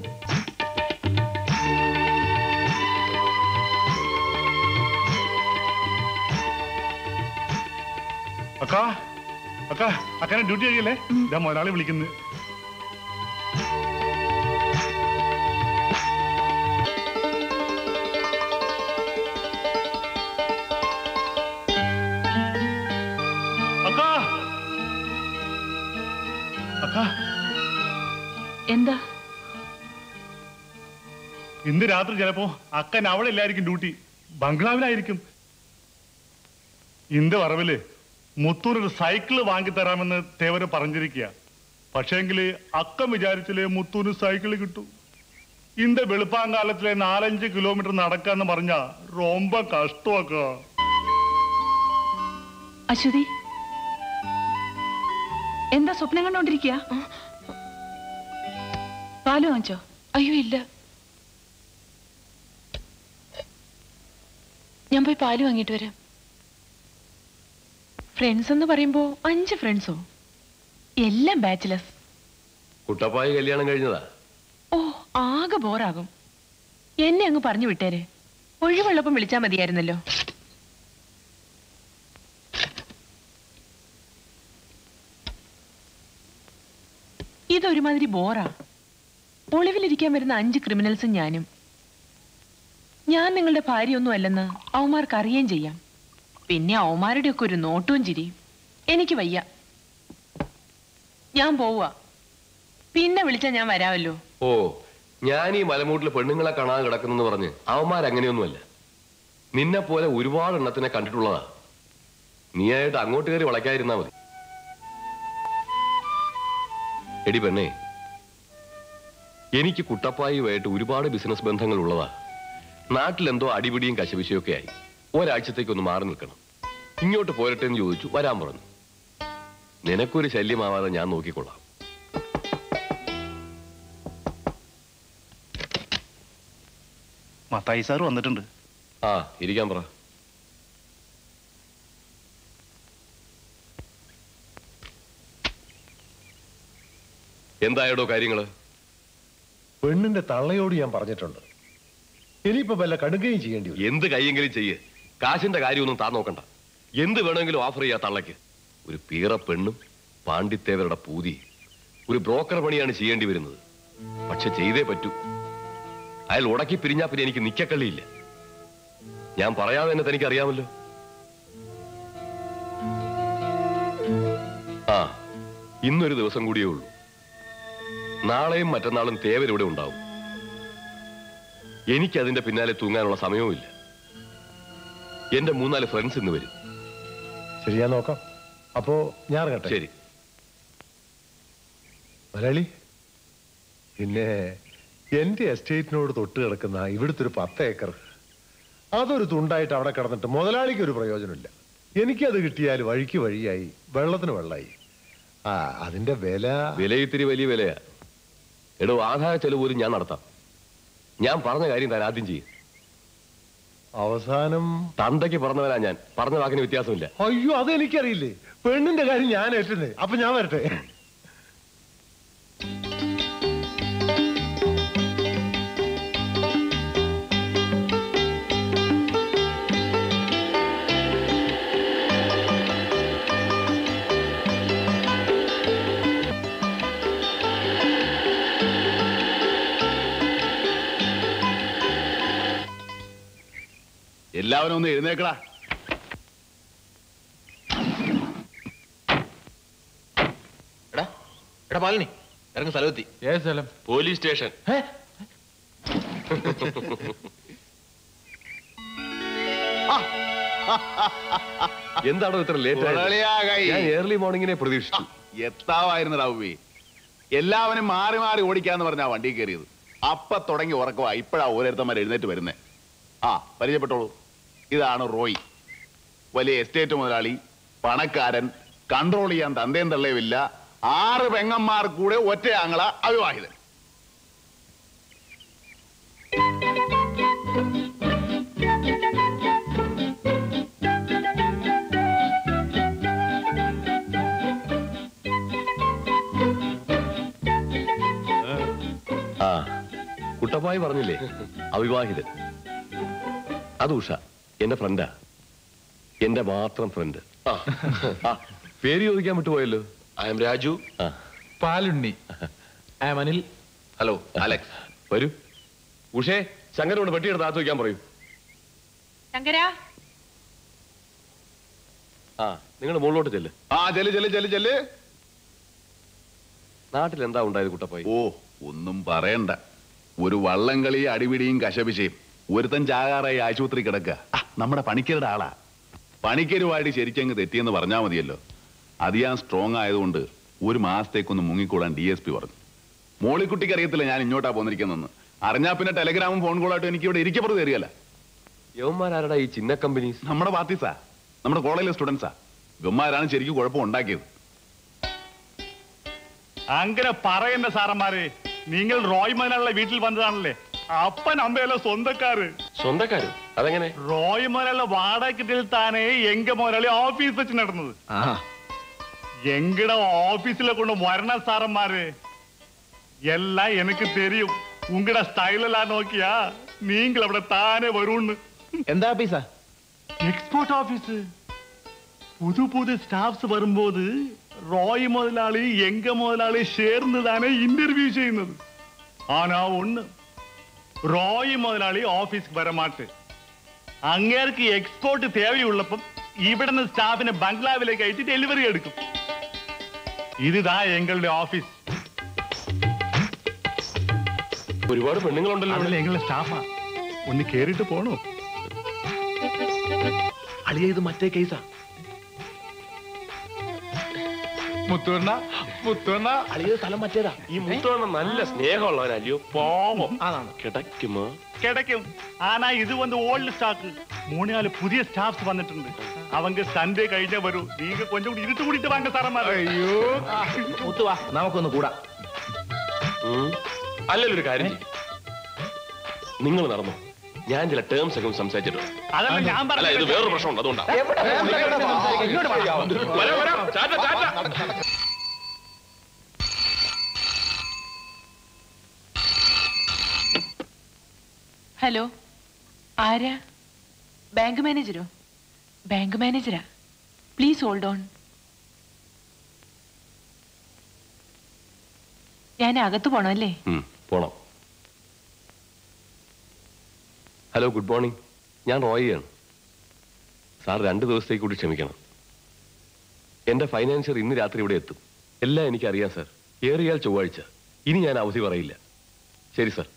അക്കാ അക്കാ അക്കാനെ ഡ്യൂട്ടി കഴിയല്ലേ ഇതാ മുതലാളി വിളിക്കുന്നു അക്കാ അക്കാ എന്താ ഇന്ന് രാത്രി ചിലപ്പോ അക്കൻ അവിടെ ഇല്ലായിരിക്കും ഡ്യൂട്ടി ബംഗ്ലാവിലായിരിക്കും ഇന്റെ വറവില് മുത്തൂരൊരു സൈക്കിള് വാങ്ങിത്തരാമെന്ന് തേവര് പറഞ്ഞിരിക്കുക പക്ഷേങ്കില് അക്കം വിചാരിച്ചില്ലേ മുത്തൂന് സൈക്കിള് കിട്ടും ഇന്റെ വെളുപ്പാങ്കാലത്തിലെ നാലഞ്ച് കിലോമീറ്റർ നടക്കാന്ന് പറഞ്ഞ റൊമ്പ കഷ്ടമാക്ക അശ്വതി എന്താ സ്വപ്നം കണ്ടോണ്ടിരിക്കുക പാല് വാങ്ങിച്ചോ അയ്യോ ഇല്ല ഞാൻ പോയി പാല് വാങ്ങിയിട്ട് വരാം ഫ്രണ്ട്സ് എന്ന് പറയുമ്പോ അഞ്ച് ഫ്രണ്ട്സോ എല്ലാം ബാച്ചിലേഴ്സ് കുട്ടപ്പായി കല്യാണം കഴിഞ്ഞതാ ഓ ആകെ ബോറാകും എന്നെ അങ്ങ് പറഞ്ഞു വിട്ടേരെ ഒഴിവുള്ളപ്പം വിളിച്ചാ മതിയായിരുന്നല്ലോ ഇതൊരുമാതിരി ബോറാ ഒളിവിലിരിക്കാൻ വരുന്ന അഞ്ച് ക്രിമിനൽസും ഞാനും ഞാൻ നിങ്ങളുടെ ഭാര്യയൊന്നും അല്ലെന്ന് അവന്മാർക്ക് അറിയുകയും ചെയ്യാം പിന്നെ അവന്മാരുടെ ഒക്കെ ഒരു നോട്ടവും ചിരിയും എനിക്ക് വയ്യ ഞാൻ പോവുക പിന്നെ വിളിച്ചാ ഞാൻ വരാമല്ലോ ഓ ഞാൻ ഈ മലമൂട്ടിൽ പെണ്ണുങ്ങളെ കാണാൻ കിടക്കുന്നെന്ന് പറഞ്ഞ് അവന്മാരങ്ങനെയൊന്നുമല്ല നിന്നെ പോലെ ഒരുപാട് എണ്ണത്തിനെ കണ്ടിട്ടുള്ളതാ നീയായിട്ട് അങ്ങോട്ട് കയറി വളയ്ക്കാതിരുന്നാ മതി എടി പെണ്ണേ എനിക്ക് കുട്ടപ്പായുമായിട്ട് ഒരുപാട് ബിസിനസ് ബന്ധങ്ങൾ ഉള്ളതാ നാട്ടിലെന്തോ അടിപിടിയും കശപിശയും ഒക്കെ ആയി ഒരാഴ്ചത്തേക്ക് ഒന്ന് മാറി നിൽക്കണം ഇങ്ങോട്ട് പോരട്ടെ എന്ന് ചോദിച്ചു വരാൻ പറഞ്ഞു നിനക്കൊരു ശല്യമാവാതെ ഞാൻ നോക്കിക്കൊള്ളാം മത്തായി സാർ വന്നിട്ടുണ്ട് ആ ഇരിക്കാൻ പറ എന്തായടോ കാര്യങ്ങള് പെണ്ണിന്റെ തള്ളയോട് ഞാൻ പറഞ്ഞിട്ടുണ്ട് ഇനിയിപ്പോ വല്ല കടുകയും ചെയ്യേണ്ടി വരും എന്ത് കൈയെങ്കിലും ചെയ്യ് കാശിന്റെ കാര്യമൊന്നും താൻ നോക്കണ്ട എന്ത് വേണമെങ്കിലും ഓഫർ ചെയ്യാ തള്ളയ്ക്ക് ഒരു പീറ പെണ്ണും പാണ്ഡിത്തേവരുടെ പൂതി ഒരു ബ്രോക്കർ പണിയാണ് ചെയ്യേണ്ടി വരുന്നത് പക്ഷെ ചെയ്തേ പറ്റൂ അയാൾ ഉടക്കി പിരിഞ്ഞാ പിന്നെ എനിക്ക് നിക്കക്കള്ളിയില്ല ഞാൻ പറയാതെ തന്നെ തനിക്ക് അറിയാമല്ലോ ആ ഇന്നൊരു ദിവസം കൂടിയേ ഉള്ളൂ നാളെയും മറ്റന്നാളും തേവരിവിടെ ഉണ്ടാവും എനിക്ക് അതിന്റെ പിന്നാലെ തൂങ്ങാനുള്ള സമയവുമില്ല എന്റെ മൂന്നാല് ഫ്രണ്ട്സ് ഇന്ന് വരും ശരി ഞാൻ നോക്കാം അപ്പോ ഞാൻ ഇറങ്ങട്ടെ ശരി മലയാളി പിന്നെ എന്റെ എസ്റ്റേറ്റിനോട് തൊട്ട് കിടക്കുന്ന ഇവിടുത്തെ ഒരു പത്ത് ഏക്കർ അതൊരു തുണ്ടായിട്ട് അവിടെ കിടന്നിട്ട് മുതലാളിക്ക് ഒരു പ്രയോജനമില്ല എനിക്കത് കിട്ടിയാൽ വഴിക്ക് വഴിയായി വെള്ളത്തിന് വെള്ളമായി ആ അതിന്റെ വില വില ഇത്തിരി വലിയ വിലയാ എടോ ആധാര ചെലവ് പോലും ഞാൻ നടത്താം ഞാൻ പറഞ്ഞ കാര്യം താൻ ആദ്യം ചെയ്യും അവസാനം തന്തയ്ക്ക് പറഞ്ഞവരാ ഞാൻ പറഞ്ഞ വാക്കിന് വ്യത്യാസമില്ല അയ്യോ അത് എനിക്കറിയില്ലേ പെണ്ണിന്റെ കാര്യം ഞാൻ ഏറ്റുന്നേ അപ്പൊ ഞാൻ വരട്ടെ എല്ലാവരും ഒന്ന് എഴുന്നേക്കടാ എടാ മാലിനി ഇറങ്ങും സ്ഥലമെത്തി ഏത് സ്ഥലം പോലീസ് സ്റ്റേഷൻ എന്താണോ ഇത്ര ലേറ്റ് മുതലാളിയാകായി. ഞാൻ ഏർലി മോർണിംഗിനെ പ്രതീക്ഷിച്ചു എത്താവായിരുന്നു റൗവി എല്ലാവരും മാറി മാറി ഓടിക്കാന്ന് പറഞ്ഞാ വണ്ടി കയറിയത് അപ്പ തുടങ്ങി ഉറക്കവാ ഇപ്പഴാ ഓരോരുത്തന്മാർ എഴുന്നേറ്റ് വരുന്നേ ആ പരിചയപ്പെട്ടോളൂ ഇതാണ് റോയ് വലിയ എസ്റ്റേറ്റ് മുതലാളി പണക്കാരൻ കൺട്രോൾ ചെയ്യാൻ തന്തയും തള്ളയുമില്ല ആറ് പെങ്ങന്മാർ കൂടെ ഒറ്റ ആങ്ങള അവിവാഹിതൻ കുട്ടപ്പായി പറഞ്ഞില്ലേ അവിവാഹിതൻ അത് ഉഷ എന്റെ ഫ്രണ്ടാ എന്റെ മാത്രം ഫ്രണ്ട് പേര് ചോദിക്കാൻ വിട്ടുപോയല്ലോ I'm Raju Palunni I'm Anil hello Alex വരൂ ഉഷേ ശങ്കരോട് പെട്ടിയെടുത്ത് താത്തു വയ്ക്കാൻ പറയൂ ശങ്കര ആ നിങ്ങൾ മുകളിലോട്ട് ചെല്ല് ആ ചെല്ല് ചെല്ല് ചെല്ല് ചെല്ല് നാട്ടിൽ എന്താ ഉണ്ടായത് കുട്ടപ്പായി ഓ ഒന്നും പറയണ്ട ഒരു വള്ളംകളി അടിപിടിയും കശപിശയും ഒരുത്തൻ ചാകാറായി ആശുപത്രി കിടക്കുക ആ, നമ്മുടെ പണിക്കരുടെ ആളാ പണിക്കരുമായിട്ട് ശരിക്കങ്ങ് തെറ്റിയെന്ന് പറഞ്ഞാൽ മതിയല്ലോ അത് ഞാൻ സ്ട്രോങ് ആയതുകൊണ്ട് ഒരു മാസത്തേക്കൊന്ന് മുങ്ങിക്കൂടാൻ ഡി എസ് പി പറഞ്ഞു മോളിക്കുട്ടിക്ക് അറിയത്തില്ല ഞാൻ ഇങ്ങോട്ടാ പോന്നിരിക്കുന്നെന്ന് അറിഞ്ഞാ പിന്നെ ടെലഗ്രാമും ഫോൺ കോളായിട്ടും എനിക്ക് ഇവിടെ ഇരിക്കപ്പുറത്ത് തരികയല്ല യവന്മാരാരടാ ഈ ചിന്ന കമ്പനീസ് നമ്മുടെ പാർട്ടീസാ നമ്മുടെ കോളേജിലെ സ്റ്റുഡൻസാ ഇവന്മാരാണ് ശരിക്കും കുഴപ്പം ഉണ്ടാക്കിയത് അങ്ങനെ പറയണ്ട സാറന്മാരെ നിങ്ങൾ റോയ് മുതലുള്ള വീട്ടിൽ വന്നതാണല്ലേ അപ്പൻ അമ്മയല്ല സ്വന്തക്കാര് സ്വന്തക്കാരും അതെങ്ങനെ റോയ് മുതലുള്ള വാടകയ്ക്കിട്ടിൽ താനേ എങ്ക മുതലാളി ഓഫീസ് വെച്ച് നടന്നത് എങ്കട ഓഫീസിലെ കൊണ്ട് വരണ സാറന്മാര് എല്ലാം എനിക്ക് തെരിയും ഉങ്കട സ്റ്റൈലെല്ലാം നോക്കിയാ നിങ്ങൾ അവിടെ താനെ വരുന്ന് എന്താ ഓഫീസാ എക്സ്പോർട്ട് ഓഫീസ് പുതു പുതു സ്റ്റാഫ്സ് വരുമ്പോത് റോയ് മുതലാളി എങ്ക മുതലാളി ചേർന്ന് താനെ ഇന്റർവ്യൂ ചെയ്യുന്നത് ആനാ ഒന്ന് റോയ് മുതലാളി ഓഫീസ് വരമാട്ട് അങ്ങേർക്ക് എക്സ്പോർട്ട് തേവയുള്ളപ്പം ഇവിടുന്ന് സ്റ്റാഫിനെ ബംഗ്ലാവിലേക്ക് അയച്ച് ഡെലിവറി എടുക്കും ഇതാ എങ്ങളുടെ ഓഫീസ് ഒരുപാട് പെണ്ണുങ്ങളുണ്ടല്ലോ അതിൽ എങ്ങളുടെ സ്റ്റാഫാ ഒന്ന് കേറിയിട്ട് പോണോ അളിയ ഇത് മറ്റേ കേസാ മുത്തുവണ്ണ മുത്തുവണ്ണ അളിയ സ്ഥലം മറ്റേതാ ഈ മുത്തോണ്ണ നല്ല സ്നേഹമുള്ളവനല്ലയോ പാവം അതാണ് കിടക്കുമോ കിടക്കും ആനാ ഇത് വന്ന് ഓൾഡ് സ്റ്റോക്ക് മൂന്നാല് പുതിയ സ്റ്റാഫ്സ് വന്നിട്ടുണ്ട് அவங்க സൺഡേ കഴിഞ്ഞ വരൂ നീங்க കൊഞ്ചം കൂടി ഇരുട്ട് കൂടിയിട്ട് വാങ്ങ സാറന്മാർ അയ്യോ മുത്തുവാ നമുക്കൊന്ന് കൂടാ അല്ലല്ലോ ഒരു കാര്യം ചെയ്യ്. നിങ്ങൾ നടന്നു ഞാൻ ചില ടേംസ് ഒക്കെ ഒന്ന് സംസാരിച്ചിട്ടുണ്ട് അതല്ല ഞാൻ അല്ല ഇത് വേറൊരു പ്രശ്നമുണ്ട് അതുകൊണ്ടാ വരാം വരാം ചാറ്റ ചാറ്റ ഹലോ ആരാ ബാങ്ക് മാനേജരോ ബാങ്ക് മാനേജരാ പ്ലീസ് ഹോൾഡ് ഓൺ ഞാൻ അകത്ത് പോണം അല്ലേ ഉം, പോണം ഹലോ ഗുഡ് മോർണിംഗ് ഞാൻ റോയിയാണ് സാർ രണ്ട് ദിവസത്തേക്ക് കൂടി ക്ഷമിക്കണം എന്റെ ഫൈനാൻഷ്യർ ഇന്ന് രാത്രി ഇവിടെ എത്തും എല്ലാം എനിക്കറിയാം സാർ ഏറിയാൽ ചൊവ്വാഴ്ച ഇനി ഞാൻ അവധി പറയില്ല ശരി സാർ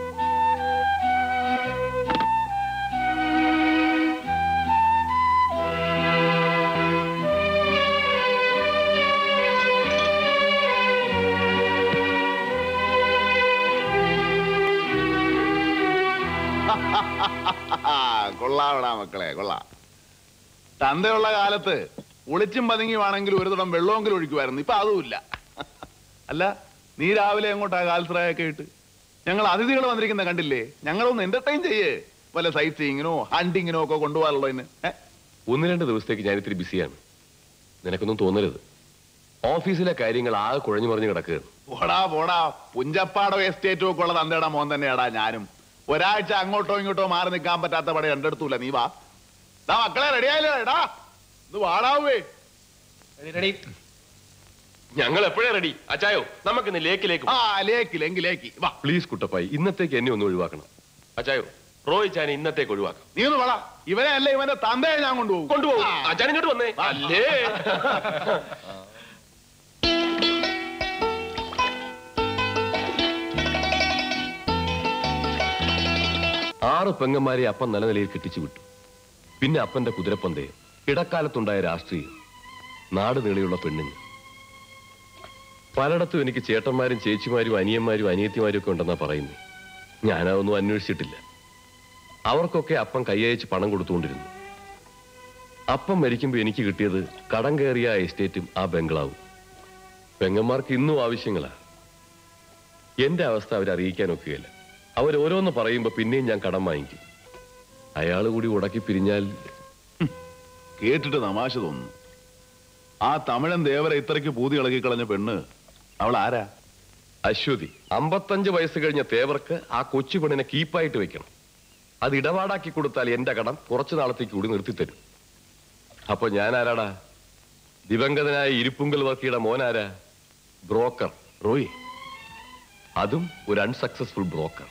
കൊള്ളാവിടാ മക്കളെ കൊള്ളാം തന്തയുള്ള കാലത്ത് ഒളിച്ചും പതുങ്ങിയുമാണെങ്കിൽ ഒരു തുടം വെള്ളമെങ്കിലും ഒഴിക്കുമായിരുന്നു ഇപ്പൊ അതുമില്ല അല്ല നീ രാവിലെ എങ്ങോട്ടാ കാൽസ്രായൊക്കെ ഇട്ട് ഞങ്ങൾ അതിഥികൾ വന്നിരിക്കുന്ന കണ്ടില്ലേ ഞങ്ങളൊന്ന് എന്റർടൈൻ ചെയ്യേ വല്ല സൈറ്റ് സീയിങ്ങിനോ ഹണ്ടിങ്ങിനോ ഒക്കെ കൊണ്ടുപോകാനുള്ളതിന് ഏ? ഒന്ന് രണ്ട് ദിവസത്തേക്ക് ഞാൻ ഇത്തിരി ബിസിയാണ് നിനക്കൊന്നും തോന്നരുത് ഓഫീസിലെ കാര്യങ്ങൾ ആകെ കുഴഞ്ഞു മറിഞ്ഞു കിടക്കുകയാണ് പോടാ പോടാ പുഞ്ചപ്പാടോ എസ്റ്റേറ്റോ ഒക്കെ ഉള്ള തന്തയുടെ മോൻ തന്നെയാടാ ഞാനും ഒരാഴ്ച അങ്ങോട്ടോ ഇങ്ങോട്ടോ മാറി നിൽക്കാൻ പറ്റാത്ത പടം എന്റെ അടുത്തൂല നീ വാ ദാ മക്കളെ റെഡി ആയില്ലോ എടാ ഇത് വാടാവേ ഞങ്ങൾ എപ്പോഴേ റെഡി അച്ചായോ നമുക്കിന്ന് ലേക്കിലേക്ക് ആ ലേക്ക് ലേക്ക് ലേക്ക് വാ പ്ലീസ് കുട്ടപ്പായി ഇന്നത്തേക്ക് എന്നെ ഒന്ന് ഒഴിവാക്കണം അച്ചായോ റോയ് ചാനെ ഇന്നത്തേക്ക് ഒഴിവാക്കാം നീ ഒന്ന് വാടാ ഇവനെ അല്ല ഇവന്റെ തന്തയെ ഞാൻ കൊണ്ടുപോകും കൊണ്ടുപോകും അച്ഛൻ ഇങ്ങോട്ട് വന്നേ അല്ലേ ആറ് പെങ്ങന്മാരെ അപ്പൻ നല്ല നിലയിൽ കെട്ടിച്ചു വിട്ടു പിന്നെ അപ്പന്റെ കുതിരപ്പന്തയം ഇടക്കാലത്തുണ്ടായ രാഷ്ട്രീയം നാട് നീളെയുള്ള പെണ്ണുങ്ങൾ പലയിടത്തും എനിക്ക് ചേട്ടന്മാരും ചേച്ചിമാരും അനിയന്മാരും അനിയത്തിമാരും ഒക്കെ ഉണ്ടെന്നാ പറയുന്നത് ഞാനതൊന്നും അന്വേഷിച്ചിട്ടില്ല അവർക്കൊക്കെ അപ്പം കൈയച്ച് പണം കൊടുത്തുകൊണ്ടിരുന്നു അപ്പം മരിക്കുമ്പോൾ എനിക്ക് കിട്ടിയത് കടം കയറിയ ആ എസ്റ്റേറ്റും ആ ബംഗ്ലാവും പെങ്ങന്മാർക്ക് ഇന്നും ആവശ്യങ്ങളാ എന്റെ അവസ്ഥ അവരെ അറിയിക്കാനൊക്കുകയില്ല അവർ ഓരോന്ന് പറയുമ്പോൾ പിന്നെയും ഞാൻ കടം വാങ്ങിക്കും അയാൾ കൂടി ഉടക്കി പിരിഞ്ഞാൽ കേട്ടിട്ട് തമാശ തോന്നുന്നു ആ തമിഴൻ ദേവരെ ഇത്രയ്ക്ക് പൂതി ഇളകി കളഞ്ഞ പെണ്ണ് അവൾ ആരാ അശ്വതി അമ്പത്തഞ്ച് വയസ്സ് കഴിഞ്ഞ തേവർക്ക് ആ കൊച്ചു പെണ്ണിനെ കീപ്പായിട്ട് വെക്കണം അത് ഇടപാടാക്കി കൊടുത്താൽ എന്റെ കടം കുറച്ചു നാളത്തേക്ക് കൂടി നിർത്തിത്തരും അപ്പൊ ഞാൻ ആരാടാ ദിവംഗതനായ ഇരിപ്പുങ്കൽ വർക്കിയുടെ മോനാരാ ബ്രോക്കർ റോയി അതും ഒരു അൺസക്സസ്ഫുൾ ബ്രോക്കർ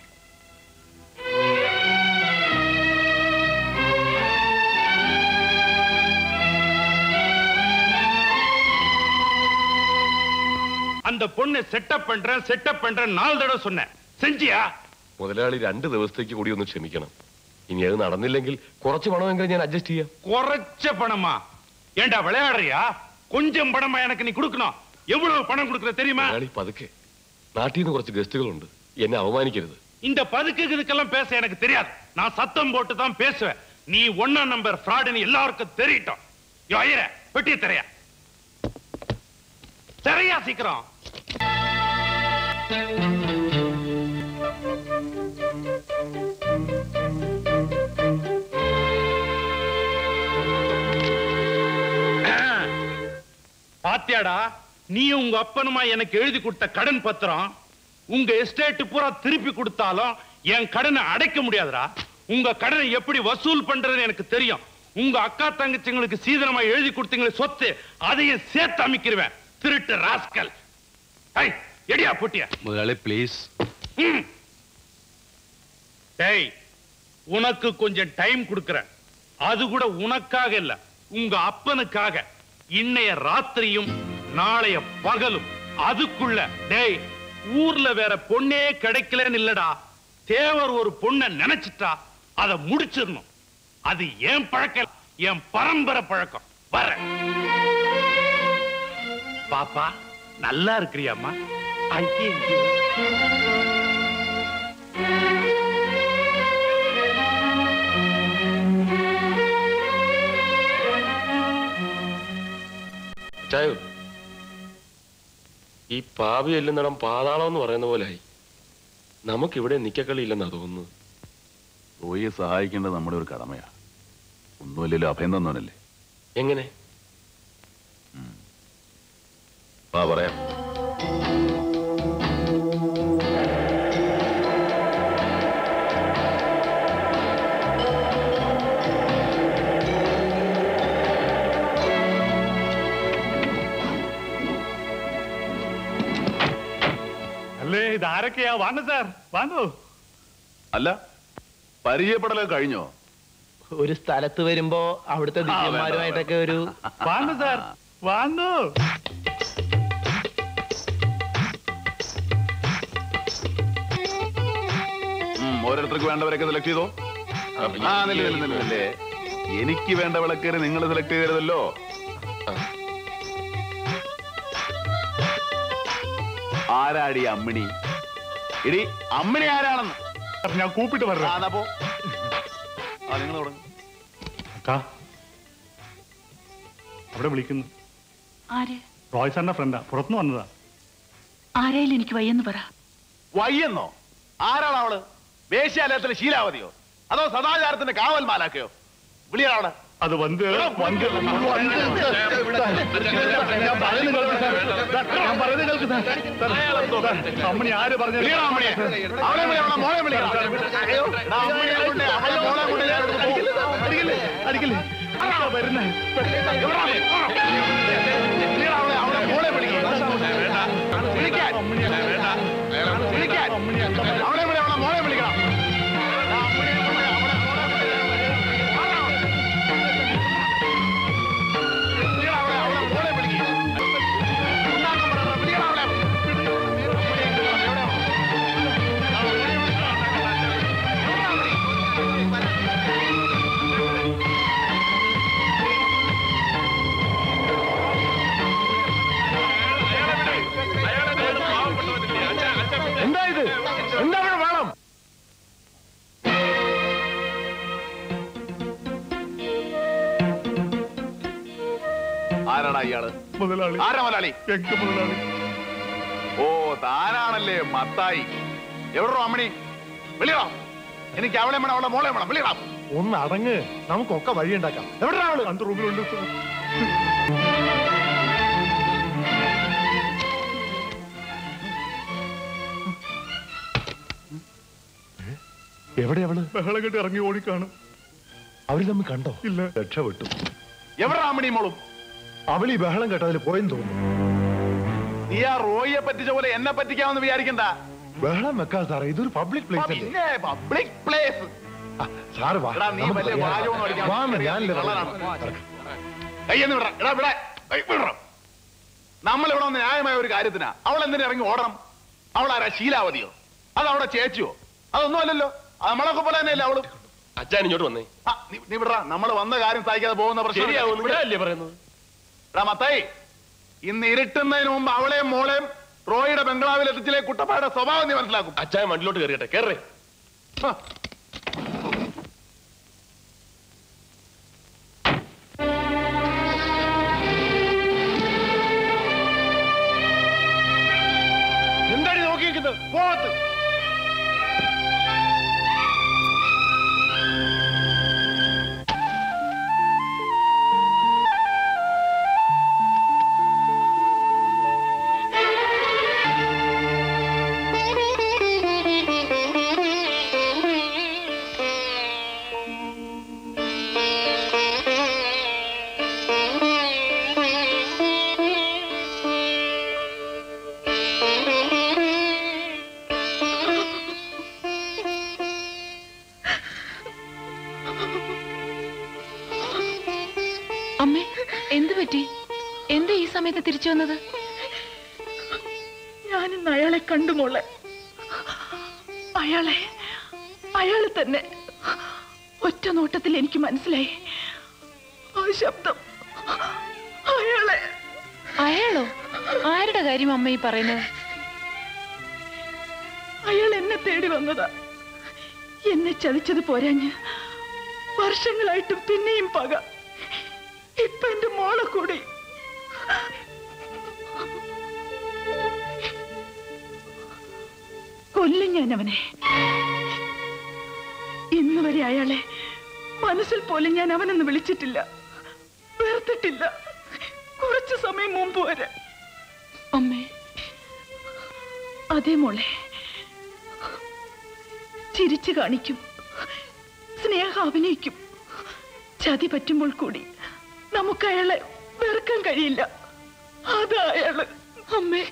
அந்த பொண்ணை செட்டப் பண்றேன் செட்டப் பண்றேன் நாலு தடவை சொன்னேன் செஞ்சியா മുതലാളി രണ്ട് ദിവസത്തേക്ക് കൂടി ഒന്ന് ക്ഷമിക്കണം ഇനി അത് നടന്നില്ലെങ്കിൽ കുറച്ച് പണമെങ്കിലും ഞാൻ അഡ്ജസ്റ്റ് ചെയ്യാം குறைச்ச பணமா ஏண்டா விளையாடுறியா கொஞ்சம் பணமா எனக்கு நீ கொடுக்கணும் எவ்வளவு பணம் கொடுக்கற தெரியுமா മുതലാളി പതുക്കെ നാട്ടിൽ നിന്ന് കുറച്ച് ഗസ്റ്റുകളുണ്ട് എന്നെ അവമാനിക്കരുത് இந்த பதுக்கு இதுக்கெல்லாம் பேச எனக்கு தெரியாது நான் சத்தம் போட்டு தான் பேசுவேன் நீ ஒன்னா நம்பர் ஃப்ராடுன்னு எல்லாருக்கும் தெரியட்டும் யோ ஐயரே பெட்டிய திரையா திரையா சீக்கிரம் பாத்தியாடா நீ உங்க அப்பனுமா எனக்கு எழுதி கொடுத்த கடன் பத்திரம் உங்க எஸ்டேட் பூரா திருப்பி கொடுத்தாலும் என் கடனை அடைக்க முடியாதுடா உங்க கடனை எப்படி வசூல் பண்றதுன்னு எனக்கு தெரியும் உங்க அக்கா தங்கச்சிங்களுக்கு சீதனமா எழுதி கொடுத்தீங்களே சொத்து அதையும் சேர்த்து அமைக்கிருவேன் திருட்டு ராஸ்கல் ஐய் எடியா பொட்டியா മുതലാളി പ്ലീസ് ம். டேய் உனக்கு கொஞ்சம் டைம் கொடுக்கறேன் அது கூட உனக்காக இல்ல உங்க அப்பனுக்காக இன்னைய ராத்திரியும் நாளைய பகலும் அதுக்குள்ள டேய் ஊர்ல வேற பொண்ணே கிடைக்கலன்னு இல்லடா தேவர் ஒரு பொண்ணை நினைச்சிட்டா அதை முடிச்சிடணும் அது என் பழக்கம் இல்ல, என் பரம்பரை பழக்கம் வர பாப்பா நல்லா இருக்கிறியாம்மா ஐயே ചായോ ഈ പാവി എല്ലുന്നിടം പാതാളം എന്ന് പറയുന്ന പോലായി നമുക്കിവിടെ നിക്കക്കളിയില്ലെന്നാ തോന്നുന്നു റോയിയെ സഹായിക്കേണ്ടത് നമ്മുടെ ഒരു കടമയാ ഒന്നുമില്ലല്ലോ അഭയം തന്നവനല്ലേ എങ്ങനെ വാ പറയാം അല്ലേ ഇതാരൊക്കെയാ വാങ്ങ സാർ വാങ്ങൂ അല്ല പരിചയപ്പെടലൊക്കെ കഴിഞ്ഞോ ഒരു സ്ഥലത്ത് വരുമ്പോ അവിടുത്തെ ദിവ്യന്മാരുമായിട്ടൊക്കെ ഒരു വാങ്ങു സാർ വാങ്ങൂ ഉം, ഓരോരുത്തർക്ക് വേണ്ടവരൊക്കെ സെലക്ട് ചെയ്തോ ആ നില്ല നില്ല നില്ല നില്ലേ എനിക്ക് വേണ്ട വിളക്കേര് നിങ്ങൾ സെലക്ട് ചെയ്തരുതല്ലോ ആരാടി അമ്മിണി ഇടി അമ്മിണി ആരാണെന്ന് ഞാൻ കൂപ്പിട്ട് ആ, പറഞ്ഞു എന്നാ പോ. ആ നിങ്ങൾ തുടങ്ങും അക്കാ അവിടെ വിളിക്കുന്നു ആര് റോയ് സാറിന്റെ ഫ്രണ്ടാ പുറത്തുനിന്ന് വന്നതാ ആരായാലും എനിക്ക് വയ്യെന്ന് പറ വയ്യെന്നോ ആരാണ് അവള് വേശ്യാലയത്തിലെ ശീലാവതിയോ അതോ സദാചാരത്തിന്റെ കാവൽ മാലാക്കയോ വിളിയാണ് അത് വന്ന് വന്ന് അമ്മണി ആര് പറഞ്ഞു വിളിയടാ അമ്മണിയെ. അവളെ വിളി, അവളെ മോളെ വിളിക്കണം. എടാ, അമ്മണിയെ കൊണ്ട്, അവളെ മോളെ കൊണ്ട് ഞാൻ ഇവിടുന്ന് പോകും. അടിക്കില്ലേ അടിക്കില്ലേ വരുന്നേ എവിടാ? വിളിയടാ അവളെ, അവളെ മോളെ വിളിക്കണം. വിളിക്കാൻ. വിളിക്കാൻ. അവളെ വിളി, അവളെ മോളെ വിളിക്കണം. എടാ, അമ്മണിയെ കൊണ്ട് അവളെ മോളെ വിളിക്കണം. ആരാ? വിളിയടാ അവളെ, അവളെ മോളെ വിളിക്ക്. ഉണ്ടാക്കാൻ പറയടാ, വിളിയടാ അവളെ. എന്താ ഇത് എന്താ ഇവിടെ വേണം ആരാടാ ഇയാള് മുതലാളി ആരാ മുതലാളി എക്ക് മുതലാളി ഓ താനാണല്ലേ മത്തായി എവിടോ അമ്മണി വിളിയടാ എനിക്ക് അവളെ വേണം അവളെ മോളെ വേണം വിളിയടാ ഒന്ന് അടങ്ങ് നമുക്കൊക്കെ വഴിയുണ്ടാക്കാം എവിടെ അവള് അന്ത റൂമിലുണ്ട് സാർ എവിടെ അവള് ബഹളം കെട്ടി ഇറങ്ങി ഓടിക്കാണും അവര് തമ്മിൽ കണ്ടോ ഇല്ല രക്ഷപ്പെട്ടു എവിടെ അമ്മണി മോളും അവൾ ഈ ബഹളം കേട്ടതിൽ പോയെന്ന് തോന്നുന്നു നീ ആ റോയിയെ പറ്റിച്ച പോലെ എന്നെ പറ്റിക്കാമെന്ന് വിചാരിക്കണ്ട ബഹളം വെക്കാൻ സാറേ ഇതൊരു പബ്ലിക് പ്ലേസ് അല്ലേ പിന്നെ പബ്ലിക് പ്ലേസ് സാറ് വാ എടാ, നീ നമുക്ക് വലിയ പറയാം. വാചകമൊന്നും അടിക്കാൻ വാ, നിൽക്കരുത്. ഞാനില്ലേ കള്ളനാണ്. പറയാം. കയ്യെന്ന് വിട എടാ ഇവിടെ വിടണം നമ്മളിവിടെ വന്ന് ന്യായമായ ഒരു കാര്യത്തിനാ അവൾ എന്തിനാ ഇറങ്ങി ഓടണം അവൾ ആരാ ശീലാവതിയോ അത് അവിടെ ചേച്ചിയോ അതൊന്നും അല്ലല്ലോ അത് നമ്മളൊക്കെ പോലെ തന്നെയല്ലേ അവള് അച്ഛൻ ഇങ്ങോട്ട് വന്നേ ആ, നീ- നീ വിടറാ നമ്മൾ വന്ന കാര്യം സാധിക്കാതെ പോകുന്ന പ്രശ്നം ശരിയാവും ഇവിടെ നിങ്ങളല്ലേ പറയുന്നത് എടാ മത്തായി ഇന്ന് ഇരുട്ടുന്നതിന് മുമ്പ് അവളെയും മോളെയും റോയിയുടെ ബംഗ്ലാവിൽ എത്തിച്ചില്ലേ കുട്ടപ്പായുടെ സ്വഭാവം നീ മനസ്സിലാക്കും അച്ഛൻ വണ്ടിലോട്ട് കയറിയട്ടെ കയറേ എന്താണ് ഈ നോക്കിയിരിക്കുന്നത് പോകത്ത് അമ്മേ എന്തു പറ്റി എന്താ ഈ സമയത്ത് തിരിച്ചു വന്നത് ഞാനിന്ന് അയാളെ കണ്ടു മോളെ അയാളെ അയാള് തന്നെ ഒറ്റ നോട്ടത്തിൽ എനിക്ക് മനസ്സിലായി ആ ശബ്ദം അയാളെ അയാളോ ആരുടെ കാര്യം അമ്മ ഈ പറയുന്നത് അയാൾ എന്നെ തേടി വന്നതാ എന്നെ ചതിച്ചത് പോരാഞ്ഞ് വർഷങ്ങളായിട്ടും പിന്നെയും പക ഇപ്പൊ എന്റെ മോളെ കൂടി കൊല്ലും ഞാൻ അവനെ ഇന്ന് വരെ അയാളെ മനസ്സിൽ പോലും ഞാൻ അവനൊന്ന് വിളിച്ചിട്ടില്ല വേർത്തിട്ടില്ല കുറച്ചു സമയം മുമ്പ് വരെ അമ്മേ അതേ മോളെ ചിരിച്ചു കാണിക്കും സ്നേഹം അഭിനയിക്കും ചതി പറ്റുമ്പോൾ കൂടി നമുക്ക് അയാളെ വെറുക്കാൻ കഴിയില്ല അതാ അയാള് അമ്മേ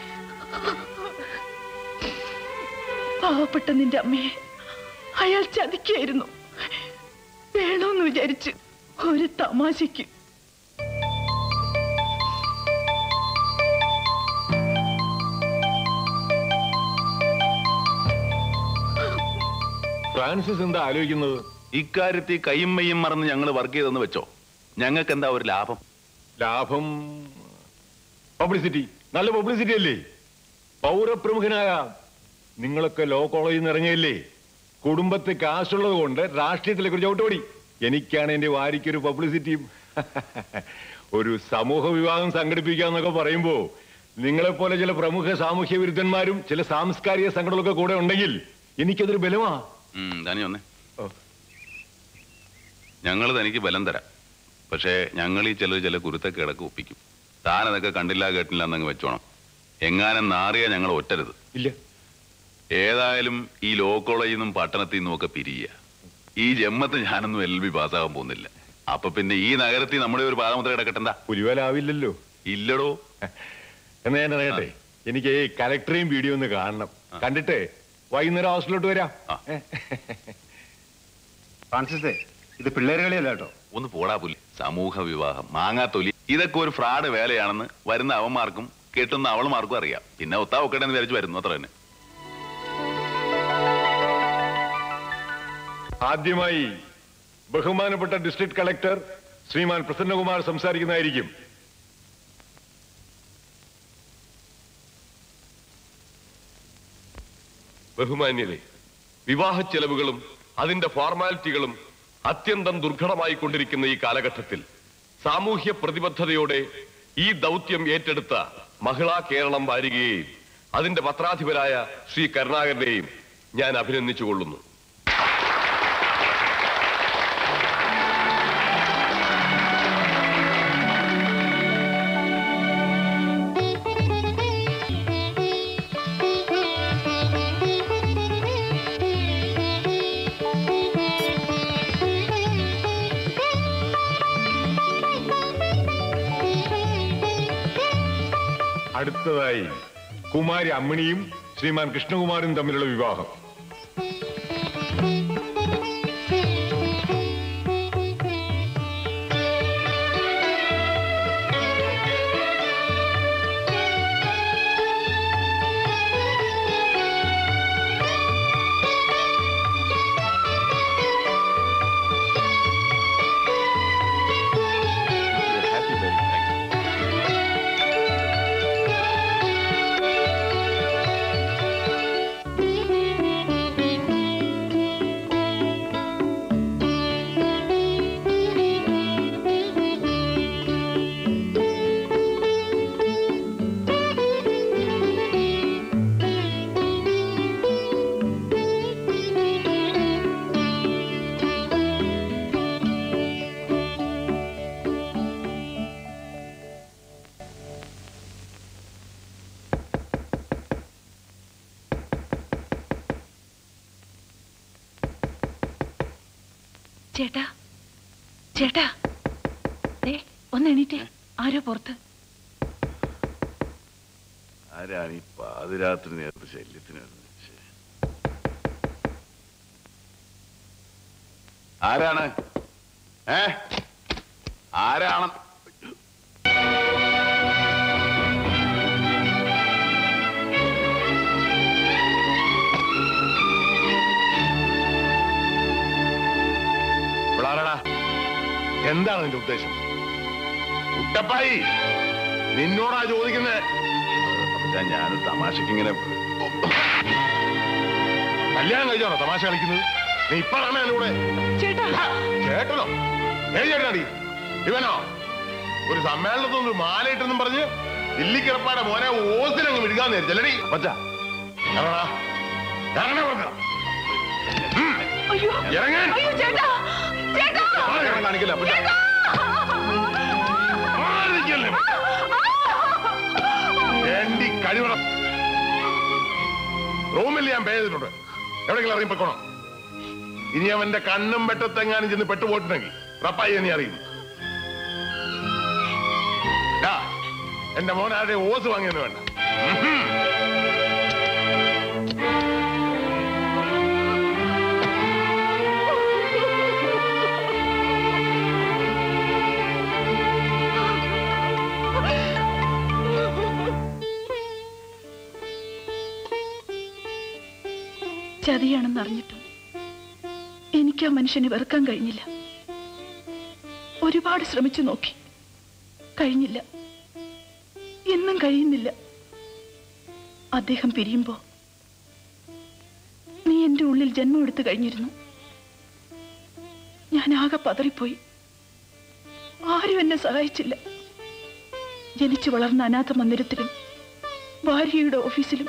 പാവപ്പെട്ട നിന്റെ അമ്മയെ അയാൾ ചതിക്കായിരുന്നു വേണമെന്ന് വിചാരിച്ച് ഒരു തമാശയ്ക്ക് ഫ്രാൻസിസ് എന്താ ആലോചിക്കുന്നത് ഇക്കാര്യത്തിൽ കൈയും മെയ്യും മറന്ന് ഞങ്ങൾ വർക്ക് ചെയ്തെന്ന് വെച്ചോ ഞങ്ങൾക്ക് എന്താ ഒരു ലാഭം ലാഭം പബ്ലിസിറ്റി നല്ല പബ്ലിസിറ്റി അല്ലേ പൗരപ്രമുഖനായ നിങ്ങളൊക്കെ ലോ കോളേജിൽ നിന്ന് ഇറങ്ങിയല്ലേ കുടുംബത്തിൽ കാശുള്ളത് കൊണ്ട് രാഷ്ട്രീയത്തിലേക്ക് ഒരു ചവിട്ടോടി എനിക്കാണ് എന്റെ വാരിക്കൊരു പബ്ലിസിറ്റിയും ഒരു സമൂഹ വിവാഹം സംഘടിപ്പിക്കുക എന്നൊക്കെ പറയുമ്പോ നിങ്ങളെപ്പോലെ ചില പ്രമുഖ സാമൂഹ്യ വിരുദ്ധന്മാരും ചില സാംസ്കാരിക സംഘടനകളൊക്കെ കൂടെ ഉണ്ടെങ്കിൽ എനിക്കതൊരു ബലമാ ഉം, തനി വന്നേ ഞങ്ങൾ തനിക്ക് ബലം തരാം പക്ഷേ ഞങ്ങൾ ഈ ചിലർ ചില കുരുത്തക്കേടൊക്കെ ഒപ്പിക്കും താൻ അതൊക്കെ കണ്ടില്ല കേട്ടില്ല എന്നങ്ങ് വെച്ചോണം എങ്ങാനും നാറിയ ഞങ്ങൾ ഒറ്റരുത് ഇല്ല ഏതായാലും ഈ ലോ കോളേജിൽ നിന്നും പട്ടണത്തിൽ നിന്നും ഒക്കെ പിരിയുക ഈ ജമ്മത്ത് ഞാനൊന്നും എൽ ബി പാസ്സാകാൻ പോകുന്നില്ല അപ്പൊ പിന്നെ ഈ നഗരത്തിൽ നമ്മുടെ ഒരു പാദമുദ്ര കിടക്കട്ടെന്താ പുലിവലാവില്ലല്ലോ ഇല്ലടോ എന്നാ ഞാൻ അറിയട്ടെ എനിക്ക് ഈ കലക്ടറേയും വീഡിയോ ഒന്ന് കാണണം കണ്ടിട്ട് വൈകുന്നേരം ഹോസ്റ്റലിലോട്ട് വരാം ഏ? ഫ്രാൻസിസേ ഇത് പിള്ളേര് കളിയല്ല കേട്ടോ ഒന്ന് പോടാ പുല്ലി സമൂഹ വിവാഹം മാങ്ങാത്തൊലി ഇതൊക്കെ ഒരു ഫ്രാഡ് വേലയാണെന്ന് വരുന്ന അവന്മാർക്കും കേട്ടുന്ന അവളുമാർക്കും അറിയാം പിന്നെ ഒത്താ ഒക്കട്ടെ എന്ന് വിചാരിച്ച് വരുന്നു അത്ര തന്നെ ആദ്യമായി ബഹുമാനപ്പെട്ട ഡിസ്ട്രിക്ട് കളക്ടർ ശ്രീമാൻ പ്രസന്നകുമാർ സംസാരിക്കുന്നതായിരിക്കും ബഹുമാന്യരെ വിവാഹ ചെലവുകളും അതിന്റെ ഫോർമാലിറ്റികളും അത്യന്തം ദുർഘടമായി കൊണ്ടിരിക്കുന്ന ഈ കാലഘട്ടത്തിൽ സാമൂഹ്യ പ്രതിബദ്ധതയോടെ ഈ ദൗത്യം ഏറ്റെടുത്ത മഹിളാ കേരളം വാരികയെയും അതിന്റെ പത്രാധിപരായ ശ്രീ കരുണാകരനെയും ഞാൻ അഭിനന്ദിച്ചുകൊള്ളുന്നു അടുത്തതായി കുമാരി അമ്മിണിയും ശ്രീമാൻ കൃഷ്ണകുമാരും തമ്മിലുള്ള വിവാഹം ചേട്ടാ ചേട്ടാ ദേ ഒന്ന് എണീറ്റേ ആരോ പുറത്ത് ആരാണ് ഈ പാതിരാത്രി നേരത്തെ ശല്യത്തിന് വരുന്നത്? ശ്ശേ. ആരാണ് ഏ ആരാണ് പിള്ളാരടാ എന്താണ് നിന്റെ ഉദ്ദേശം കുട്ടപ്പായി നിന്നോടാ ചോദിക്കുന്നത് ഞാൻ തമാശക്ക് ഇങ്ങനെ കല്യാണം കഴിച്ചാണോ തമാശ കളിക്കുന്നത് നീ ഇപ്പോഴാണ് എന്നൂടെ ചേട്ടനോ ഏത് ചേട്ടനാടി ഇവനോ ഒരു സമ്മേളനത്തിൽ ഒരു മാലയിട്ടെന്നും പറഞ്ഞ് ഇല്ലിക്കിറപ്പാടെ മോനെ ഓസിനങ്ങ് വിഴുകാൻ നേരിച്ചല്ലടി പച്ചാ ഇറങ്ങടാ. ഇറങ്ങടാ പുറത്ത്. ഉം. അയ്യോ ഇറങ്ങാൻ. അയ്യോ ചേട്ടാ ചേട്ടാ ഇറങ്ങാൻ കാണിക്കില്ല പച്ചാ. മാറിക്കല്ലേ. ഏണ്ടി കഴിവറ റൂമിൽ ഞാൻ പേ ചെയ്തിട്ടുണ്ട് എവിടെയെങ്കിലും ഇറങ്ങി പൊക്കോണം ഇനി അവന്റെ കണ്ണും വെട്ടത്തെങ്ങാനും ചെന്ന് പെട്ടുപോയിട്ടുണ്ടെങ്കിൽ റപ്പായി നീ അറിയും ഡാ, എന്റെ മോൻ ആരുടെ ഓസ് വാങ്ങിയെന്ന് വേണ്ട ഉഹും. ചതിയാണെന്ന് അറിഞ്ഞിട്ടും എനിക്ക് ആ മനുഷ്യനെ വെറുക്കാൻ കഴിഞ്ഞില്ല ഒരുപാട് ശ്രമിച്ചു നോക്കി കഴിഞ്ഞില്ല എന്നും കഴിയുന്നില്ല അദ്ദേഹം പിരിയുമ്പോ നീ എന്റെ ഉള്ളിൽ ജന്മം എടുത്തു കഴിഞ്ഞിരുന്നു ഞാൻ ആകെ പതറിപ്പോയി ആരും എന്നെ സഹായിച്ചില്ല ജനിച്ചു വളർന്ന അനാഥ മന്ദിരത്തിലും ഭാര്യയുടെ ഓഫീസിലും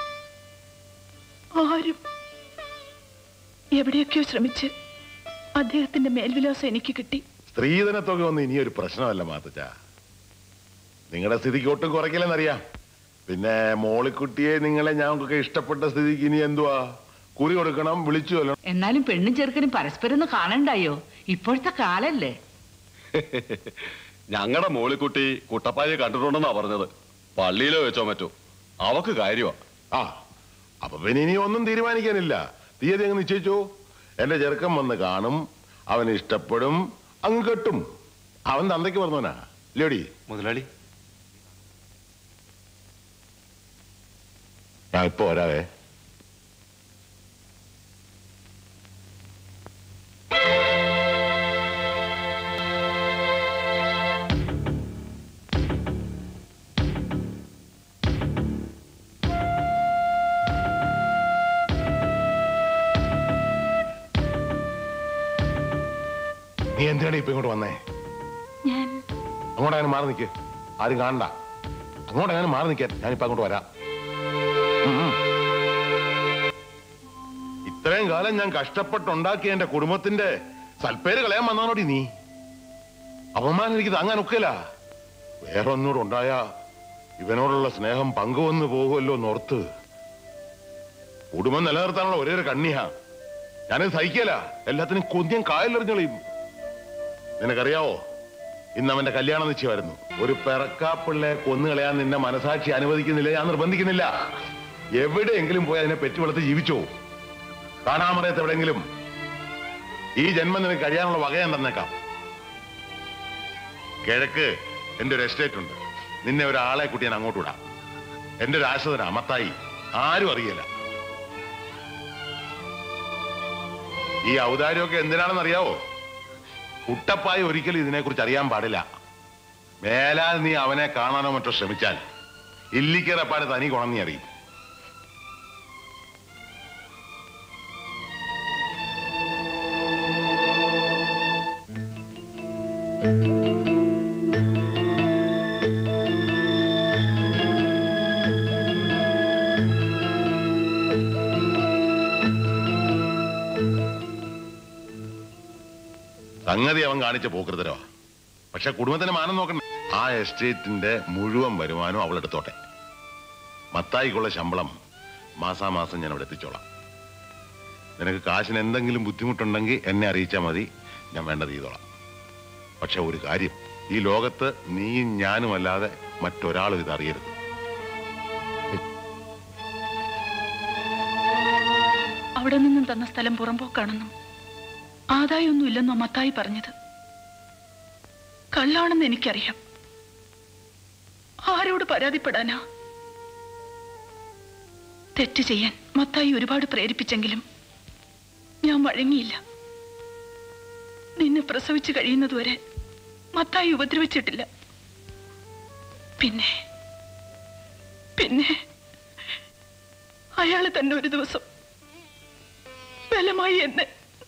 ആരും എവിടെയൊക്കെയോ ശ്രമിച്ച് അദ്ദേഹത്തിന്റെ മേൽവിലാസം എനിക്ക് കിട്ടി സ്ത്രീധനത്തൊക്കെ ഒന്നും ഇനിയൊരു പ്രശ്നമല്ല മാത്തച്ച നിങ്ങളുടെ സ്ഥിതിക്ക് ഒട്ടും കുറയ്ക്കില്ലെന്നറിയാം പിന്നെ മോളിക്കുട്ടിയെ നിങ്ങളെ ഞങ്ങൾക്കൊക്കെ ഇഷ്ടപ്പെട്ട സ്ഥിതിക്ക് ഇനി എന്തുവാ കുറി കൊടുക്കണം വിളിച്ചു കൊല്ലണം എന്നാലും പെണ്ണും ചെറുക്കനും പരസ്പരം ഒന്ന് കാണണ്ടായോ ഇപ്പോഴത്തെ കാലല്ലേ ഞങ്ങളുടെ മോളിക്കുട്ടി കുട്ടപ്പായെ കണ്ടിട്ടുണ്ടെന്നാ പറഞ്ഞത് പള്ളിയിലോ വെച്ചോ മറ്റോ അവക്ക് കാര്യമാ ആ അപ്പൊ പിന്നെ ഇനി ഒന്നും തീരുമാനിക്കാനില്ല തീയതി അങ്ങ് നിശ്ചയിച്ചു എന്റെ ചെറുക്കൻ വന്ന് കാണും അവന് ഇഷ്ടപ്പെടും അങ്ങ് കെട്ടും അവൻ തന്തയ്ക്ക് പറഞ്ഞവനാ ഇല്ലേടി മുതലാളി ഞാൻ ഇപ്പൊ വരാവേ നീ എന്തിനാണ് ഇപ്പൊ ഇങ്ങോട്ട് വന്നേ ഞാൻ അങ്ങോട്ട് അങ്ങനെ മാറി നിൽക്ക് ആരും കാണണ്ട അങ്ങോട്ട് അങ്ങനെ മാറി നിൽക്കാൻ ഞാനിപ്പോ അങ്ങോട്ട് വരാം ഉം, ഉം. ഇത്രയും കാലം ഞാൻ കഷ്ടപ്പെട്ടുണ്ടാക്കിയ എന്റെ കുടുംബത്തിന്റെ സൽപ്പേര് കളയാൻ വന്നാണോടി നീ അപമാനം എനിക്ക് താങ്ങാൻ ഒക്കില്ല വേറെ ഒന്നൂടെ ഉണ്ടായ ഇവനോടുള്ള സ്നേഹം പങ്കുവന്ന് പോകുമല്ലോ എന്നോർത്ത് കുടുംബം നിലനിർത്താനുള്ള ഒരേ ഒരു കണ്ണിയാ ഞാനത് സഹിക്കല എല്ലാത്തിനും കൊന്തിയം കായലെറിഞ്ഞളിയും നിനക്കറിയാവോ ഇന്ന് അവന്റെ കല്യാണം നിശ്ചയമായിരുന്നു ഒരു പിറക്കാപ്പിള്ളെ കൊന്നുകളയാൻ നിന്നെ മനസാക്ഷി അനുവദിക്കുന്നില്ല ഞാൻ നിർബന്ധിക്കുന്നില്ല എവിടെയെങ്കിലും പോയി അതിനെ പെറ്റു വളർത്തി ജീവിച്ചോ കാണാമറയത്ത് എവിടെയെങ്കിലും ഈ ജന്മം നിനക്ക് കഴിയാനുള്ള വക ഞാൻ തന്നേക്കാം കിഴക്ക് എന്റെ ഒരു എസ്റ്റേറ്റ് ഉണ്ട് നിന്നെ ഒരാളെ കൂട്ടി ഞാൻ അങ്ങോട്ട് വിടാം എന്റെ ഒരു ആശ്രിതനാ മത്തായി ആരും അറിയില്ല ഈ ഔദാര്യമൊക്കെ എന്തിനാണെന്ന് അറിയാവോ കുട്ടപ്പായി ഒരിക്കലും ഇതിനെക്കുറിച്ച് അറിയാൻ പാടില്ല മേലാൽ നീ അവനെ കാണാനോ മറ്റോ ശ്രമിച്ചാൽ ഇല്ലിക്കറപ്പാട് തനി ഗുണം നീ അറിയും സംഗതി അവൻ കാണിച്ച പോക്കൃതരവാ പക്ഷെ കുടുംബത്തിന് മാനം നോക്കണ്ട ആ എസ്റ്റേറ്റിന്റെ മുഴുവൻ വരുമാനവും അവൾ എടുത്തോട്ടെ മത്തായിക്കുള്ള ശമ്പളം മാസാമാസം ഞാൻ അവിടെ എത്തിച്ചോളാം നിനക്ക് കാശിന് എന്തെങ്കിലും ബുദ്ധിമുട്ടുണ്ടെങ്കിൽ എന്നെ അറിയിച്ചാൽ മതി ഞാൻ വേണ്ടത് ചെയ്തോളാം പക്ഷെ ഒരു കാര്യം ഈ ലോകത്ത് നീയും ഞാനും അല്ലാതെ മറ്റൊരാളും ഇത് അറിയരുത് അവിടെ നിന്നും തന്ന സ്ഥലം പുറമ്പോക്കാണെന്നും ആദായമൊന്നുമില്ലെന്നോ മത്തായി പറഞ്ഞത് കള്ളാണെന്ന് എനിക്കറിയാം ആരോട് പരാതിപ്പെടാനാ തെറ്റ് ചെയ്യാൻ മത്തായി ഒരുപാട് പ്രേരിപ്പിച്ചെങ്കിലും ഞാൻ വഴങ്ങിയില്ല നിന്നെ പ്രസവിച്ചു കഴിയുന്നതുവരെ മത്തായി ഉപദ്രവിച്ചിട്ടില്ല പിന്നെ പിന്നെ അയാള് തന്നെ ഒരു ദിവസം ബലമായി എന്നെ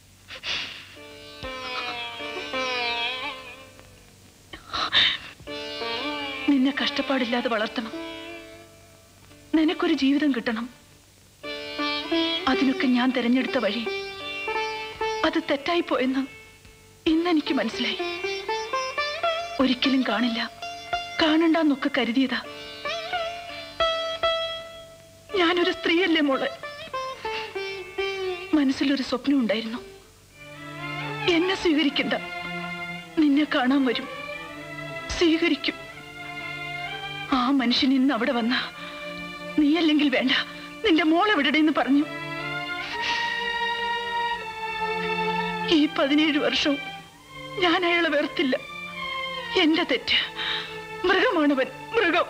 നിന്നെ കഷ്ടപ്പാടില്ലാതെ വളർത്തണം നിനക്കൊരു ജീവിതം കിട്ടണം അതിനൊക്കെ ഞാൻ തിരഞ്ഞെടുത്ത വഴി അത് തെറ്റായി പോയെന്ന് ഇന്നെനിക്ക് മനസ്സിലായി ഒരിക്കലും കാണില്ല കാണണ്ടെന്നൊക്കെ കരുതിയതാ ഞാനൊരു സ്ത്രീയല്ലേ മോളെ മനസ്സിലൊരു സ്വപ്നം ഉണ്ടായിരുന്നു എന്നെ സ്വീകരിക്കണ്ട നിന്നെ കാണാൻ വരും സ്വീകരിക്കും ആ മനുഷ്യൻ ഇന്ന് അവിടെ വന്ന നീയല്ലെങ്കിൽ വേണ്ട നിന്റെ മോൾ എവിടെയെന്ന് പറഞ്ഞു ഈ പതിനേഴ് വർഷവും ഞാൻ അയാളെ വെറുത്തില്ല എന്റെ തെറ്റ് മൃഗമാണവൻ മൃഗം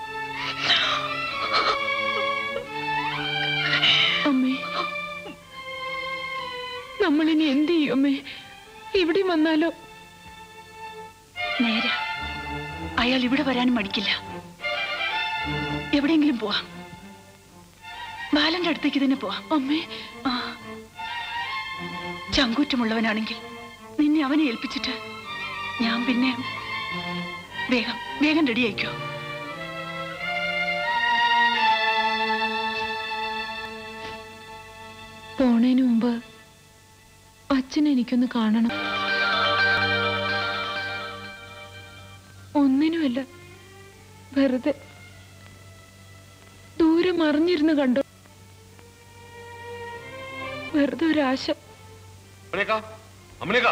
അമ്മേ നമ്മളിനി എന്ത് ചെയ്യും അമ്മേ ഇവിടെ വന്നാലോ നേരെ അയാൾ ഇവിടെ വരാനും മടിക്കില്ല എവിടെയെങ്കിലും പോവാം ബാലന്റെ അടുത്തേക്ക് തന്നെ പോവാം അമ്മേ ആ ചങ്കൂറ്റമുള്ളവനാണെങ്കിൽ നിന്നെ അവനെ ഏൽപ്പിച്ചിട്ട് ഞാൻ പിന്നെ വേഗം വേഗം റെഡി ആയിക്കോ പോണേന് മുമ്പ് അച്ഛൻ എനിക്കൊന്ന് കാണണം ഒന്നിനുമല്ല വെറുതെ ദൂരെ മറിഞ്ഞിരുന്ന് കണ്ടു വെറുതെ ഒരാശ അമ്മനേക്കാ അമ്മനേക്കാ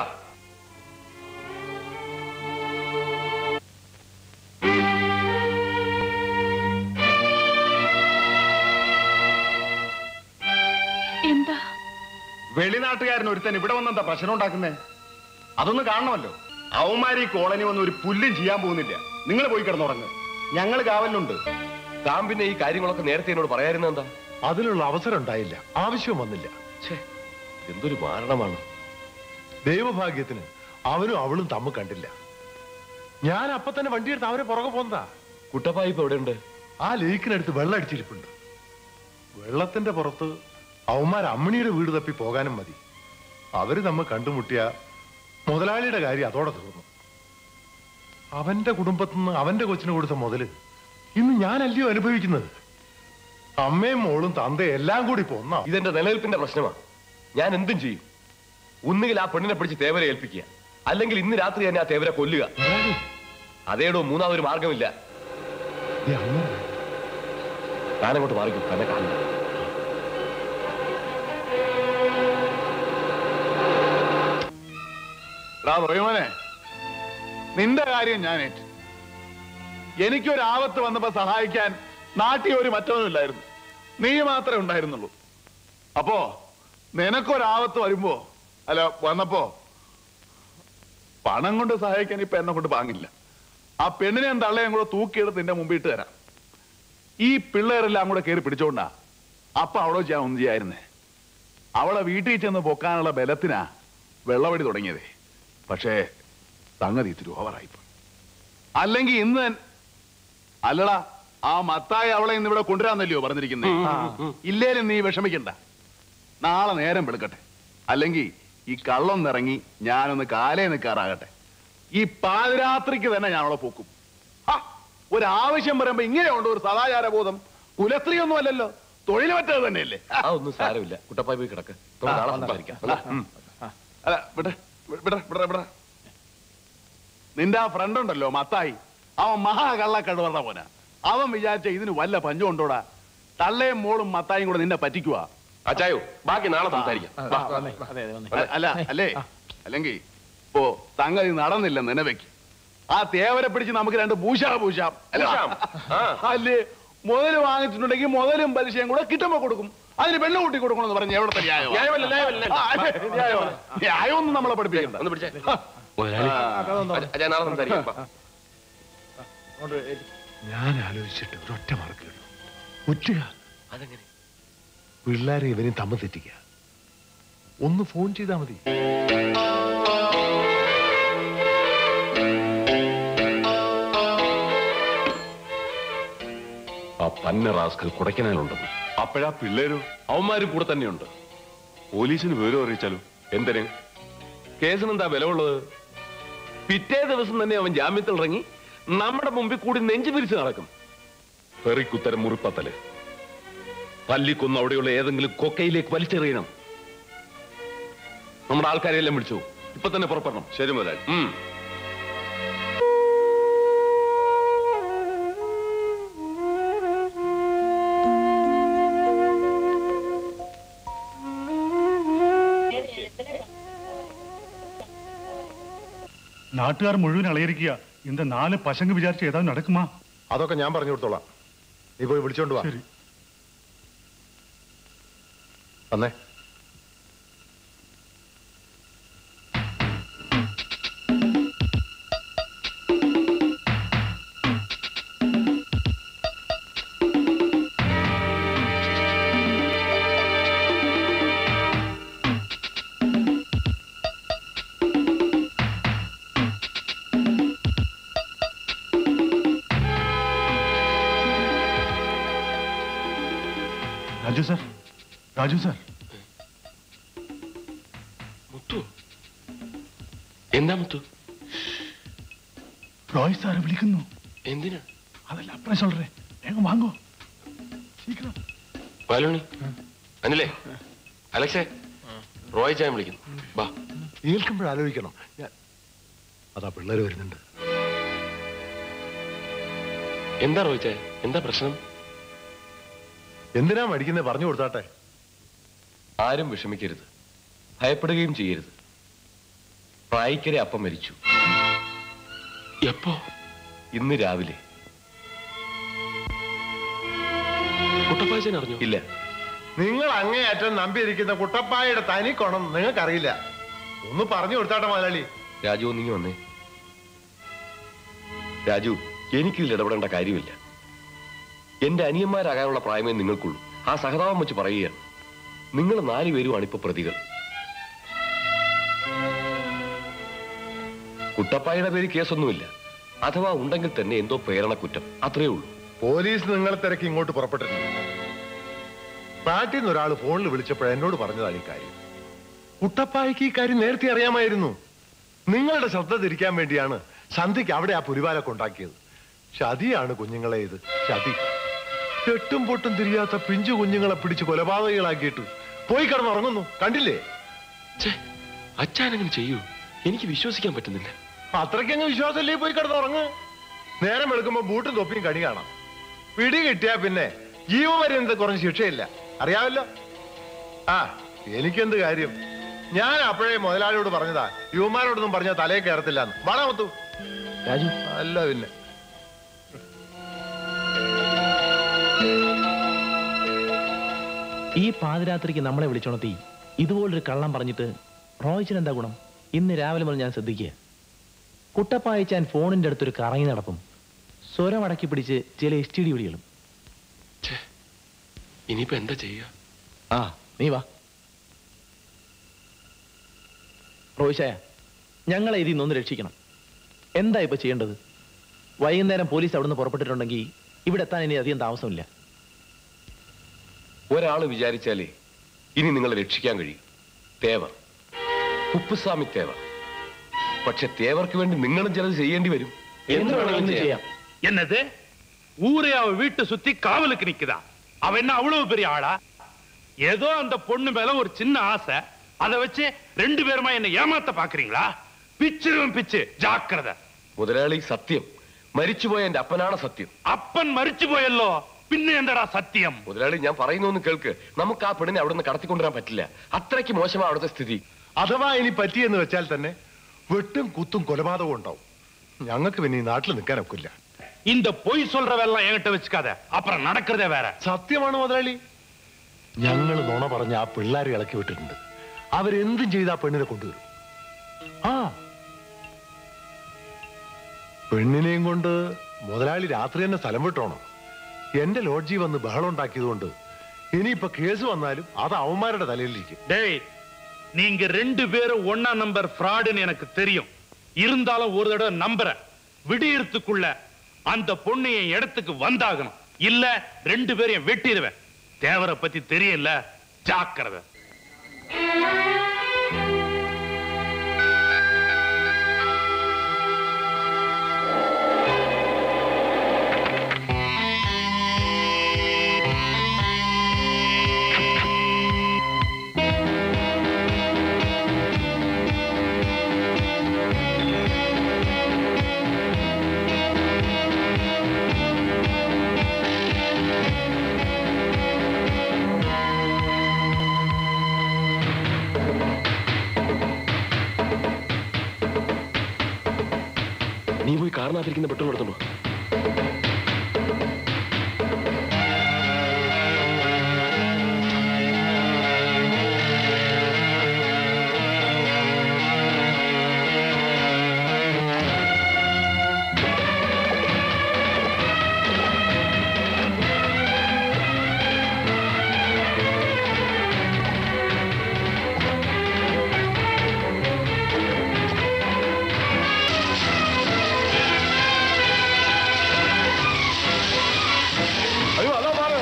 എന്താ വെളിനാട്ടുകാരൻ ഒരുത്തൻ ഇവിടെ വന്നെന്താ പ്രശ്നം ഉണ്ടാക്കുന്നേ അതൊന്ന് കാണണമല്ലോ അവന്മാര് ഈ കോളനി വന്ന് ഒരു പുല്ലും ചെയ്യാൻ പോകുന്നില്ല നിങ്ങൾ പോയി കിടന്നുറങ്ങ് ഞങ്ങൾ കാവലിലുണ്ട് താൻ പിന്നെ ഈ കാര്യങ്ങളൊക്കെ നേരത്തെ എന്നോട് പറയായിരുന്ന എന്താ അതിനുള്ള അവസരം ഉണ്ടായില്ല ആവശ്യം വന്നില്ല എന്തൊരു മാരണമാണ് ദൈവഭാഗ്യത്തിന് അവനും അവളും തമ്മിൽ കണ്ടില്ല ഞാൻ അപ്പൊ തന്നെ വണ്ടിയെടുത്ത് അവരെ പുറകെ പോന്നതാ കുട്ടപ്പായി ഇപ്പൊ എവിടെയുണ്ട് ആ ലേക്കിനടുത്ത് വെള്ളം അടിച്ചിരിപ്പുണ്ട് വെള്ളത്തിന്റെ പുറത്ത് അവന്മാർ അമ്മണിയുടെ വീട് തപ്പി പോകാനും മതി അവര് നമ്മ കണ്ടുമുട്ടിയ മുതലാളിയുടെ കാര്യം അതോടെ തീർന്നു അവന്റെ കുടുംബത്തിന്ന് അവന്റെ കൊച്ചിന് കൊടുത്ത മുതല് ഇന്ന് ഞാനല്ലയോ അനുഭവിക്കുന്നത് അമ്മയും മോളും തന്തയും എല്ലാം കൂടി പോന്ന ഇതെന്റെ നിലനിൽപ്പിന്റെ പ്രശ്നമാണ് ഞാൻ എന്തും ചെയ്യും ഒന്നുകിൽ ആ പെണ്ണിനെ പിടിച്ച് തേവരെ ഏൽപ്പിക്കുക അല്ലെങ്കിൽ ഇന്ന് രാത്രി തന്നെ ആ തേവരെ കൊല്ലുക അതേടോ മൂന്നാമതൊരു മാർഗമില്ല താനങ്ങോട്ട് മാറിക്കും തന്നെ കാണില്ല റോഹിമോനെ നിന്റെ കാര്യം ഞാൻ ഏറ്റു എനിക്കൊരു ആപത്ത് വന്നപ്പോ സഹായിക്കാൻ നാട്ടിൽ ഒരു മറ്റവനുമില്ലായിരുന്നു നീ മാത്രമേ ഉണ്ടായിരുന്നുള്ളൂ അപ്പോ നിനക്കൊരാപത്ത് വരുമ്പോ അല്ല വന്നപ്പോ പണം കൊണ്ട് സഹായിക്കാൻ ഇപ്പൊ എന്നെ കൊണ്ട് വാങ്ങില്ല ആ പെണ്ണിനെയും തള്ളയും കൂടെ തൂക്കിയെടുത്ത് നിന്റെ മുമ്പിൽ ഇട്ട് തരാം ഈ പിള്ളേരെല്ലാം കൂടെ കയറി പിടിച്ചോണ്ടാ അപ്പൊ അവളോ ചെയ്യാൻ ഒന്നും ചെയ്യായിരുന്നേ അവളെ വീട്ടിൽ ചെന്ന് പൊക്കാനുള്ള ബലത്തിനാ വെള്ളവടി തുടങ്ങിയതേ പക്ഷേ സംഗതി ഇത്തിരി ഓവറായിപ്പോ അല്ലെങ്കിൽ ഇന്ന് തൻ- അല്ലടാ ആ മത്തായി അവളെ ഇന്ന് ഇവിടെ കൊണ്ടുവരാന്നല്ലയോ പറഞ്ഞിരിക്കുന്നേ ഇല്ലേലും നീ വിഷമിക്കണ്ട നാളെ നേരം വെളുക്കട്ടെ അല്ലെങ്കിൽ ഈ കള്ളം നിറങ്ങി ഞാനൊന്ന് കാലേ നിൽക്കാറാകട്ടെ ഈ പാതിരാത്രിക്ക് തന്നെ ഞാൻ അവളെ പോക്കും ഹാ, ഒരാവശ്യം വരുമ്പോ ഇങ്ങനെയുണ്ട് ഒരു സദാചാര ബോധം കുലസ്ത്രീ ഒന്നും അല്ലല്ലോ തൊഴിൽ പറ്റത് തന്നെയല്ലേ അതൊന്നും സാരമില്ല കുട്ടപ്പായി പോയി കിടക്ക് നമുക്ക് നാളെ സംസാരിക്കാം അല്ല, ഉം. അല്ല വിട വിട വിട വിട നിന്റെ ആ ഫ്രണ്ട് ഉണ്ടല്ലോ മത്തായി അവൻ മഹാകള്ളക്കടുവറ പോന അവൻ വിചാരിച്ച ഇതിന് വല്ല പഞ്ചം ഉണ്ടോടാ തള്ളയും മോളും മത്തായും കൂടെ നിന്നെ പറ്റിക്കുവാ അച്ചായോ ബാക്കി നാളെ സംസാരിക്കാം വാ. അല്ല- അല്ല അല്ലേ അല്ലെങ്കിൽ ഇപ്പോ സംഗതി നടന്നില്ല നിലവയ്ക്ക് ആ തേവരെ പിടിച്ച് നമുക്ക് രണ്ട് പൂശാ പൂശാം അല്ല? പൂശാം. ആ. അല്ലേ മുതല് വാങ്ങിച്ചിട്ടുണ്ടെങ്കിൽ മുതലും പലിശയും കൂടെ കിട്ടുമ്പോ കൊടുക്കും അതിന് പെണ്ണു കൂട്ടി കൊടുക്കണമെന്ന് പറഞ്ഞ എവിടത്തെ ന്യായമാ? ന്യായമല്ല, ന്യായമല്ല. ആ, അല്ലേ, ന്യായമാ. ന്യായമൊന്നും നമ്മളെ പഠിപ്പിക്കണ്ട ഒന്ന് പിടിച്ചേ മുതലാളി. അച്ഛാ നാളെ സംസാരിക്കാം വാ. ഞാൻ ആലോചിച്ചിട്ട് ഒരൊറ്റ മാർക്ക് കിട്ടും ഒറ്റ പിള്ളേരെ ഇവനും തമ്മിൽ തെറ്റിക്ക ഒന്ന് ഫോൺ ചെയ്താൽ മതി ആ പന്ന റാസ്കൽ കുടയ്ക്കനാലുണ്ടെന്ന് അപ്പോഴാ പിള്ളേരും അവന്മാരും കൂടെ തന്നെയുണ്ട് പോലീസിന് വിവരം അറിയിച്ചാലോ എന്തിന് കേസിന് എന്താ വില ഉള്ളത് പിറ്റേ ദിവസം തന്നെ അവൻ ജാമ്യത്തിൽ ഇറങ്ങി നമ്മുടെ മുമ്പിൽ കൂടി നെഞ്ചു പിരിച്ച് നടക്കും പെറിക്കുത്തരം മുറിപ്പത്തല് പല്ലിക്കൊന്ന് അവിടെയുള്ള ഏതെങ്കിലും കൊക്കയിലേക്ക് വലിച്ചെറിയണം നമ്മുടെ ആൾക്കാരെ എല്ലാം വിളിച്ചു ഇപ്പൊ തന്നെ പുറപ്പെടണം ശരി മുതലാളി ഉം. നാട്ടുകാർ മുഴുവൻ അളയിരിക്കുക இந்த നാല് പശങ്ക് വിചാരിച്ച് ഏതാണ്ട് നടക്കുമാ അതൊക്കെ ഞാൻ പറഞ്ഞു കൊടുത്തോളാം നീ പോയി വിളിച്ചോണ്ട് വാ ശരി വന്നേ രാജു സാർ രാജു സാർ മുത്തു എന്താ മുത്തു റോയ് സാർ വിളിക്കുന്നു എന്തിനാ അതല്ല അപ്പഴേ சொல்றேன் വേഗം വാങ്ങോ ശീഘ്രം ബാലുണി അനിലേ അലക്സേ റോയ് ചായം വിളിക്കുന്നു വാ കേൾക്കുമ്പോഴാലോചിക്കണം ഞാൻ അതാ പിള്ളേര് വരുന്നുണ്ട് എന്താ റോയ് ചായ എന്താ പ്രശ്നം എന്തിനാ മടിക്കുന്നത് പറഞ്ഞു കൊടുത്താട്ടെ ആരും വിഷമിക്കരുത് ഭയപ്പെടുകയും ചെയ്യരുത് പ്രായിക്കരെ അപ്പം മരിച്ചു എപ്പോ ഇന്ന് രാവിലെ കുട്ടപ്പാച്ചൻ അറിഞ്ഞു ഇല്ല നിങ്ങൾ അങ്ങേയറ്റം നമ്പിയിരിക്കുന്ന കുട്ടപ്പായുടെ തനി കൊണം നിങ്ങൾക്കറിയില്ല ഒന്ന് പറഞ്ഞു കൊടുത്താട്ടെ മുതലാളി രാജു നീ വന്നേ രാജു എനിക്കിതിൽ ഇടപെടേണ്ട കാര്യമില്ല എന്റെ അനിയന്മാരാകാനുള്ള പ്രായമേ നിങ്ങൾക്കുള്ളൂ ആ സഹതാപം വെച്ച് പറയുകയാണ് നിങ്ങൾ നാലുപേരുമാണ് ഇപ്പൊ പ്രതികൾ കുട്ടപ്പായുടെ പേര് കേസൊന്നുമില്ല അഥവാ ഉണ്ടെങ്കിൽ തന്നെ എന്തോ പ്രേരണ കുറ്റം അത്രേ ഉള്ളൂ പോലീസ് നിങ്ങളെ തിരക്കി ഇങ്ങോട്ട് പുറപ്പെട്ടിട്ടുണ്ട് നാട്ടിൽ നിന്ന് ഒരാൾ ഫോണിൽ വിളിച്ചപ്പോൾ എന്നോട് പറഞ്ഞതാണ് ഈ കാര്യം കുട്ടപ്പായ്ക്ക് ഈ കാര്യം നേരത്തെ അറിയാമായിരുന്നു നിങ്ങളുടെ ശ്രദ്ധ തിരിക്കാൻ വേണ്ടിയാണ് സന്ധ്യയ്ക്ക് അവിടെ ആ പുരിവാലൊക്കെ ഉണ്ടാക്കിയത് ചതിയാണ് കുഞ്ഞുങ്ങളെ ഇത് ചതി എട്ടും പൊട്ടും തിരിയാത്ത പിഞ്ചു കുഞ്ഞുങ്ങളെ പിടിച്ച് കൊലപാതകികളാക്കിയിട്ട് പോയി കിടന്നുറങ്ങുന്നു കണ്ടില്ലേ അച്ഛാനങ്ങനെ ചെയ്യൂ എനിക്ക് വിശ്വസിക്കാൻ പറ്റുന്നില്ല അത്രയ്ക്കങ്ങ് വിശ്വാസമില്ലേ പോയി കിടന്നുറങ്ങ് നേരം എടുക്കുമ്പോ ബൂട്ടും തൊപ്പിയും കണി കാണാം പിടി കിട്ടിയാ പിന്നെ ജീവപര്യന്ത കുറഞ്ഞ ശിക്ഷയില്ല അറിയാമല്ലോ ആ എനിക്കെന്ത് കാര്യം ഞാൻ അപ്പോഴേ മുതലാളിയോട് പറഞ്ഞതാ യുവമാരോടൊന്നും പറഞ്ഞാൽ തലയെ കയറത്തില്ല വളമത്തു രാജു അല്ല പിന്നെ ഈ പാതിരാത്രിക്ക് നമ്മളെ വിളിച്ചുണർത്തി ഇതുപോലൊരു കള്ളം പറഞ്ഞിട്ട് റോയിച്ചിന് എന്താ ഗുണം ഇന്ന് രാവിലെ മുതൽ ഞാൻ ശ്രദ്ധിക്കുക കുട്ടപ്പ അയച്ചാൻ ഫോണിന്റെ അടുത്തൊരു കറങ്ങി നടപ്പും സ്വരം അടക്കി പിടിച്ച് ചില എസ് ടി ഡി വിളികളും ഇനിയിപ്പോ എന്താ ചെയ്യുക ആ നീ വാ റോയിഷായ ഞങ്ങളെ ഇതിൽ നിന്നൊന്ന് രക്ഷിക്കണം എന്താ ഇപ്പൊ ചെയ്യേണ്ടത് വൈകുന്നേരം പോലീസ് അവിടുന്ന് പുറപ്പെട്ടിട്ടുണ്ടെങ്കിൽ ഇവിടെ എത്താൻ ഇനി അധികം താമസമില്ല ഒരാൾ വിചാരിച്ചാലേ ഇനി നിങ്ങളെ രക്ഷിക്കാൻ കഴിയും തേവർ കുപ്പുസ്വാമി തേവർ പക്ഷെ തേവർക്ക് വേണ്ടി നിങ്ങളും ചിലത് ചെയ്യേണ്ടി വരും എന്ത് வேணாலும் ചെയ്യാം என்னது ஊரே அவ வீட்டை சுத்தி காவலுக்கு நிக்குதா அவ என்ன அவ்வளவு பெரிய ஆளா ஏதோ அந்த பொண்ணு மேல ஒரு சின்ன ஆசை அதை வச்சு ரெண்டு பேருமா என்ன ஏமாத்த பாக்குறீங்களா பிச்சிருவன் பிச்சு ஜாக்கிரதை മുതലാളി സത്യം മരിച്ചുപോയ എന്റെ അപ്പനാണ് സത്യം അപ്പൻ മരിച്ചു പോയല്ലോ പിന്നെ എന്താടാ സത്യം മുതലാളി ഞാൻ പറയുന്നു കേൾക്ക് നമുക്ക് ആ പെണ്ണിനെ അവിടെ നിന്ന് കടത്തിക്കൊണ്ടുവരാൻ പറ്റില്ല അത്രയ്ക്ക് മോശമാണ് അവിടുത്തെ സ്ഥിതി അഥവാ ഇനി പറ്റിയെന്ന് വെച്ചാൽ തന്നെ വെട്ടും കുത്തും കൊലപാതകവും ഉണ്ടാവും ഞങ്ങൾക്ക് പിന്നെ ഈ നാട്ടിൽ നിൽക്കാൻ ഒക്കില്ല இந்த பொய் சொல்றவெல்லாம் என்கிட்ட வச்சுக்காத அப்புறம் நடக்கிறதே வேற സത്യമാണ് മുതലാളി ഞങ്ങൾ നുണ പറഞ്ഞ ആ പിള്ളേരെ ഇളക്കി വിട്ടിട്ടുണ്ട് അവരെന്തും ചെയ്ത് ആ പെണ്ണിനെ കൊണ്ടുവരും ആ പെണ്ണിനെയും കൊണ്ട് മുതലാളി രാത്രി തന്നെ സ്ഥലം വിട്ടോണം എന്റെ ലോഡ്ജി വന്ന് ബഹളം ഉണ്ടാക്കിയതുകൊണ്ട് ഇനിയിപ്പോ കേസ് വന്നാലും അത് അവന്മാരുടെ തലയിലിരിക്കും டேய் நீங்க ரெண்டு பேரும் ஒன்னா நம்பர் ஃப்ராடுன்னு எனக்கு தெரியும் இருந்தாலும் ஒரு தடவை நம்புறேன் விடியறதுக்குள்ள அந்த பொண்ணு என் இடத்துக்கு வந்தாகணும் இல்ல ரெண்டு பேரையும் வெட்டிடுவேன் தேவரை பத்தி தெரியல ஜாக்கிரதை നീ പോയി കാറിനകത്തിരിക്കുന്ന പെട്രോൾ എടുത്തോളൂ അയ്യോ അതാ മാറ്.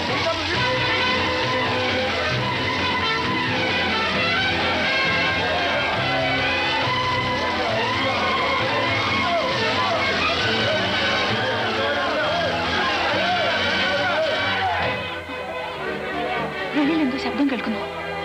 വെളിയിൽ എന്തോ ശബ്ദം കേൾക്കുന്നു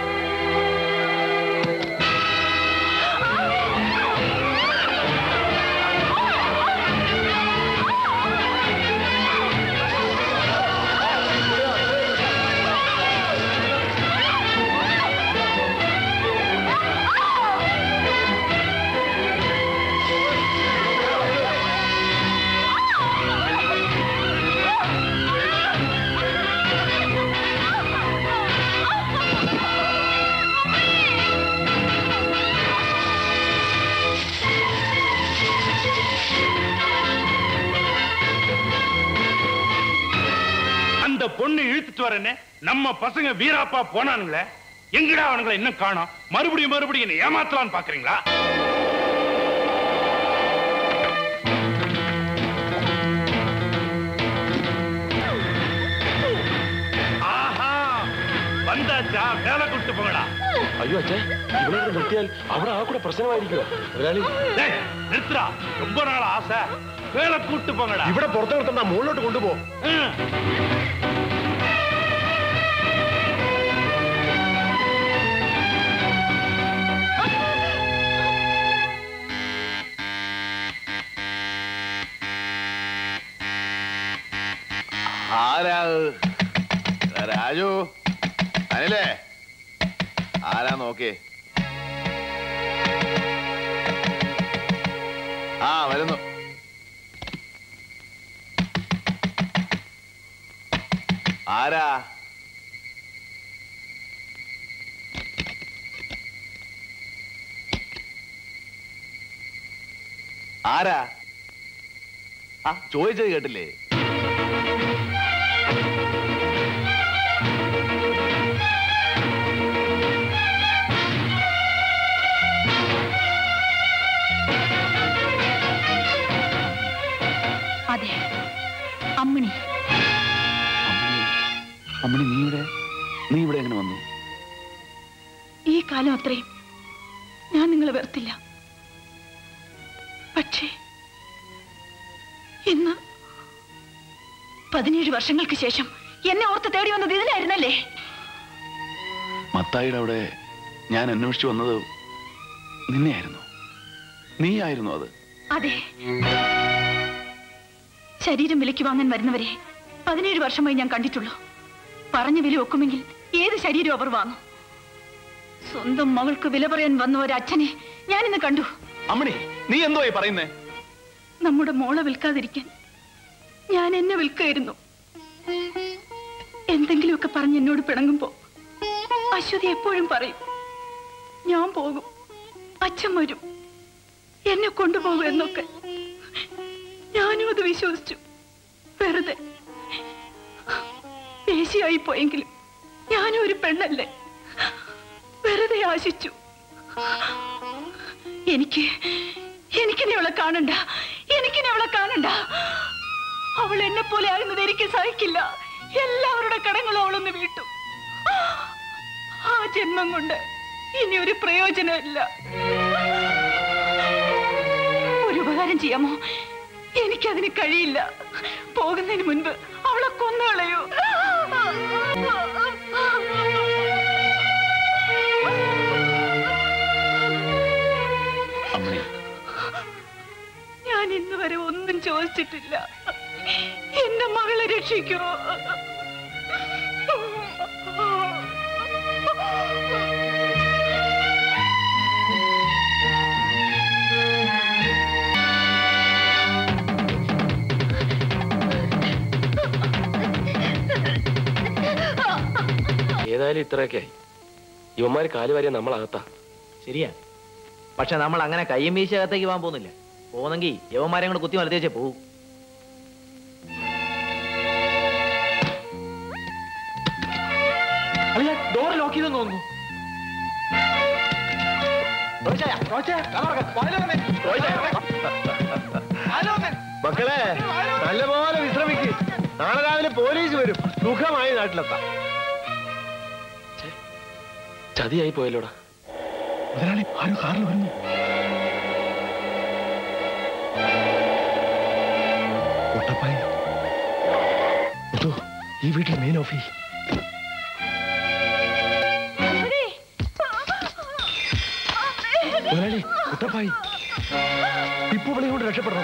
அந்த பொண்ணு இழுத்துட்டு வரேன்னு நம்ம பசங்க வீராப்பா போனானுங்களே எங்கடா அவனுங்களை இன்னும் காணோம் மறுபடியும் மறுபடியும் என்ன ஏமாத்தலாம்னு பாக்குறீங்களா ஆஹா வந்தாச்சா வேலை கொடுத்து போங்கடா അയ്യോ അച്ഛേ ഇവിടെ ഇവിടെ നിർത്തിയാൽ അവിടെ ആ കൂടെ പ്രശ്നമായിരിക്കുമോ മുതലാളി டேய், நிறுத்துடா ரொம்ப நாள் ஆசை வேலை கூட்டு போங்கடா ഇവിടെ പുറത്ത് നിർത്തണ്ട മുകളിലോട്ട് കൊണ്ടുപോ ആരാ അത്? എടാ രാജു അനിലേ ആരാ നോക്കിയേ ആ വരുന്നു ആരാ ആരാ ആ ചോദിച്ചത് കേട്ടില്ലേ അതെ അമ്മിണി അമ്മണി നീ ഇവിടെ നീ ഇവിടെ എങ്ങനെ വന്നു ഈ കാലം അത്രയും ഞാൻ നിങ്ങളെ വെറുത്തില്ല പക്ഷേ ഇന്ന് പതിനേഴ് വർഷങ്ങൾക്ക് ശേഷം എന്നെ ഓർത്ത് തേടി വന്നത് ഇതിനായിരുന്നല്ലേ മത്തായിയുടെ അവിടെ ഞാൻ അന്വേഷിച്ചു വന്നത് നിന്നെയായിരുന്നു നീ ആയിരുന്നു അത് അതെ ശരീരം വിലയ്ക്ക് വാങ്ങാൻ വരുന്നവരെ പതിനേഴ് വർഷമായി ഞാൻ കണ്ടിട്ടുള്ളൂ പറഞ്ഞ വില ഒക്കുമെങ്കിൽ ഏത് ശരീരം അവർ വാങ്ങും സ്വന്തം മകൾക്ക് വില പറയാൻ വന്ന ഒരച്ഛനെ ഞാനിന്ന് കണ്ടു അമ്മണി നീ എന്തോ പറയുന്നേ നമ്മുടെ മോളെ വിൽക്കാതിരിക്കാൻ ഞാൻ എന്നെ വിൽക്കായിരുന്നു എന്തെങ്കിലുമൊക്കെ പറഞ്ഞ് എന്നോട് പിണങ്ങുമ്പോ അശ്വതി എപ്പോഴും പറയും ഞാൻ പോകും അച്ഛൻ വരും എന്നെ കൊണ്ടുപോകും എന്നൊക്കെ ഞാനും അത് വിശ്വസിച്ചു വെറുതെ ദേശീയായി പോയെങ്കിലും ഞാനും ഒരു പെണ്ണല്ലേ വെറുതെ ആശിച്ചു എനിക്ക് എനിക്കിനി അവളെ കാണണ്ട എനിക്കിനി അവളെ കാണണ്ട അവൾ എന്നെ പോലെ ആകുന്നത് എനിക്ക് സഹിക്കില്ല എല്ലാവരുടെ കടങ്ങളും അവളൊന്ന് വീട്ടു ആ ജന്മം കൊണ്ട് ഇനി ഒരു പ്രയോജനമില്ല ഒരു ഉപകാരം ചെയ്യാമോ എനിക്കതിന് കഴിയില്ല പോകുന്നതിന് മുൻപ് അവളെ കൊന്നുകളയൂ അമ്മണി ഞാൻ ഇന്ന് വരെ ഒന്നും ചോദിച്ചിട്ടില്ല എന്റെ മകളെ രക്ഷിക്കുമോ ഏതായാലും ഇത്രയൊക്കെ ആയി ഇവന്മാര് കാലുവാരിയ നമ്മളകത്താ ശരിയാ പക്ഷെ നമ്മൾ അങ്ങനെ കയ്യും വീശി അകത്തേക്ക് പോകാൻ പോകുന്നില്ല പോകുന്നെങ്കിൽ യവന്മാരെ കൂടെ കുത്തി മലത്തി വെച്ചേ പോകും ഡോർ ലോക്ക് ചെയ്തെന്ന് തോന്നുന്നു മക്കളെ നല്ലപോലെ വിശ്രമിക്ക് നാളെ രാവിലെ പോലീസ് വരും സുഖമായി നാട്ടിലെത്താം ചതിയായി പോയല്ലോടാ മുതലാളി ആരോ കാറിൽ വരുന്നു ഒട്ടപ്പായി മുത്തു, ഈ വീട്ടിൽ മെയിൻ ഓഫീസ് മുതലാളി കുട്ടപ്പായി ഇപ്പൊ വിളി കൊണ്ട് രക്ഷപ്പെടണം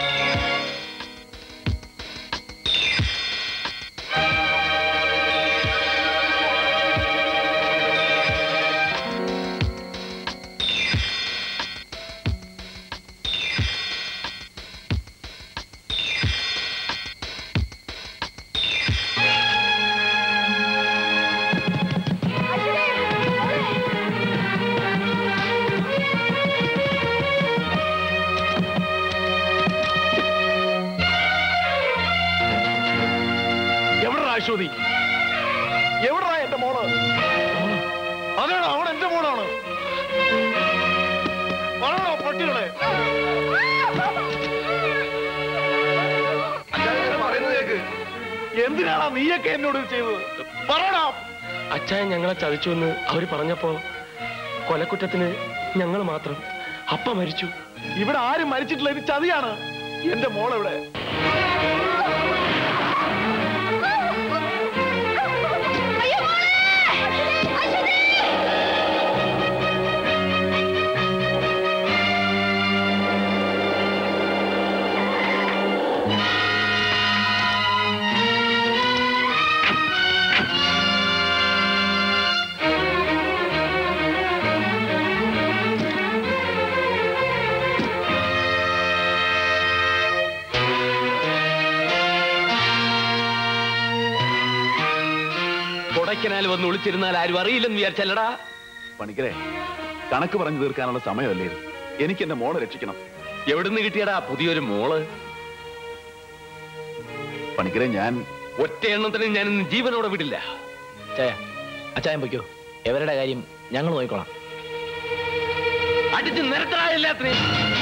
എവിടാ അശ്വതി എവിടാ എന്റെ മോള് അതാണ് അവൾ എന്റെ മോളാണ് പറയണോ പട്ടികളെ എന്തിനാണ് നീയൊക്കെ എന്നോട് ഇത് ചെയ്തത് പറയണോ അച്ചായൻ ഞങ്ങളെ ചതിച്ചു എന്ന് അവര് പറഞ്ഞപ്പോ കൊലക്കുറ്റത്തിന് ഞങ്ങൾ മാത്രം അപ്പ മരിച്ചു ഇവിടെ ആരും മരിച്ചിട്ടില്ല ഇത് ചതിയാണ് എന്റെ മോളെവിടെ ആ കൊടക്കനാൽ വന്ന് ഒളിച്ചിരുന്നാൽ ആരും അറിയില്ലെന്ന് വിചാരിച്ചല്ലടാ പണിക്കരെ കണക്ക് പറഞ്ഞു തീർക്കാനുള്ള സമയമല്ലേ ഇത് എനിക്ക് എന്റെ മോളെ രക്ഷിക്കണം എവിടുന്ന് കിട്ടിയടാ പുതിയൊരു മോള് പണിക്കരെ ഞാൻ ഒറ്റ എണ്ണത്തിന് ഞാൻ ഇന്ന് ജീവനോടെ വിടില്ല ചായ അച്ചായൻ പൊയ്ക്കോ എവരുടെ കാര്യം ഞങ്ങൾ നോക്കിക്കോളാം അടിച്ച് നിരത്തടാ എല്ലാത്തിനെയും